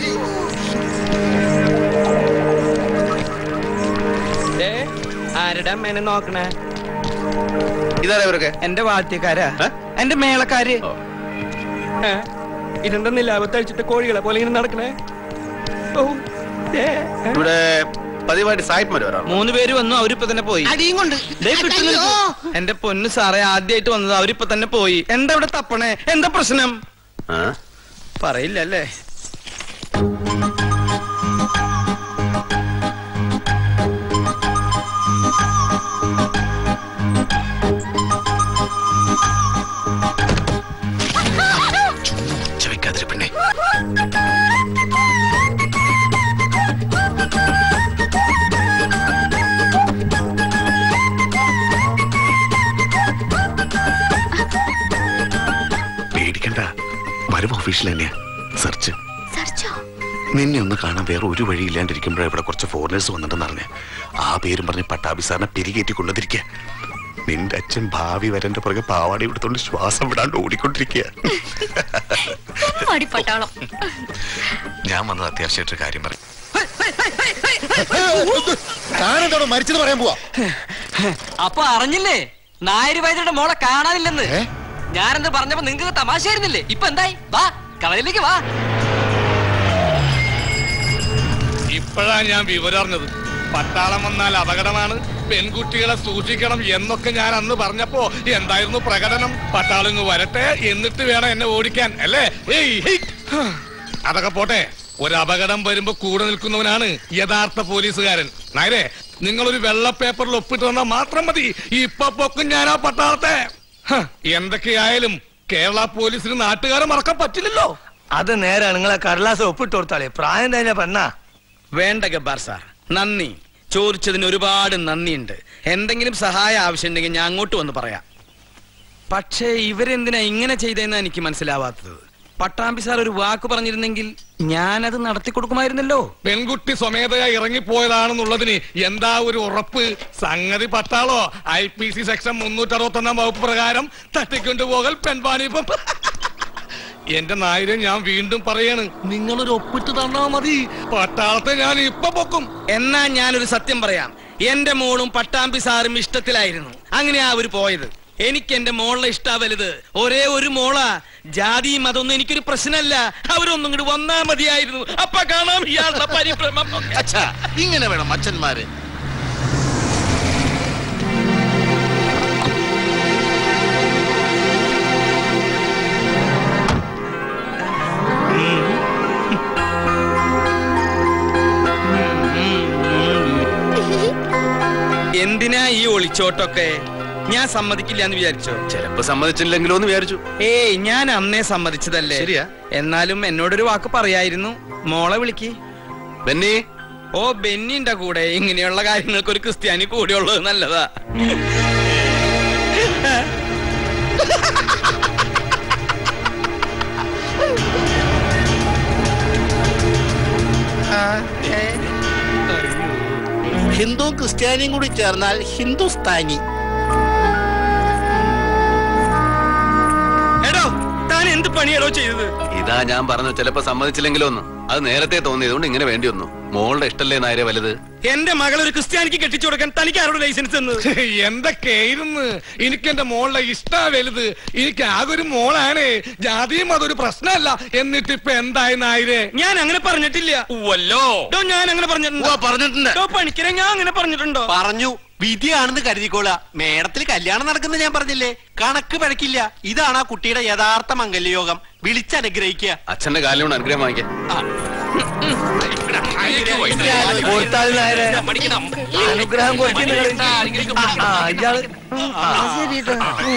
ദേ, ആരുടെ അമ്മേനെ നോക്കണേ ഇതാരാ ഇവരൊക്കെ എന്റെ വാദ്യക്കാരാ എന്റെ മേളക്കാര് ഏ? ഇതെന്താ നിലാവത്തഴിച്ചിട്ട് കോഴികളെ പോലെ ഇങ്ങനെ നടക്കണേ ഓ ദേ, ഏ? ഇവിടെ പതിവായിട്ട് സായിപ്പ്മാര് വരാം മൂന്ന് പേര് വന്നു അവരിപ്പൊ തന്നെ പോയി അടിയും കൊണ്ട് ദേ വിട്ടു നിൽക്കൂ. എന്റെ പൊന്ന് സാറേ ആദ്യമായിട്ട് വന്നത് അവരിപ്പൊ തന്നെ പോയി എന്താ ഇവിടെ തപ്പണേ എന്താ പ്രശ്നം പറയില്ല അല്ലേ ചോദിക്കാതിരി പെണ്ണെ പേടിക്കണ്ട വരവ് ഒഫീഷ്യൽ തന്നെയാ സെർച്ച് സർച്ചോ നിന്നെ ഒന്ന് കാണാൻ വേറെ ഒരു വഴി ഇല്ലാണ്ടിരിക്കുമ്പോഴാണ് ഇവിടെ കുറച്ച് ഫോറിനേഴ്സ് വന്നിട്ടെന്ന് അറിഞ്ഞ ആ പേരും പറഞ്ഞ് പട്ടാഭി സാറിനെ പെരുകേറ്റി കൊണ്ടുവന്നിരിക്കുക നിന്റെ അച്ഛൻ ഭാവി വരന്റെ പുറകെ പാവാടി എടുത്തോണ്ട് ശ്വാസം വിടാണ്ട് ഓടിക്കൊണ്ടിരിക്കുക പട്ടാളം ഞാൻ വന്നത് അത്യാവശ്യമായിട്ടൊരു കാര്യം പറയും താനെന്തോടെ മരിച്ചത് പറയാൻ പോവാ അപ്പൊ അറിഞ്ഞില്ലേ നായര് വൈദ്യരുടെ മോളെ കാണാനില്ലെന്ന് ഞാനെന്ത് പറഞ്ഞപ്പോ നിങ്ങൾക്ക് തമാശയായിരുന്നില്ലേ ഇപ്പൊ എന്തായി വാ കളയിലേക്ക് വാ ഇപ്പോഴാ ഞാൻ വിവരം അറിഞ്ഞത് പട്ടാളം വന്നാൽ അപകടമാണ് പെൺകുട്ടികളെ സൂക്ഷിക്കണം എന്നൊക്കെ ഞാൻ അന്ന് പറഞ്ഞപ്പോ എന്തായിരുന്നു പ്രകടനം പട്ടാളം ഇങ്ങ് വരട്ടെ എന്നിട്ട് വേണം എന്നെ ഓടിക്കാൻ അല്ലേ ഏയ്, ഹെയ്. ഹാ. അതൊക്കെ പോട്ടെ ഒരു അപകടം വരുമ്പോ കൂടെ നിൽക്കുന്നവനാണ് യഥാർത്ഥ പോലീസുകാരൻ നായരെ നിങ്ങളൊരു വെള്ള പേപ്പറിൽ ഒപ്പിട്ട് തന്നാൽ മാത്രം മതി ഇപ്പൊ പൊക്കും ഞാൻ ആ പട്ടാളത്തെ ഹ, എന്തൊക്കെയായാലും കേരള പോലീസിന് നാട്ടുകാരെ മറക്കാൻ പറ്റില്ലല്ലോ അത് നേരാണ് നിങ്ങളെ കടലാസ് ഒപ്പിട്ട് കൊടുത്താളെ പ്രായം തന്നെ പെണ്ണാ വേണ്ട ഗബ്ബാർ സാർ നന്ദി ചോദിച്ചതിന് ഒരുപാട് നന്ദിയുണ്ട് എന്തെങ്കിലും സഹായം ആവശ്യമുണ്ടെങ്കിൽ ഞാൻ അങ്ങോട്ട് വന്ന് പറയാം പക്ഷേ ഇവരെന്തിനാ ഇങ്ങനെ ചെയ്തതെന്ന് എനിക്ക് മനസ്സിലാവാത്തത് പട്ടാമ്പി സാർ ഒരു വാക്ക് പറഞ്ഞിരുന്നെങ്കിൽ ഞാനത് നടത്തി കൊടുക്കുമായിരുന്നല്ലോ പെൺകുട്ടി സ്വമേധയാ ഇറങ്ങിപ്പോയതാണെന്നുള്ളതിന് എന്താ ഒരു ഉറപ്പ് സംഗതി പട്ടാളോ ഐ പി സി സെക്ഷൻ മുന്നൂറ്റി അറുപത്തൊന്നാം വകുപ്പ് പ്രകാരം തട്ടിക്കൊണ്ടുപോകൽ പെൺവാണിപ്പം എന്റെ നായരെ ഞാൻ വീണ്ടും പറയാണ് നിങ്ങളൊരു ഒപ്പിട്ട് തന്നാ മതി പട്ടാളത്തെ ഞാൻ ഇപ്പൊ പൊക്കും എന്നാ ഞാനൊരു സത്യം പറയാം എന്റെ മോളും പട്ടാമ്പി സാറും ഇഷ്ടത്തിലായിരുന്നു അങ്ങനെയാ അവര് പോയത് എനിക്ക് എന്റെ മോളെ ഇഷ്ടാ വലുത് ഒരേ ഒരു മോളാ ജാതിയും അതൊന്നും എനിക്കൊരു പ്രശ്നമല്ല അവരൊന്നും ഇങ്ങോട്ട് വന്നാ മതിയായിരുന്നു അപ്പൊ കാണാം ഇയാളുടെ പരിഭ്രമം അച്ഛാ ഇങ്ങനെ വേണം അച്ഛന്മാര് എന്തിനാ ഈ ഒളിച്ചോട്ടൊക്കെ ഞാൻ സമ്മതിക്കില്ല എന്ന് വിചാരിച്ചോ ചിലപ്പോ സമ്മതിച്ചില്ലെങ്കിലോ എന്ന് വിചാരിച്ചു ഏയ് ഞാൻ അന്നേ സമ്മതിച്ചതല്ലേ ശരിയാ. എന്നാലും എന്നോടൊരു വാക്ക് പറയായിരുന്നു മോളെ വിളിക്ക് ബെന്നി ഓ ബെന്നിന്റെ കൂടെ ഇങ്ങനെയുള്ള കാര്യങ്ങൾക്ക് ഒരു ക്രിസ്ത്യാനി കൂടെയുള്ളത് നല്ലതാ ഹിന്ദു ക്രിസ്ത്യാനിയും കൂടി ചേർന്നാൽ ഹിന്ദുസ്ഥാനി എടോ താൻ എന്ത് പണിയാണോ ചെയ്തത് ഇതാ ഞാൻ പറഞ്ഞു ചിലപ്പോ സമ്മതിച്ചില്ലെങ്കിലോ ഒന്ന് അത് നേരത്തെ തോന്നിയതുകൊണ്ട് ഇങ്ങനെ വേണ്ടി വന്നു മോളുടെ ഇഷ്ടല്ലേ നായരെ വലുത് എന്റെ മകൾ ഒരു ക്രിസ്ത്യാനിക്ക് കെട്ടിച്ചു കൊടുക്കാൻ തനിക്ക് ആരോട് ലൈസൻസ് തന്നത് എന്തൊക്കെയായിരുന്നു എനിക്ക് എന്റെ മോളുടെ ഇഷ്ടാ വലുത് എനിക്ക് ആകെ ഒരു മോളാണ് ജാതിയും അതൊരു പ്രശ്നമല്ല എന്നിട്ട് ഇപ്പൊ എന്തായി നായരെ ഞാൻ അങ്ങനെ പറഞ്ഞിട്ടില്ല വല്ലോ ഡോ, ഞാൻ അങ്ങനെ പറഞ്ഞിട്ടുണ്ടോ പറഞ്ഞിട്ടുണ്ട് ഡോ, പണിക്കരെ ഞാൻ അങ്ങനെ പറഞ്ഞിട്ടുണ്ടോ പറഞ്ഞു വിധിയാണെന്ന് കരുതിക്കോളാ മേടത്തിൽ കല്യാണം നടക്കുന്ന ഞാൻ പറഞ്ഞില്ലേ കണക്ക് പഴക്കില്ല ഇതാണ് ആ കുട്ടിയുടെ യഥാർത്ഥ മംഗല്യയോഗം വിളിച്ചനുഗ്രഹിക്കുക അച്ഛന്റെ കാലം കൊണ്ട് അനുഗ്രഹം വാങ്ങിക്കാൻ കൊടുത്താൽ നേരെ അനുഗ്രഹം കൊടുക്കുന്ന ഇയാള് ആ, ശരി ട്ടോ.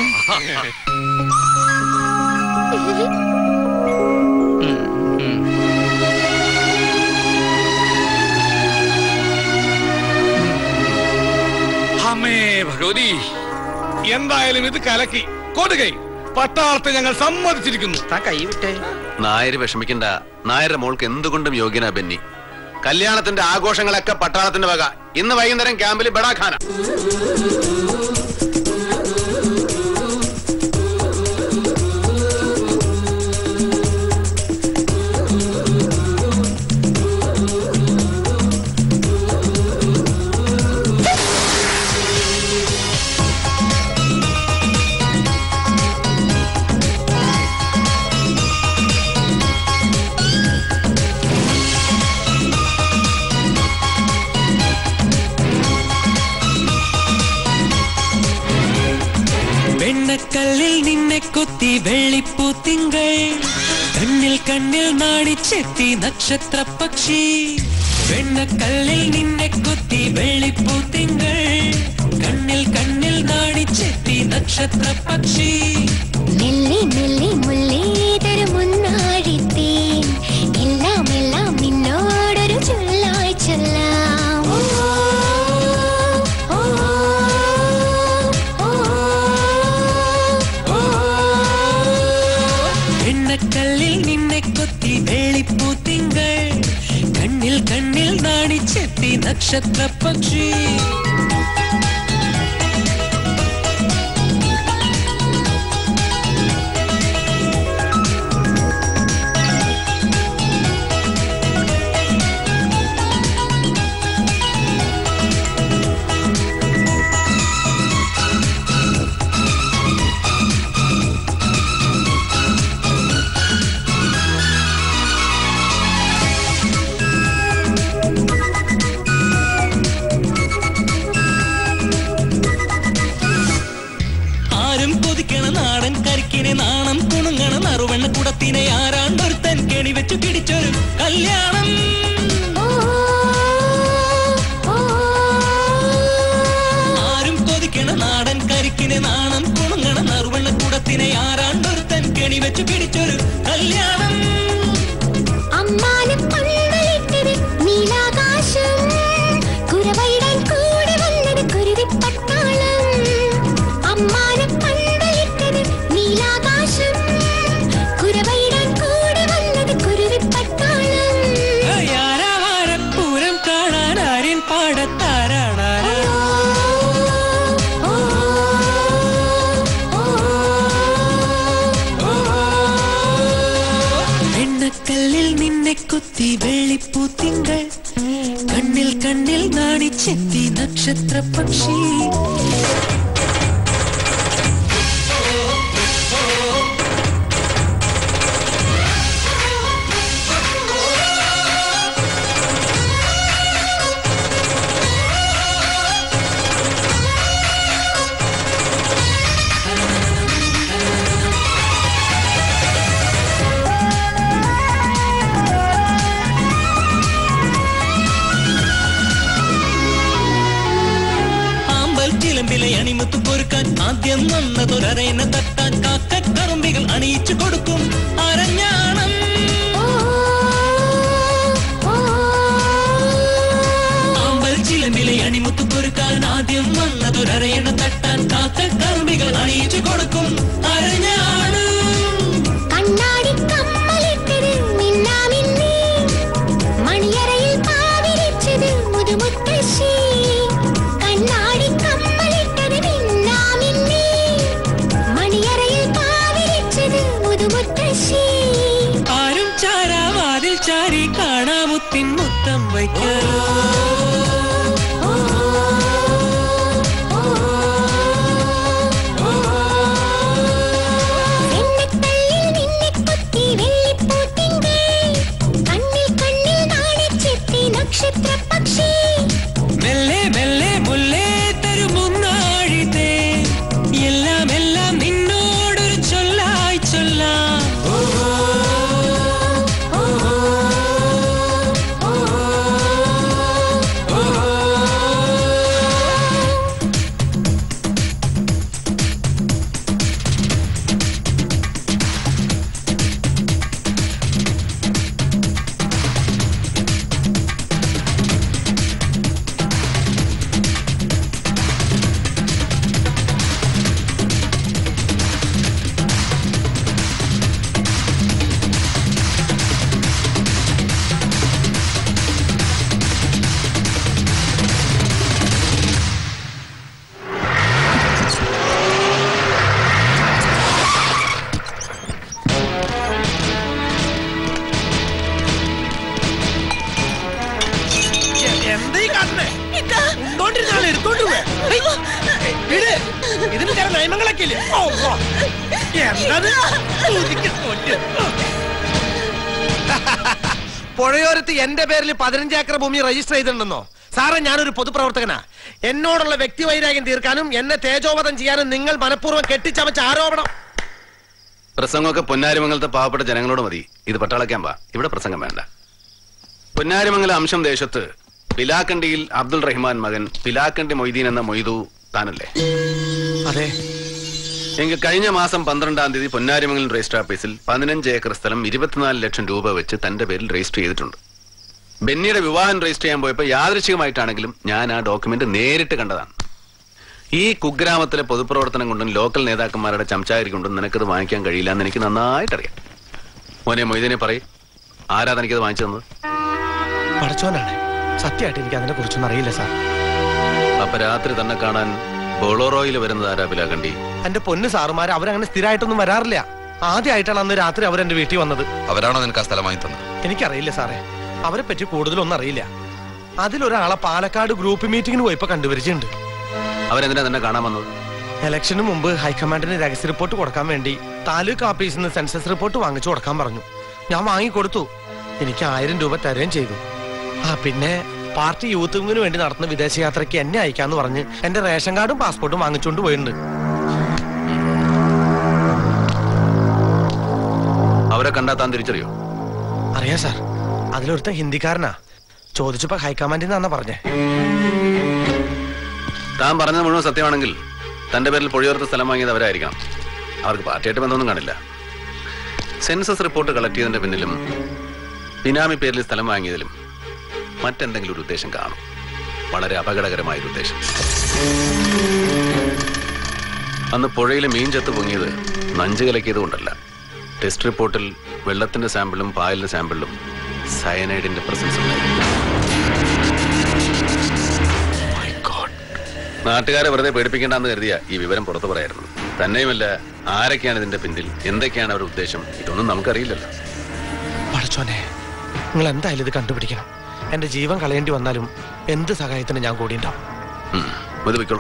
അമ്മേ ഭഗവതി എന്തായാലും ഇത് കലക്കി കൊടുകൈ പട്ടാളത്തെ ഞങ്ങൾ സമ്മതിച്ചിരിക്കുന്നു കൈ വിട്ടേ നായര് വിഷമിക്കണ്ട നായരുടെ മോൾക്ക് എന്തുകൊണ്ടും യോഗ്യനാ ബെന്നി കല്യാണത്തിന്റെ ആഘോഷങ്ങളൊക്കെ പട്ടാളത്തിന്റെ വക ഇന്ന് വൈകുന്നേരം ക്യാമ്പിൽ ബഡാഖാന വെണ്ണക്കല്ലിൽ നിന്നെ കൊത്തി വെള്ളിപ്പൂ തിങ്കൾ കണ്ണിൽ കണ്ണിൽ നാണിച്ചെത്തി നക്ഷത്ര പക്ഷി വെണ്ണക്കല്ലിൽ നിന്നെ കൊത്തി വെള്ളിപ്പൂ തിങ്കൾ കണ്ണിൽ കണ്ണിൽ നാണിച്ചെത്തി നക്ഷത്ര പക്ഷി മെല്ലെ മെല്ലെ മുല്ലേതൊരു മുന്നാഴിത്തേൻ എല്ലാം എല്ലാം നിന്നോടൊരു ചൊല്ലായി ചൊല്ലാം ഓ, ഓ, ഓ, ഓ. വെണ്ണക്കല്ലിൽ നിന്നെ കൊത്തി വെള്ളിപ്പൂ തിങ്കൾ കണ്ണിൽ കണ്ണിൽ നാണിച്ചെത്തി നക്ഷത്ര പക്ഷി ആരും കൊതിക്കണ നാടൻ കരിക്കിനെ നാണം കുണുങ്ങണ നറുവെണ്ണ കുടത്തിനെ ആരാണ്ടൊരുത്തൻ കെണി വെച്ചു പിടിച്ചൊരു കല്യാണം ആരും കൊതിക്കണ നാടൻ കരിക്കിനെ നാണം കുണുങ്ങണ നറുവെണ്ണ കുടത്തിനെ ആരാണ്ടൊരുത്തൻ കെണി വെച്ചു പിടിച്ചൊരു കല്യാണം അമ്മാനം പന്തലിട്ടത് നീലാകാശം കുരവയിടാൻ കൂടെ വന്നത് കുരുതിപ്പട്ടാളം അമ്മാനം പന്തലിട്ടത് നീലാകാശം കുരവയിടാൻ കൂടെ വന്നത് കുരുതിപ്പട്ടാളം പൂരം കാണാൻ ആര്യൻ പാടത്താരാണ് വെണ്ണക്കല്ലിൽ നിന്നെ കുത്തി വെള്ളിപ്പൂ തിങ്കൾ കണ്ണിൽ കണ്ണിൽ നാണിച്ചെത്തി നക്ഷത്ര പക്ഷി ആമ്പൽ ചിലമ്പി വാൽച്ചിലമ്പിലെ അണിമുത്തു പൊറുക്കാൻ ആദ്യം വന്നതൊരരയന തട്ടാൻ കാക്കക്കറുമ്പികൾ അണിയിച്ചു കൊടുക്കും അരഞ്ഞാണം ആമ്പൽ ചിലമ്പിലെ അണിമുത്തു പൊറുക്കാൻ ആദ്യം വന്നതൊരരയന തട്ടാൻ കാക്കക്കറുമ്പികൾ അണിയിച്ചു കൊടുക്കും അരഞ്ഞാണം കണ്ണാടി കമ്മലിട്ടത് മിന്നാമിന്നി മണിയറയിൽ പാവിരിച്ചത് മുതുമുത്തശ്ശി കണ്ണാടി കമ്മലിട്ടത് മിന്നാമിന്നി മണിയറയിൽ പാവിരിച്ചത് മുതുമുത്തശ്ശി ആരും ചാരാവാതിൽ ചാരി കാണാമുത്തിൻ മുത്തം വയ്ക്കാറോ വെണ്ണക്കല്ലിൽ നിന്നെ കുത്തി വെള്ളിപ്പൂത്തിങ്കേ കണ്ണിൽ കണ്ണിൽ നാണിച്ചെത്തി നക്ഷത്ര പക്ഷി മെല്ലെ മെല്ലെ മുല്ലേ തരുമുന്നാഴിതേ എല്ലാം എല്ലാം നിന്നോടൊരു ചൊല്ലായി ചൊല്ലാം എന്താ ഈ കാട്ടണേ ഉണ്ടോണ്ടിരുന്ന ആളെ എടുത്തോണ്ട് പോവേ ഇട് ഇതിന് ചില നിയമങ്ങളൊക്കെ ഇല്ലേ ഓ, ഓ. എന്തത് കുതിക്ക് കൊല്ല്. പുഴയോരത്ത് എന്റെ പേരിൽ പതിനഞ്ച് ഏക്കർ ഭൂമി രജിസ്റ്റർ ചെയ്തിട്ടുണ്ടെന്നോ സാറേ ഞാനൊരു പൊതുപ്രവർത്തകനാ എന്നോടുള്ള വ്യക്തിവൈരാഗ്യം തീർക്കാനും എന്നെ തേജോവധം ചെയ്യാനും നിങ്ങൾ മനഃപൂർവ്വം കെട്ടിച്ചമച്ച ആരോപണം പ്രസംഗമൊക്കെ പൊന്നാരിമംഗലത്തെ പാവപ്പെട്ട ജനങ്ങളോട് മതി ഇത് പട്ടാള ക്യാമ്പാ ഇവിടെ പ്രസംഗം വേണ്ട പൊന്നാരിമംഗലം അംശം ദേശത്ത് പിലാക്കണ്ടിയിൽ അബ്ദുൾ റഹ്മാൻ മകൻ പിലാക്കണ്ടി മൊയ്തീൻ എന്ന മൊയ്തു താനല്ലേ അതെ എങ്കിൽ കഴിഞ്ഞ മാസം പന്ത്രണ്ടാം തീയതി പൊന്നാരിമംഗലം രജിസ്റ്റർ ഓഫീസിൽ പതിനഞ്ച് ഏക്കർ സ്ഥലം ഇരുപത്തിനാല് ലക്ഷം രൂപ വെച്ച് തന്റെ പേരിൽ രജിസ്റ്റർ ചെയ്തിട്ടുണ്ട് ബെന്നിയുടെ വിവാഹം രജിസ്റ്റർ ചെയ്യാൻ പോയപ്പോൾ യാദൃശികമായിട്ടാണെങ്കിലും ഞാൻ ആ ഡോക്യുമെന്റ് നേരിട്ട് കണ്ടതാണ് ഈ കുഗ്രാമത്തിലെ പൊതുപ്രവർത്തനം കൊണ്ടും ലോക്കൽ നേതാക്കന്മാരുടെ ചംചാരി കൊണ്ടും നിനക്കത് വാങ്ങിക്കാൻ കഴിയില്ല എന്ന് എനിക്ക് നന്നായിട്ടറിയാം മോനെ മൊയ്തീനെ പറയും ആരാ തനിക്കത് വാങ്ങിച്ചു തന്നത് പഠിച്ചോനാണ് സത്യമായിട്ട് എനിക്ക് അതിനെ കുറിച്ചൊന്നും അറിയില്ല സാർ അപ്പൊ രാത്രി തന്നെ കാണാൻ ബൊളോറോയിൽ വരുന്നത് ആരാ പിലാക്കണ്ടി എന്റെ പൊന്ന് സാറുമാര് അവരങ്ങനെ സ്ഥിരമായിട്ടൊന്നും വരാറില്ല ആദ്യമായിട്ടാണ് അന്ന് രാത്രി അവരെന്റെ വീട്ടിൽ വന്നത് അവരാണോ നിനക്ക് ആ സ്ഥലം വാങ്ങി തന്നത് എനിക്കറിയില്ല സാറേ അവരെ പറ്റി കൂടുതലൊന്നും അറിയില്ല അതിലൊരാളെ പാലക്കാട് ഗ്രൂപ്പ് മീറ്റിംഗിന് പോയപ്പോ കണ്ടുപരിച്ചിട്ടുണ്ട് അവരെന്തിനാ തന്നെ കാണാൻ വന്നത് ഇലക്ഷന് മുമ്പ് ഹൈക്കമാൻഡിന് രഹസ്യ റിപ്പോർട്ട് കൊടുക്കാൻ വേണ്ടി താലൂക്ക് ഓഫീസിൽ നിന്ന് സെൻസസ് റിപ്പോർട്ട് വാങ്ങിച്ചു കൊടുക്കാൻ പറഞ്ഞു ഞാൻ വാങ്ങിക്കൊടുത്തു എനിക്ക് ആയിരം രൂപ തരുകയും ചെയ്തു ആ പിന്നെ പാർട്ടി യൂത്ത് വിങ്ങിന് വേണ്ടി നടത്തുന്ന വിദേശയാത്രയ്ക്ക് എന്നെ അയക്കാന്ന് പറഞ്ഞ് എന്റെ റേഷൻ കാർഡും പാസ്പോർട്ടും വാങ്ങിച്ചുകൊണ്ട് പോയിട്ടുണ്ട് അവരെ കണ്ടാ താൻ തിരിച്ചറിയോ അറിയാം സാർ അതിലൊരുത്തൻ ഹിന്ദിക്കാരനാ ചോദിച്ചപ്പോ ഹൈക്കമാൻഡിൽ നിന്നാ പറഞ്ഞേ താൻ പറഞ്ഞത് മുഴുവൻ സത്യമാണെങ്കിൽ തന്റെ പേരിൽ പൊഴിയോർത്ത സ്ഥലം വാങ്ങിയത് അവരായിരിക്കണം അവർക്ക് പാർട്ടിയായിട്ട് ബന്ധമൊന്നും കാണില്ല സെൻസസ് റിപ്പോർട്ട് കളക്ട് ചെയ്തതിന്റെ പിന്നിലും ബിനാമി പേരിൽ സ്ഥലം വാങ്ങിയതിലും മറ്റെന്തെങ്കിലും ഒരു ഉദ്ദേശം കാണും വളരെ അപകടകരമായ ഒരു ഉദ്ദേശം അന്ന് പുഴയിൽ മീൻ ചത്ത് പൊങ്ങിയത് നഞ്ച് കലക്കിയത് കൊണ്ടല്ല ടെസ്റ്റ് റിപ്പോർട്ടിൽ വെള്ളത്തിന്റെ സാമ്പിളും പായലിന്റെ സാമ്പിളിലും സയനൈഡിന്റെ പ്രസൻസ് ഉണ്ടായിരുന്നു നാട്ടുകാരെ വെറുതെ പേടിപ്പിക്കേണ്ടെന്ന് കരുതിയ ഈ വിവരം പുറത്തു പറയായിരുന്നു തന്നെയുമല്ല ആരൊക്കെയാണ് ഇതിന്റെ പിന്നിൽ എന്തൊക്കെയാണ് അവരുടെ ഉദ്ദേശം ഇതൊന്നും നമുക്കറിയില്ലല്ലോ പഠിച്ചോനെ നിങ്ങൾ എന്തായാലും ഇത് കണ്ടുപിടിക്കണം എന്റെ ജീവൻ കളയേണ്ടി വന്നാലും എന്ത് സഹായത്തിന് ഞാൻ കൂടിയുണ്ടാവും ഉം, ഇത് വെക്കോളൂ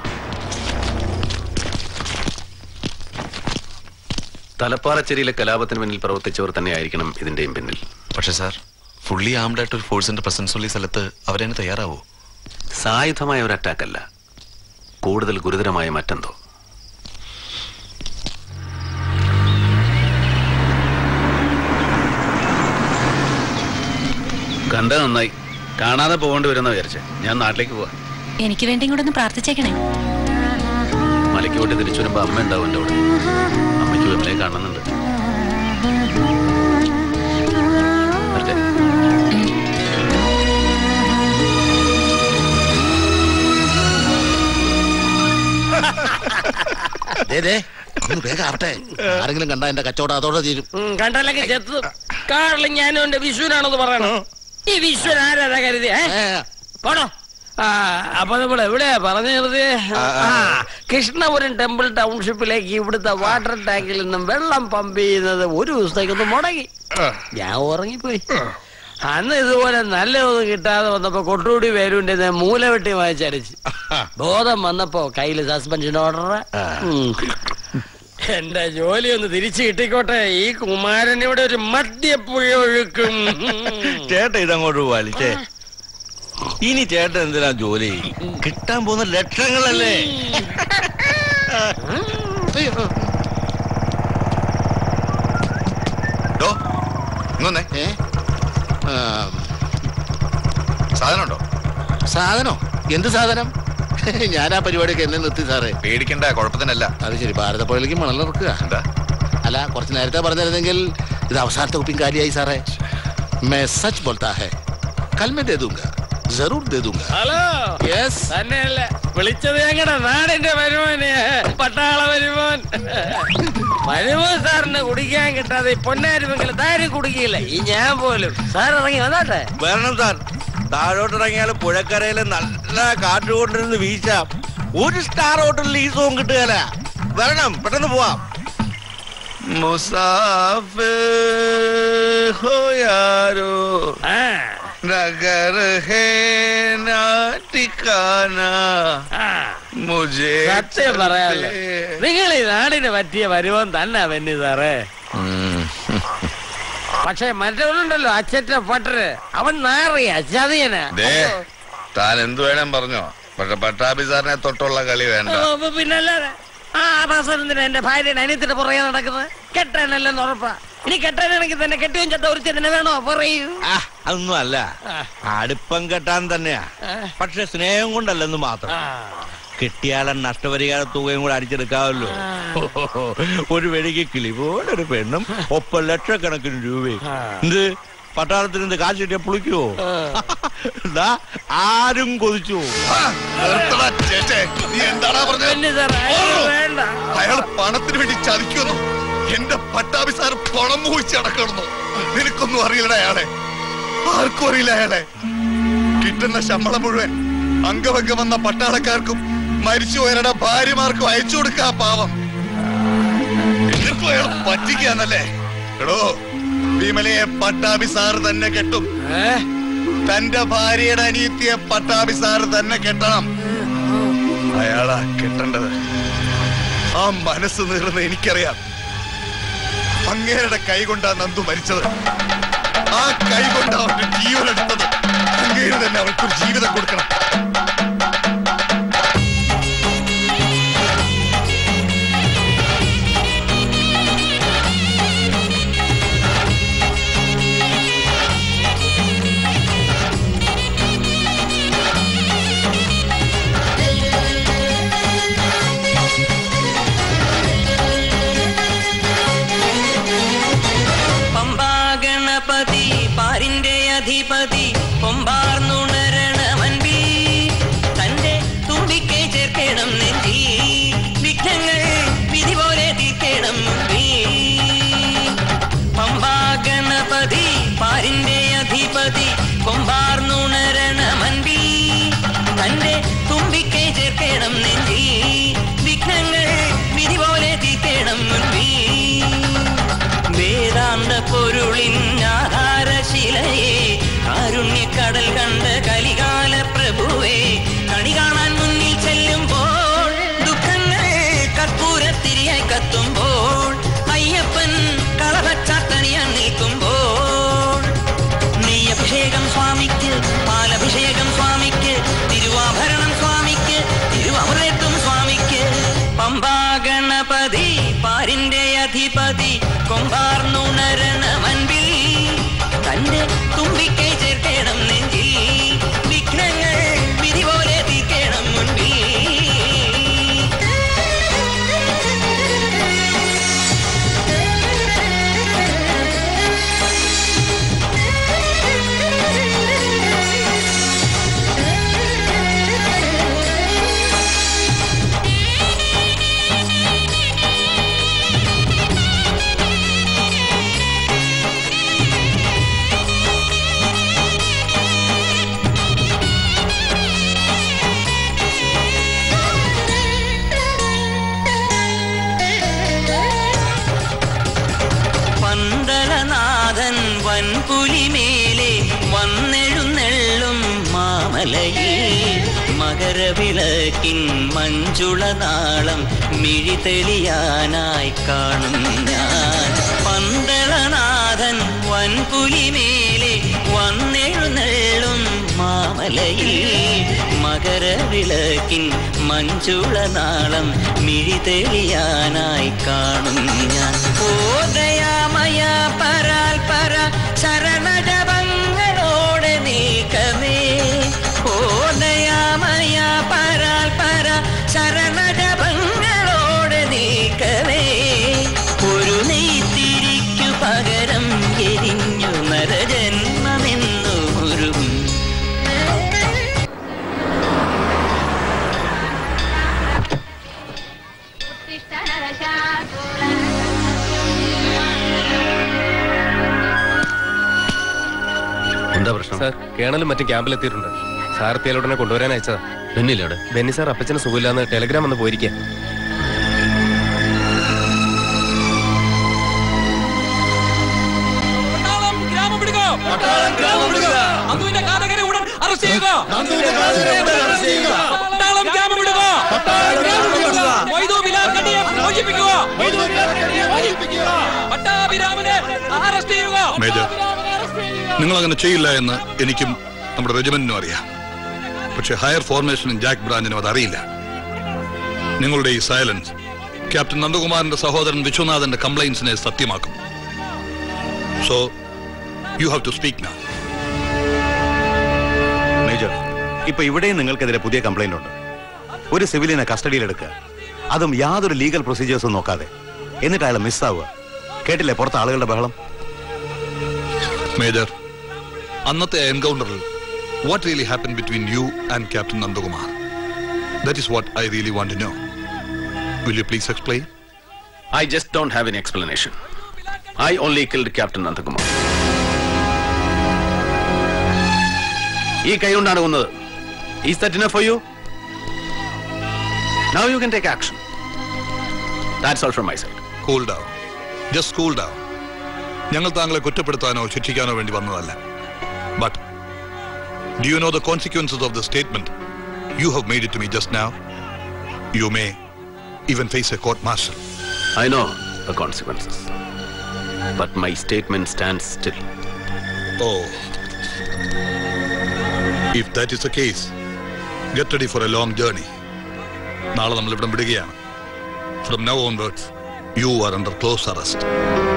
തലപ്പാറച്ചേരിയിലെ കലാപത്തിന് പിന്നിൽ പ്രവർത്തിച്ചവർ തന്നെയായിരിക്കണം ഇതിന്റെയും പിന്നിൽ പക്ഷെ സാർ ഫുള്ളി ആംഡ് ആയിട്ട് ഒരു ഫോഴ്സിന്റെ പ്രസൻസ് ഉള്ള ഈ സ്ഥലത്ത് അവരതിന് തയ്യാറാവോ സായുധമായ ഒരു അറ്റാക്ക് അല്ല കൂടുതൽ ഗുരുതരമായ മറ്റെന്തോ കണ്ട നന്നായി കാണാതെ പോകേണ്ടി വരുന്ന വിചാരിച്ചെ ഞാൻ നാട്ടിലേക്ക് പോവാ എനിക്ക് വേണ്ടി കൂടെ ഒന്ന് പ്രാർത്ഥിച്ചേക്കണേ മലയ്ക്ക് പോയിട്ട് തിരിച്ചു വരുമ്പോ അമ്മ ഉണ്ടാവും എൻ്റെ അവിടെ അമ്മയ്ക്ക് വിമലയെ കാണുന്നുണ്ട് വരട്ടെ. ദേ, ദേ, ഒന്ന് വേഗം ആവട്ടെ ആരെങ്കിലും കണ്ട എന്റെ കച്ചവടം അതോടെ തീരും ഉം, കണ്ടല്ലെങ്കിൽ ചെത്തു കാറിൽ ഞാനും എന്റെ വിഷുവിനാണെന്ന് പറയണോ ഈ വിഷുവിൻ ആരാ കരുതി പോണോ ആ അപ്പൊ നമ്മൾ എവിടെയാ പറഞ്ഞു നിർത്തിയേ? ആ കൃഷ്ണപുരം ടെമ്പിൾ ടൗൺഷിപ്പിലേക്ക് ഇവിടുത്തെ വാട്ടർ ടാങ്കിൽ നിന്നും വെള്ളം പമ്പ് ചെയ്യുന്നത് ഒരു ദിവസത്തേക്കൊന്ന് മുടങ്ങി ഞാൻ ഉറങ്ങിപ്പോയി അന്ന് ഇതുപോലെ നല്ലതൊന്നും കിട്ടാതെ വന്നപ്പോ കൊട്ടുകൂടി പേരുണ്ട് മൂല വെട്ടി വായിച്ചടിച്ച് ബോധം വന്നപ്പോ കയ്യില് സസ്പെൻഷൻ ഓർഡർ എന്റെ ജോലി ഒന്ന് തിരിച്ചു കിട്ടിക്കോട്ടെ ഈ കുമാരൻ ഇവിടെ ഒരു മദ്യപ്പുഴ ഒഴുക്കും ചേട്ടൻ ഇതങ്ങോട്ട് വലിച്ചേ ഇനി ചേട്ടൻ എന്തിനാ ജോലി കിട്ടാൻ പോകുന്ന ലക്ഷങ്ങളല്ലേ ഡോ, ഇങ്ങൊന്നേ. സാധനം ഉണ്ടോ സാധനോ എന്ത് സാധനം ഞാൻ ആ പരിപാടിയൊക്കെ എന്നെ നിർത്തി സാറേ പേടിക്കണ്ട കുഴപ്പത്തിനല്ല അത് ശരി ഭാരതപ്പുഴയിലേക്ക് മണലിറക്കുക എന്താ അല്ല കുറച്ച് നേരത്തെ പറഞ്ഞിരുന്നെങ്കിൽ ഇത് അവസാനത്തെ കുപ്പിയും കാലിയായി സാറേ मैं सच बोलता है कल मैं दे दूंगा जरूर दे दूंगा ഹലോ യെസ് തന്നെയല്ല വിളിച്ചത് ഞങ്ങളുടെ നാടിന്റെ വരുമാന് പട്ടാള വരുമാൻ വരുമോൻ സാറിന് കുടിക്കാൻ കിട്ടാതെ ഈ പൊന്നാരുമെങ്കിൽ താരും കുടിക്കില്ല ഈ ഞാൻ പോലും സാർ ഇറങ്ങി വന്നാട്ടെ വരണം സാർ താഴോട്ടിറങ്ങിയാൽ പുഴക്കരയില് നല്ല കാറ്റുകൊണ്ടിരുന്ന് വീശാം ഒരു സ്റ്റാർ ഹോട്ടലിൽ ഈ സോങ് കിട്ടുകയല്ല വരണം പെട്ടെന്ന് പോവാം मुसाफिर हो यारो नगर है ना ठिकाना मुझे സത്യം പറയാലോ നിങ്ങൾ ഈ നാടിന് പറ്റിയ വരുമോൻ തന്നെ വെന്നി സാറേ പക്ഷെ മറ്റവനുണ്ടല്ലോ അച്ചറ്റ പട്ടര് അവൻ നാറിയ ചതിയനാ ദേ താൻ എന്ത് വേണം പറഞ്ഞോ പക്ഷെ പട്ടാഭി സാറിനെ തൊട്ടുള്ള കളി വേണ്ട ഓ, അപ്പൊ പിന്നല്ലാതെ ആ പ്രസരത്തിന് എന്റെ ഭാര്യയുടെ അനിയത്തിന്റെ പുറകെ നടക്കുന്നത് കെട്ടാനല്ലെന്ന് ഉറപ്പാ ഇനി കെട്ടാനാണെങ്കിൽ തന്നെ കെട്ടിയും ചത്ത ഒരു ചെതിനെ വേണോ പറയൂ അതൊന്നും അല്ല അടുപ്പം കെട്ടാൻ തന്നെയാ പക്ഷെ സ്നേഹം കൊണ്ടല്ലെന്ന് മാത്രം കിട്ടിയാലും നഷ്ടപരിഹാര തുകയും കൂടെ അടിച്ചെടുക്കാമല്ലോ ഒരു വെടിക്ക് കിളി പോലെ ഒരു പെണ്ണും ഒപ്പം ലക്ഷക്കണക്കിന് രൂപയും എന്ത് പട്ടാളത്തിന് എന്ത് കാശ് കിട്ടിയ പുളിക്കുവോ ദാ, ആരും കൊതിച്ചു നിർത്തടാ ചേച്ചേ. നീ എന്താടാ പറഞ്ഞത്? വേണ്ട അയാൾ പണത്തിന് വേണ്ടി ചതിക്കുന്നു എന്റെ പട്ടാഭി സാർ പണം മോഹിച്ച് നടക്കണമെന്നു നിനക്കൊന്നും അറിയില്ലടാ അയാളെ ആർക്കും അറിയില്ല അയാളെ കിട്ടുന്ന ശമ്പളം മുഴുവൻ അംഗഭംഗം വന്ന പട്ടാളക്കാർക്കും മരിച്ചുപോയവരുടെ ഭാര്യമാർക്കും അയച്ചു കൊടുക്കാ പാവം എന്നിട്ടും അയാൾ പറ്റിക്കാന്നല്ലേ എടോ വിമലയെ പട്ടാഭി സാർ തന്നെ കെട്ടും തന്റെ ഭാര്യയുടെ അനിയത്തിയെ പട്ടാഭി സാർ തന്നെ കെട്ടണം അയാളാ കെട്ടേണ്ടത് ആ മനസ്സ് നീറുന്ന എനിക്കറിയാം അങ്ങേരുടെ കൈ കൊണ്ടാ നന്ദു മരിച്ചത് ആ കൈ കൊണ്ടാ അവന്റെ ജീവൻ എടുത്തത് അങ്ങേര് തന്നെ അവൾക്കൊരു ജീവിതം കൊടുക്കണം പമ്പാ ഗണപതി പാരിന്റെ അധിപതി കൊമ്പാർന്നുണരണ വൻപീ വൻപുലിമേലെ വന്നെഴുന്നെള്ളും മാമലയിൽ മകരവിളക്കിൻ മഞ്ജുളനാളം മിഴി തെളിയാനായി കാണും ഞാൻ പന്തളനാഥൻ വൻപുലിമേലെ വന്നെഴുന്നെള്ളും മാമലയിൽ മകരവിളക്കിൻ മഞ്ജുളനാളം മിഴി തെളിയാനായി കാണും ഞാൻ ഓദയാമയ പരാൽ പര ചരണജപങ്ങളോടെ നീക്കമേ ഓദയാമയ പരാൽ പര ചരണജപങ്ങളോടെ നീക്കമേ ഒരു നെയ്ത്തിരിക്കു പകരം എരിഞ്ഞു നരജന്മമെന്നു മുരുകും എന്താ പ്രശ്നം സാർ കേണലും മറ്റും ക്യാമ്പിൽ എത്തിയിട്ടുണ്ട് സാർ എത്തിയാലുടനെ കൊണ്ടുവരാൻ അയച്ചതാ ബെന്നില്ലവിടെ ബെന്നി സാർ അപ്പച്ചന് സുഖമില്ലാന്ന് ടെലഗ്രാം വന്ന് പോയിരിക്കുക ഗ്രാമം വിടുക ഗ്രാമം വിടുക അന്തുവിന്റെ ഘാതകരെ ഉടൻ അറസ്റ്റ് ചെയ്യുക പട്ടാളം ഗ്രാമം വിടുക മൊയ്തു ബിലാൽ കണ്ണിയെ മോചിപ്പിക്കുക പട്ടാഭിരാമനെ അറസ്റ്റ് ചെയ്യുക മേജർ നിങ്ങൾ അങ്ങനെ ചെയ്യില്ല എന്ന് എനിക്കും നമ്മുടെ റെജിമെന്റിനും അറിയാം പക്ഷെ ഹയർ ഫോർമേഷനും ജാക്ക് ബ്രാഞ്ചിനും അത് അറിയില്ല നിങ്ങളുടെ ഈ സൈലൻസ് ക്യാപ്റ്റൻ നന്ദകുമാറിന്റെ സഹോദരൻ വിശ്വനാഥന്റെ കംപ്ലൈൻസിനെ സത്യമാക്കും so you have to speak now major ഇപ്പൊ ഇവിടെയും നിങ്ങൾക്കെതിരെ പുതിയ കംപ്ലൈന്റ് ഉണ്ട് ഒരു സിവിലിനെ കസ്റ്റഡിയിലെടുക്കുക അതും യാതൊരു ലീഗൽ പ്രൊസീജിയേഴ്സും നോക്കാതെ എന്നിട്ട് അയാൾ മിസ്സാവുക കേട്ടില്ലേ പുറത്ത് ആളുകളുടെ ബഹളം മേജർ അന്നത്തെ എൻകൗണ്ടറിൽ what really happen between you and captain Nandakumar that is what I really want to know will you please explain I just don't have any explanation. I only killed Captain Nandakumar. ഈ കൈ കൊണ്ടാണ് കൊന്നത് is that enough for you now you can take action that's all from my side cool down just cool down ഞങ്ങൾ താങ്കളെ കുറ്റപ്പെടുത്താനോ ശിക്ഷിക്കാനോ വേണ്ടി വന്നതല്ല but do you know the consequences of the statement you have made it to me just now you may even face a court martial I know the consequences. But my statement stands still. Oh. If that is the case, get ready for a long journey. നാളെ നമ്മൾ ഇവിടം വിടുകയാണ് from now onwards you are under close arrest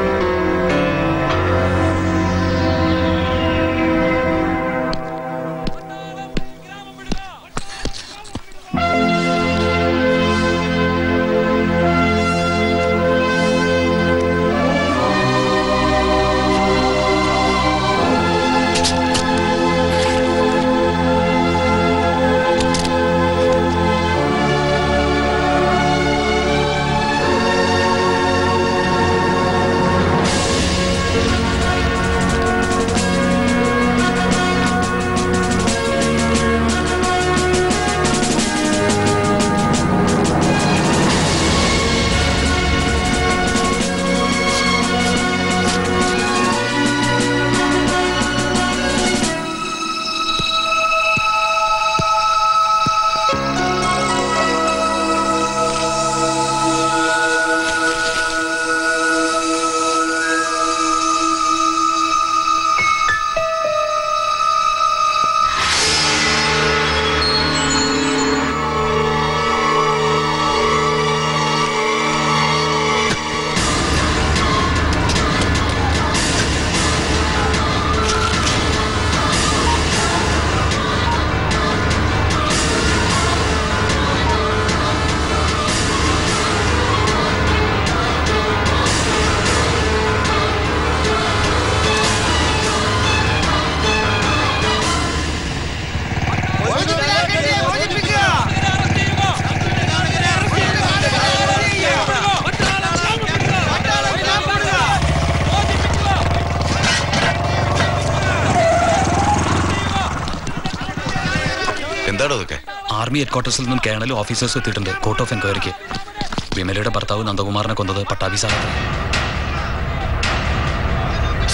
എന്താണോ അതൊക്കെ army ഹെഡ്ക്വാർട്ടേഴ്സിൽ നിന്നും കേണലും ഓഫീസേഴ്സും എത്തിയിട്ടുണ്ട് court of എൻക്വയറിക്ക് വിമലയുടെ ഭർത്താവ് നന്ദകുമാറിനെ കൊന്നത് പട്ടാഭി സ്ഥലത്ത്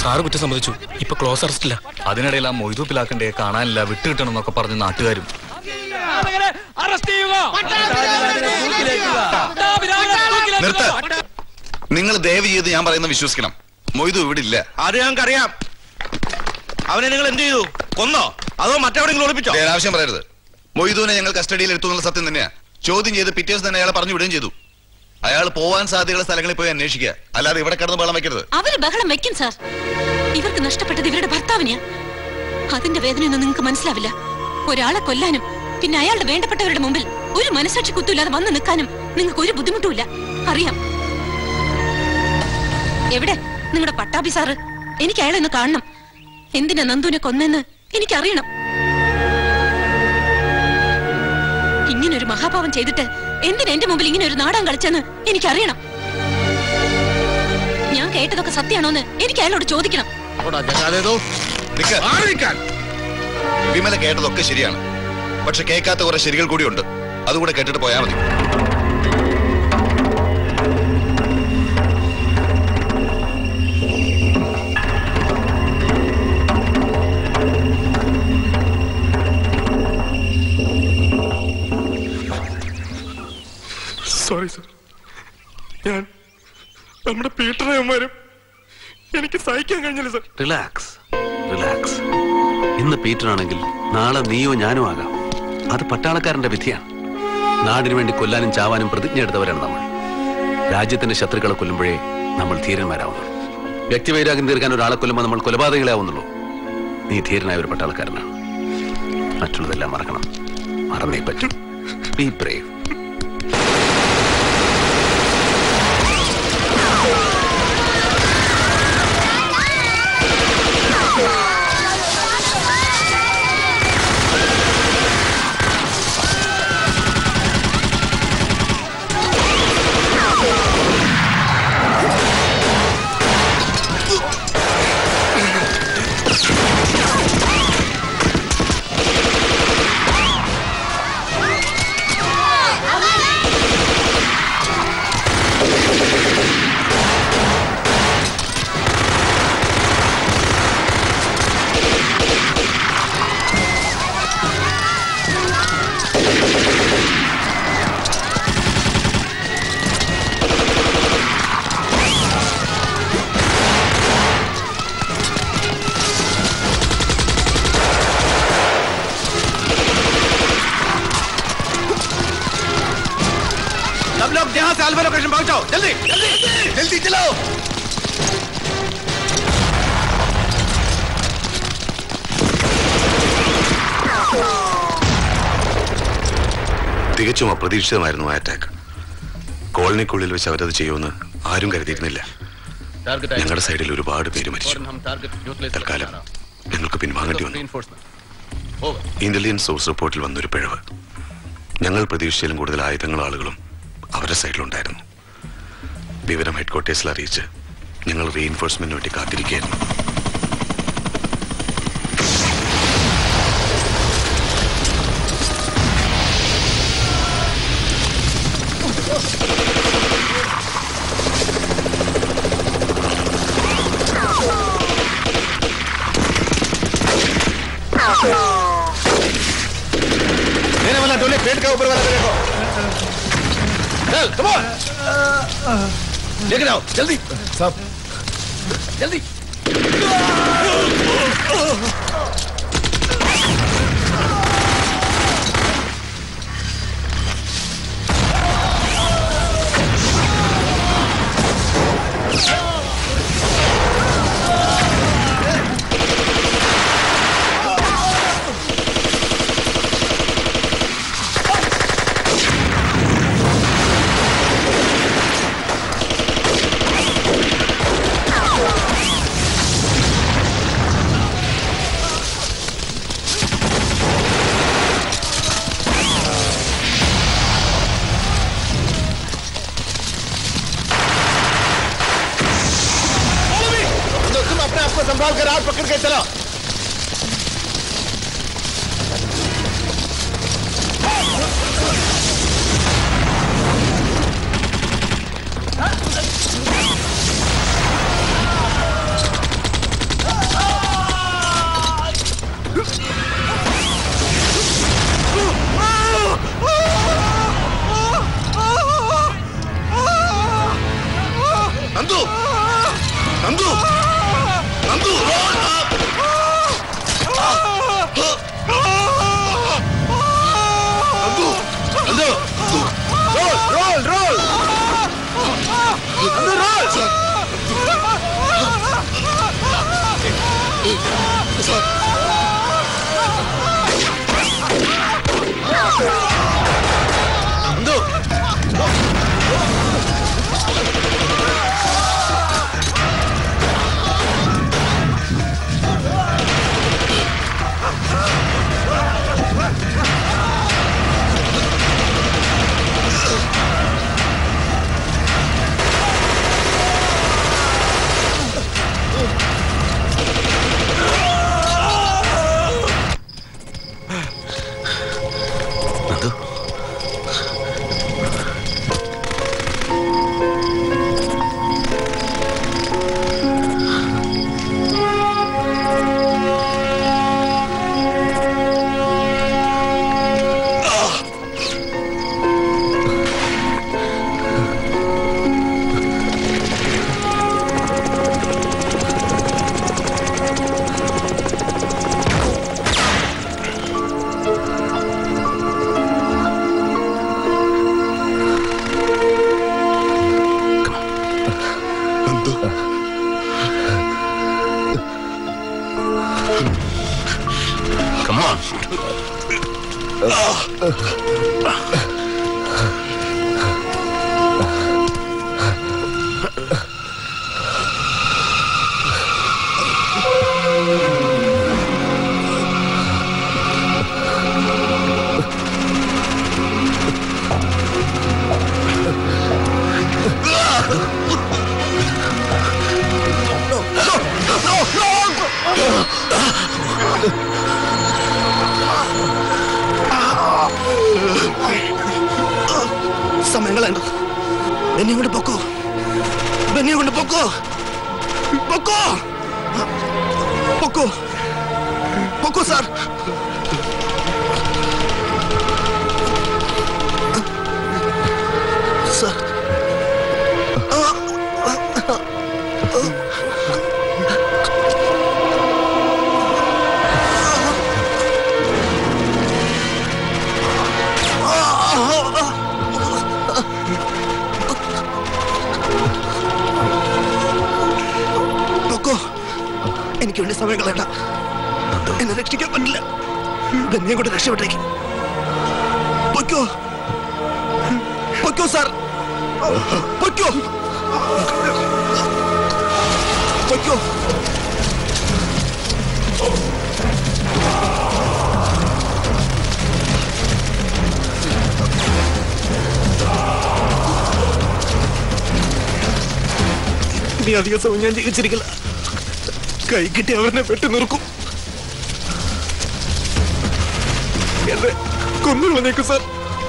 സാറ് കുറ്റം സമ്മതിച്ചു ഇപ്പൊ ക്ലോസ് അറസ്റ്റില്ല അതിനിടയിൽ ആ മൊയ്തു പിലാക്കണ്ടേ കാണാനില്ല വിട്ടുകിട്ടണം എന്നൊക്കെ പറഞ്ഞ് നാട്ടുകാരും അറസ്റ്റ് ചെയ്യുക നിർത്ത് നിങ്ങൾ ദയവ് ചെയ്ത് ഞാൻ പറയുന്നത് വിശ്വസിക്കണം മൊയ്തു ഇവിടെ ഇല്ല അത് ഞങ്ങൾക്കറിയാം അവനെ നിങ്ങൾ എന്ത് ചെയ്തു കൊന്നോ അതോ മറ്റെവിടെയെങ്കിലും ഒളിപ്പിച്ചോ ദേ, ആവശ്യം പറയരുത് മൊയ്തുവിനെ ഞങ്ങൾ കസ്റ്റഡിയിൽ എടുത്തു എന്നുള്ള സത്യം തന്നെയാ ചോദ്യം ചെയ്ത് പിറ്റേ ദിവസം തന്നെ അയാളെ പറഞ്ഞു വിടുകയും ചെയ്തു അയാൾ പോവാൻ സാധ്യതയുള്ള സ്ഥലങ്ങളിൽ പോയി അന്വേഷിക്കുക അല്ലാതെ ഇവിടെ കിടന്ന് വെള്ളം വെക്കരുത് അവര് ബഹളം വെക്കും സാർ ഇവർക്ക് നഷ്ടപ്പെട്ടത് ഇവരുടെ ഭർത്താവിനെയാ അതിന്റെ വേദനയൊന്നും നിങ്ങൾക്ക് മനസ്സിലാവില്ല ഒരാളെ കൊല്ലാനും പിന്നെ അയാളുടെ വേണ്ടപ്പെട്ടവരുടെ മുമ്പിൽ ഒരു മനസാക്ഷി കുത്തുമില്ലാതെ വന്ന് നിൽക്കാനും നിങ്ങൾക്ക് ഒരു ബുദ്ധിമുട്ടുമില്ല അറിയാം എവിടെ നിങ്ങളുടെ പട്ടാഭി സാറ് എനിക്ക് അയാളെ ഒന്ന് കാണണം എന്തിനാ നന്ദുവിനെ കൊന്നെന്ന് എനിക്കറിയണം ഇങ്ങനെ ഒരു മഹാപാപം ചെയ്തിട്ട് എന്തിനാ എന്റെ മുമ്പിൽ ഇങ്ങനെ ഒരു നാടകം കളിച്ചെന്ന് എനിക്കറിയണം ഞാൻ കേട്ടതൊക്കെ സത്യാണോന്ന് എനിക്ക് അയാളോട് ചോദിക്കണം നിക്ക്. വിമല കേട്ടതൊക്കെ ശരിയാണ് പക്ഷെ കേൾക്കാത്ത കുറെ ശരികൾ കൂടിയുണ്ട് അതുകൂടെ കേട്ടിട്ട് പോയാൽ മതി സോറി സർ ഞാൻ നമ്മുടെ പീട്ടറയന്മാരും എനിക്ക് സഹിക്കാൻ കഴിഞ്ഞില്ല സർ റിലാക്സ് റിലാക്സ് ഇന്ന് പീറ്റർ ആണെങ്കിൽ നാളെ നീയോ ഞാനോ ആകാം അത് പട്ടാളക്കാരന്റെ വിധിയാണ് നാടിനു വേണ്ടി കൊല്ലാനും ചാവാനും പ്രതിജ്ഞ എടുത്തവരാണ് നമ്മൾ രാജ്യത്തിന്റെ ശത്രുക്കളെ കൊല്ലുമ്പോഴേ നമ്മൾ ധീരന്മാരാവുന്നുള്ളൂ വ്യക്തിവൈരാഗ്യം തീർക്കാൻ ഒരാളെ കൊല്ലുമ്പോൾ നമ്മൾ കൊലപാതകളാവുന്നുള്ളൂ നീ ധീരനായ ഒരു പട്ടാളക്കാരനാണ് മറ്റുള്ളതെല്ലാം മറക്കണം മറന്നേ പറ്റും ബി ബ്രേവ് सब लोग यहाँ से अल्फा लोकेशन पहुंचो जल्दी जल्दी जल्दी चलो തികച്ചും അപ്രതീക്ഷിതമായിരുന്നു ആ അറ്റാക്ക് കോളനിക്കുള്ളിൽ വെച്ച് അവരത് ചെയ്യുമെന്ന് ആരും കരുതിയിരുന്നില്ല ഞങ്ങളുടെ സൈഡിൽ ഒരുപാട് പേര് മരിച്ചു തൽക്കാലം ഞങ്ങൾക്ക് പിൻവാങ്ങേണ്ടി വന്നു ഇന്റലിജൻസ് സോഴ്സ് റിപ്പോർട്ടിൽ വന്നൊരു പിഴവ് ഞങ്ങൾ പ്രതീക്ഷിച്ചാലും കൂടുതൽ ആയുധങ്ങളും ആളുകളും അവരുടെ സൈഡിലുണ്ടായിരുന്നു വിവരം ഹെഡ്ക്വാർട്ടേഴ്സിൽ അറിയിച്ച് ഞങ്ങൾ റീഇൻഫോഴ്സ്മെന്റിന് വേണ്ടി കാത്തിരിക്കുകയായിരുന്നു देने वाला डोले पेट का ऊपर वाला मेरे को चल कम ऑन लेके जाओ जल्दी सब जल्दी तुम अपने आप को संभाल कर हाथ पकड़ के चलो സമയങ്ങളുണ്ട് എന്നെ കൊണ്ട് പൊക്കോ എന്നെ കൊണ്ട് പൊക്കോ പൊക്കോ പൊക്കോ പൊക്കോ സാർ സാർ പൊക്കോ എനിക്ക് വേണ്ടി സമയം കളയണ്ട എന്നെ രക്ഷിക്കാൻ പറ്റില്ല എന്നെയും കൊണ്ട് രക്ഷപ്പെട്ടേക്ക് പൊയ്ക്കോ പൊയ്ക്കോ സാർ പൊയ്ക്കോ പൊയ്ക്കോ ഇനി അധിക സമയം ഞാൻ ജീവിച്ചിരിക്കില്ല കൈ കിട്ടി അവരെ വെട്ടി നിർക്കും എന്നെ കൊന്നു കളഞ്ഞേക്കും sir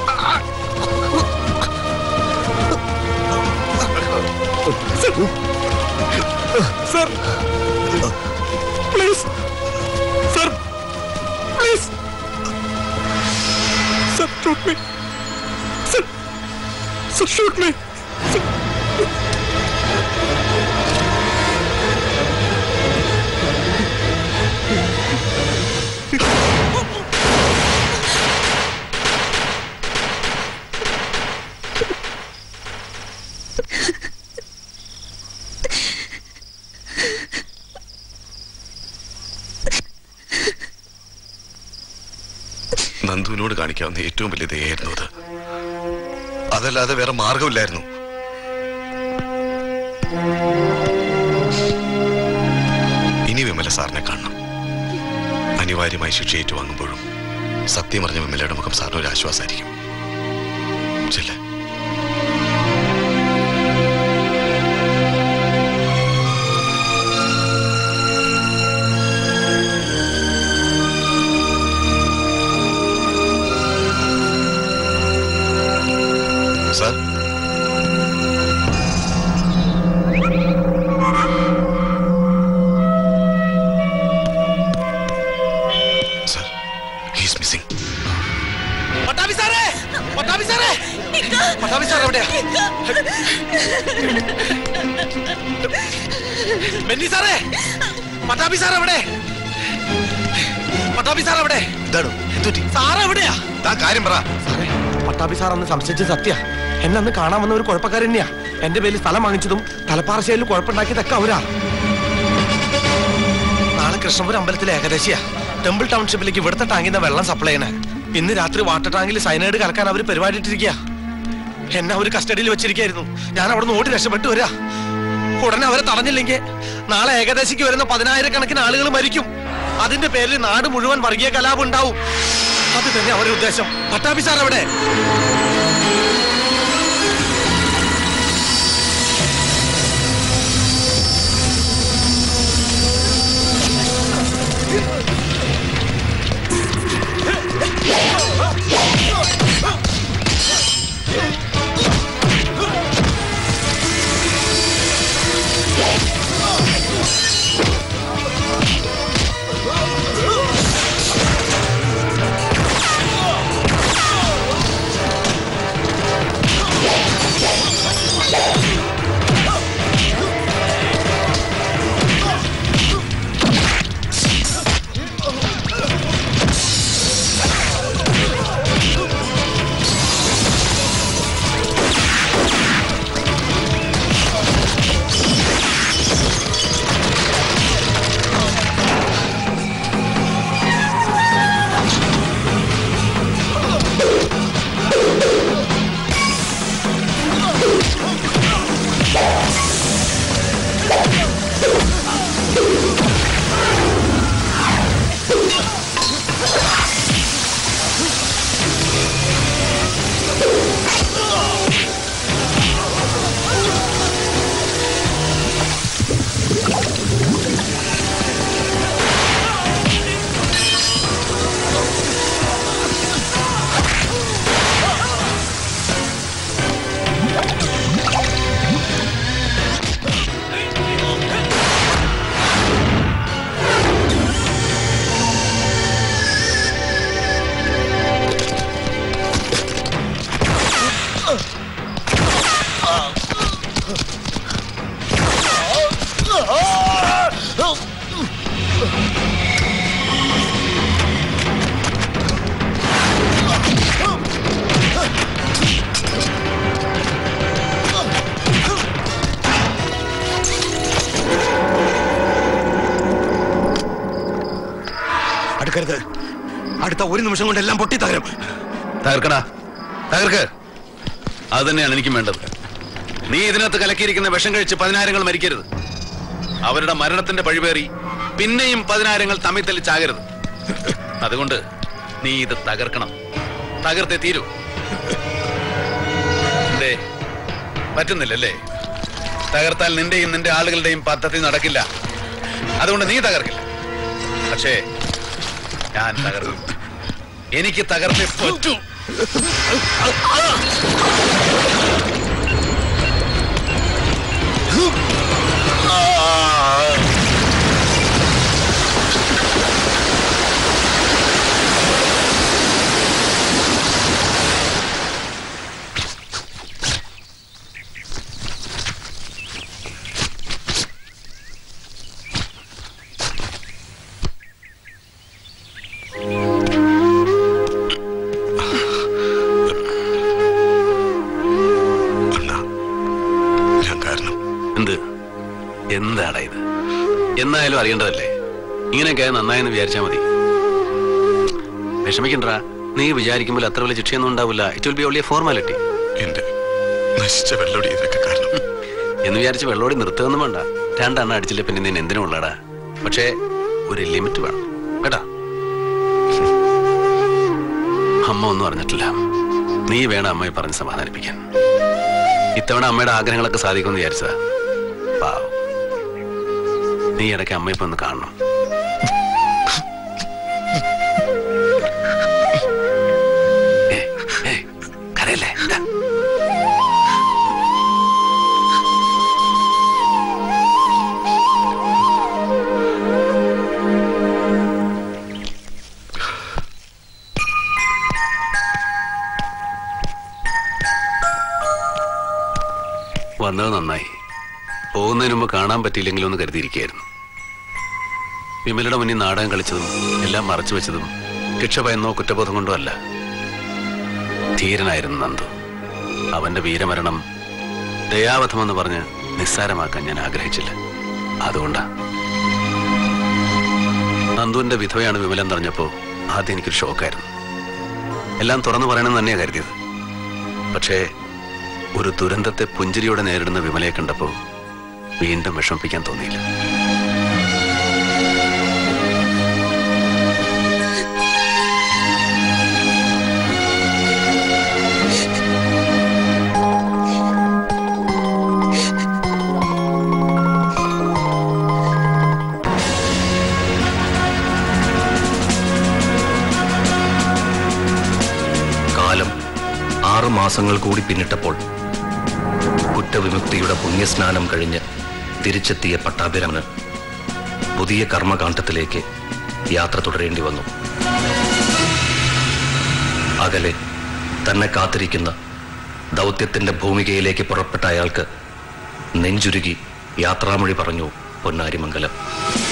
sir please sir please sir shoot me sir sir shoot me നന്ദുവിനോട് കാണിക്കാവുന്ന ഏറ്റവും വലിയ ദയായിരുന്നു അത് അതല്ലാതെ വേറെ മാർഗമില്ലായിരുന്നു ഇനി വിമല സാറിനെ കാണണം അനിവാര്യമായി ശിക്ഷ ഏറ്റുവാങ്ങുമ്പോഴും സത്യം അറിഞ്ഞ വിമലയുടെ മുഖം സാറിന് ഒരു ആശ്വാസമായിരിക്കും ചെല്ലേ sir sir he's missing Pattabhi സാറേ പട്ടാഭി സാറേ പട്ടാഭി സാർ എവിടെയാ ബെന്നി സാറേ പട്ടാഭി സാർ എവിടെ പട്ടാഭി സാർ എവിടെ എന്താണ് എന്തുറ്റി സാർ എവിടെയാ താ കാര്യം പറ സാറേ പട്ടാഭി സാർ അന്ന് സംശയിച്ച സത്യ എന്നെ അന്ന് കാണാൻ വന്ന ഒരു കുഴപ്പക്കാരൻ തന്നെയാ എന്റെ പേരിൽ സ്ഥലം വാങ്ങിച്ചതും തലപ്പാറശ്ശേരിൽ കുഴപ്പമുണ്ടാക്കിയതൊക്കെ അവരാ നാളെ കൃഷ്ണപുരം അമ്പലത്തിലെ ഏകദേശിയാ ടെമ്പിൾ ടൗൺഷിപ്പിലേക്ക് ഇവിടുത്തെ ടാങ്കിന്ന് വെള്ളം സപ്ലൈ ചെയ്യണേ ഇന്ന് രാത്രി വാട്ടർ ടാങ്കിൽ സൈനൈഡ് കലക്കാൻ അവർ പരിപാടി ഇട്ടിരിക്കുക എന്നെ അവർ കസ്റ്റഡിയിൽ വെച്ചിരിക്കായിരുന്നു ഞാൻ അവിടെ നിന്ന് ഓടി രക്ഷപ്പെട്ടു വരാ ഉടനെ അവരെ തടഞ്ഞില്ലെങ്കിൽ നാളെ ഏകദേശിക്ക് വരുന്ന പതിനായിരക്കണക്കിന് ആളുകൾ മരിക്കും അതിന്റെ പേരിൽ നാട് മുഴുവൻ വർഗീയ കലാപം ഉണ്ടാവും അത് തന്നെ അവരുടെ ഉദ്ദേശം പട്ടാഭി സാർ എവിടെ എടുത്ത ഒരു നിമിഷം കൊണ്ട് എല്ലാം പൊട്ടി തകരും തകർക്കടാ തകർക്ക് അത് തന്നെയാണ് എനിക്കും വേണ്ടത് നീ ഇതിനകത്ത് കലക്കിയിരിക്കുന്ന വിഷം കഴിച്ച് പതിനായിരങ്ങൾ മരിക്കരുത് അവരുടെ മരണത്തിന്റെ പഴിവേറി പിന്നെയും പതിനായിരങ്ങൾ തമ്മിൽ തല്ലി ചാകരുത് അതുകൊണ്ട് നീ ഇത് തകർക്കണം തകർത്തേ തീരൂ എന്തേ പറ്റുന്നില്ലല്ലേ തകർത്താൽ നിന്റെയും നിന്റെ ആളുകളുടെയും പദ്ധതി നടക്കില്ല അതുകൊണ്ട് നീ തകർക്കില്ല പക്ഷേ ഞാൻ തകർക്കും എനിക്ക് തകർത്തേ പറ്റൂ ഞാൻ കാരണം എന്ത് എന്താടാ ഇത് എന്നായാലും അറിയേണ്ടതല്ലേ ഇങ്ങനെയൊക്കെ നന്നായെന്ന് വിചാരിച്ചാ മതി വിഷമിക്കണ്ടാ നീ വിചാരിക്കുമ്പോൾ അത്ര വലിയ ശിക്ഷയൊന്നും ഉണ്ടാവില്ല it will be only formality എന്റെ നശിച്ച വെള്ളോടി ഇതൊക്കെ കാരണം എന്ന് വിചാരിച്ച് വെള്ളോടി നിർത്തുകയൊന്നും വേണ്ട രണ്ടെണ്ണം അടിച്ചില്ല പിന്നെ നിന്നെ എന്തിനും ഉള്ളടാ പക്ഷേ ഒരു ലിമിറ്റ് വേണം കേട്ടാ അമ്മ ഒന്നും അറിഞ്ഞിട്ടില്ല നീ വേണം അമ്മയെ പറഞ്ഞ് സമാധാനിപ്പിക്കാൻ ഇത്തവണ അമ്മയുടെ ആഗ്രഹങ്ങളൊക്കെ സാധിക്കുമെന്ന് വിചാരിച്ചതാ പാവം നീ ഇടയ്ക്ക് അമ്മയെ ഇപ്പൊ ഒന്ന് കാണണം ഏയ്, ഏയ്, കരയല്ലേ ദാ. വന്നത് നന്നായി പോകുന്നതിന് മുമ്പ് കാണാൻ പറ്റിയില്ലെങ്കിലും ഒന്ന് കരുതിയിരിക്കുകയായിരുന്നു വിമലയുടെ മുന്നിൽ നാടകം കളിച്ചതും എല്ലാം മറച്ചു വെച്ചതും ശിക്ഷ ഭയന്നോ കുറ്റബോധം കൊണ്ടോ അല്ല ധീരനായിരുന്നു നന്ദു അവന്റെ വീരമരണം ദയാവധമെന്ന് പറഞ്ഞ് നിസ്സാരമാക്കാൻ ഞാൻ ആഗ്രഹിച്ചില്ല അതുകൊണ്ടാ നന്ദുവിന്റെ വിധവയാണ് വിമലം പറഞ്ഞപ്പോ ആദ്യം എനിക്കൊരു ഷോക്കായിരുന്നു എല്ലാം തുറന്നു പറയണമെന്ന് തന്നെയാ കരുതിയത് പക്ഷേ ഒരു ദുരന്തത്തെ പുഞ്ചിരിയോടെ നേരിടുന്ന വിമലയെ കണ്ടപ്പോ വീണ്ടും വിഷമിപ്പിക്കാൻ തോന്നിയില്ല കാലം ആറു മാസങ്ങൾ കൂടി പിന്നിട്ടപ്പോൾ കുറ്റവിമുക്തിയുടെ പുണ്യസ്നാനം കഴിഞ്ഞ് തിരിച്ചെത്തിയ പട്ടാഭിരമന് പുതിയ കർമ്മകാണ്ഡത്തിലേക്ക് യാത്ര തുടരേണ്ടി വന്നു അകലെ തന്നെ കാത്തിരിക്കുന്ന ദൗത്യത്തിന്റെ ഭൂമികയിലേക്ക് പുറപ്പെട്ട അയാൾക്ക് നെഞ്ചുരുകി യാത്രാമൊഴി പറഞ്ഞു പൊന്നാരിമംഗലം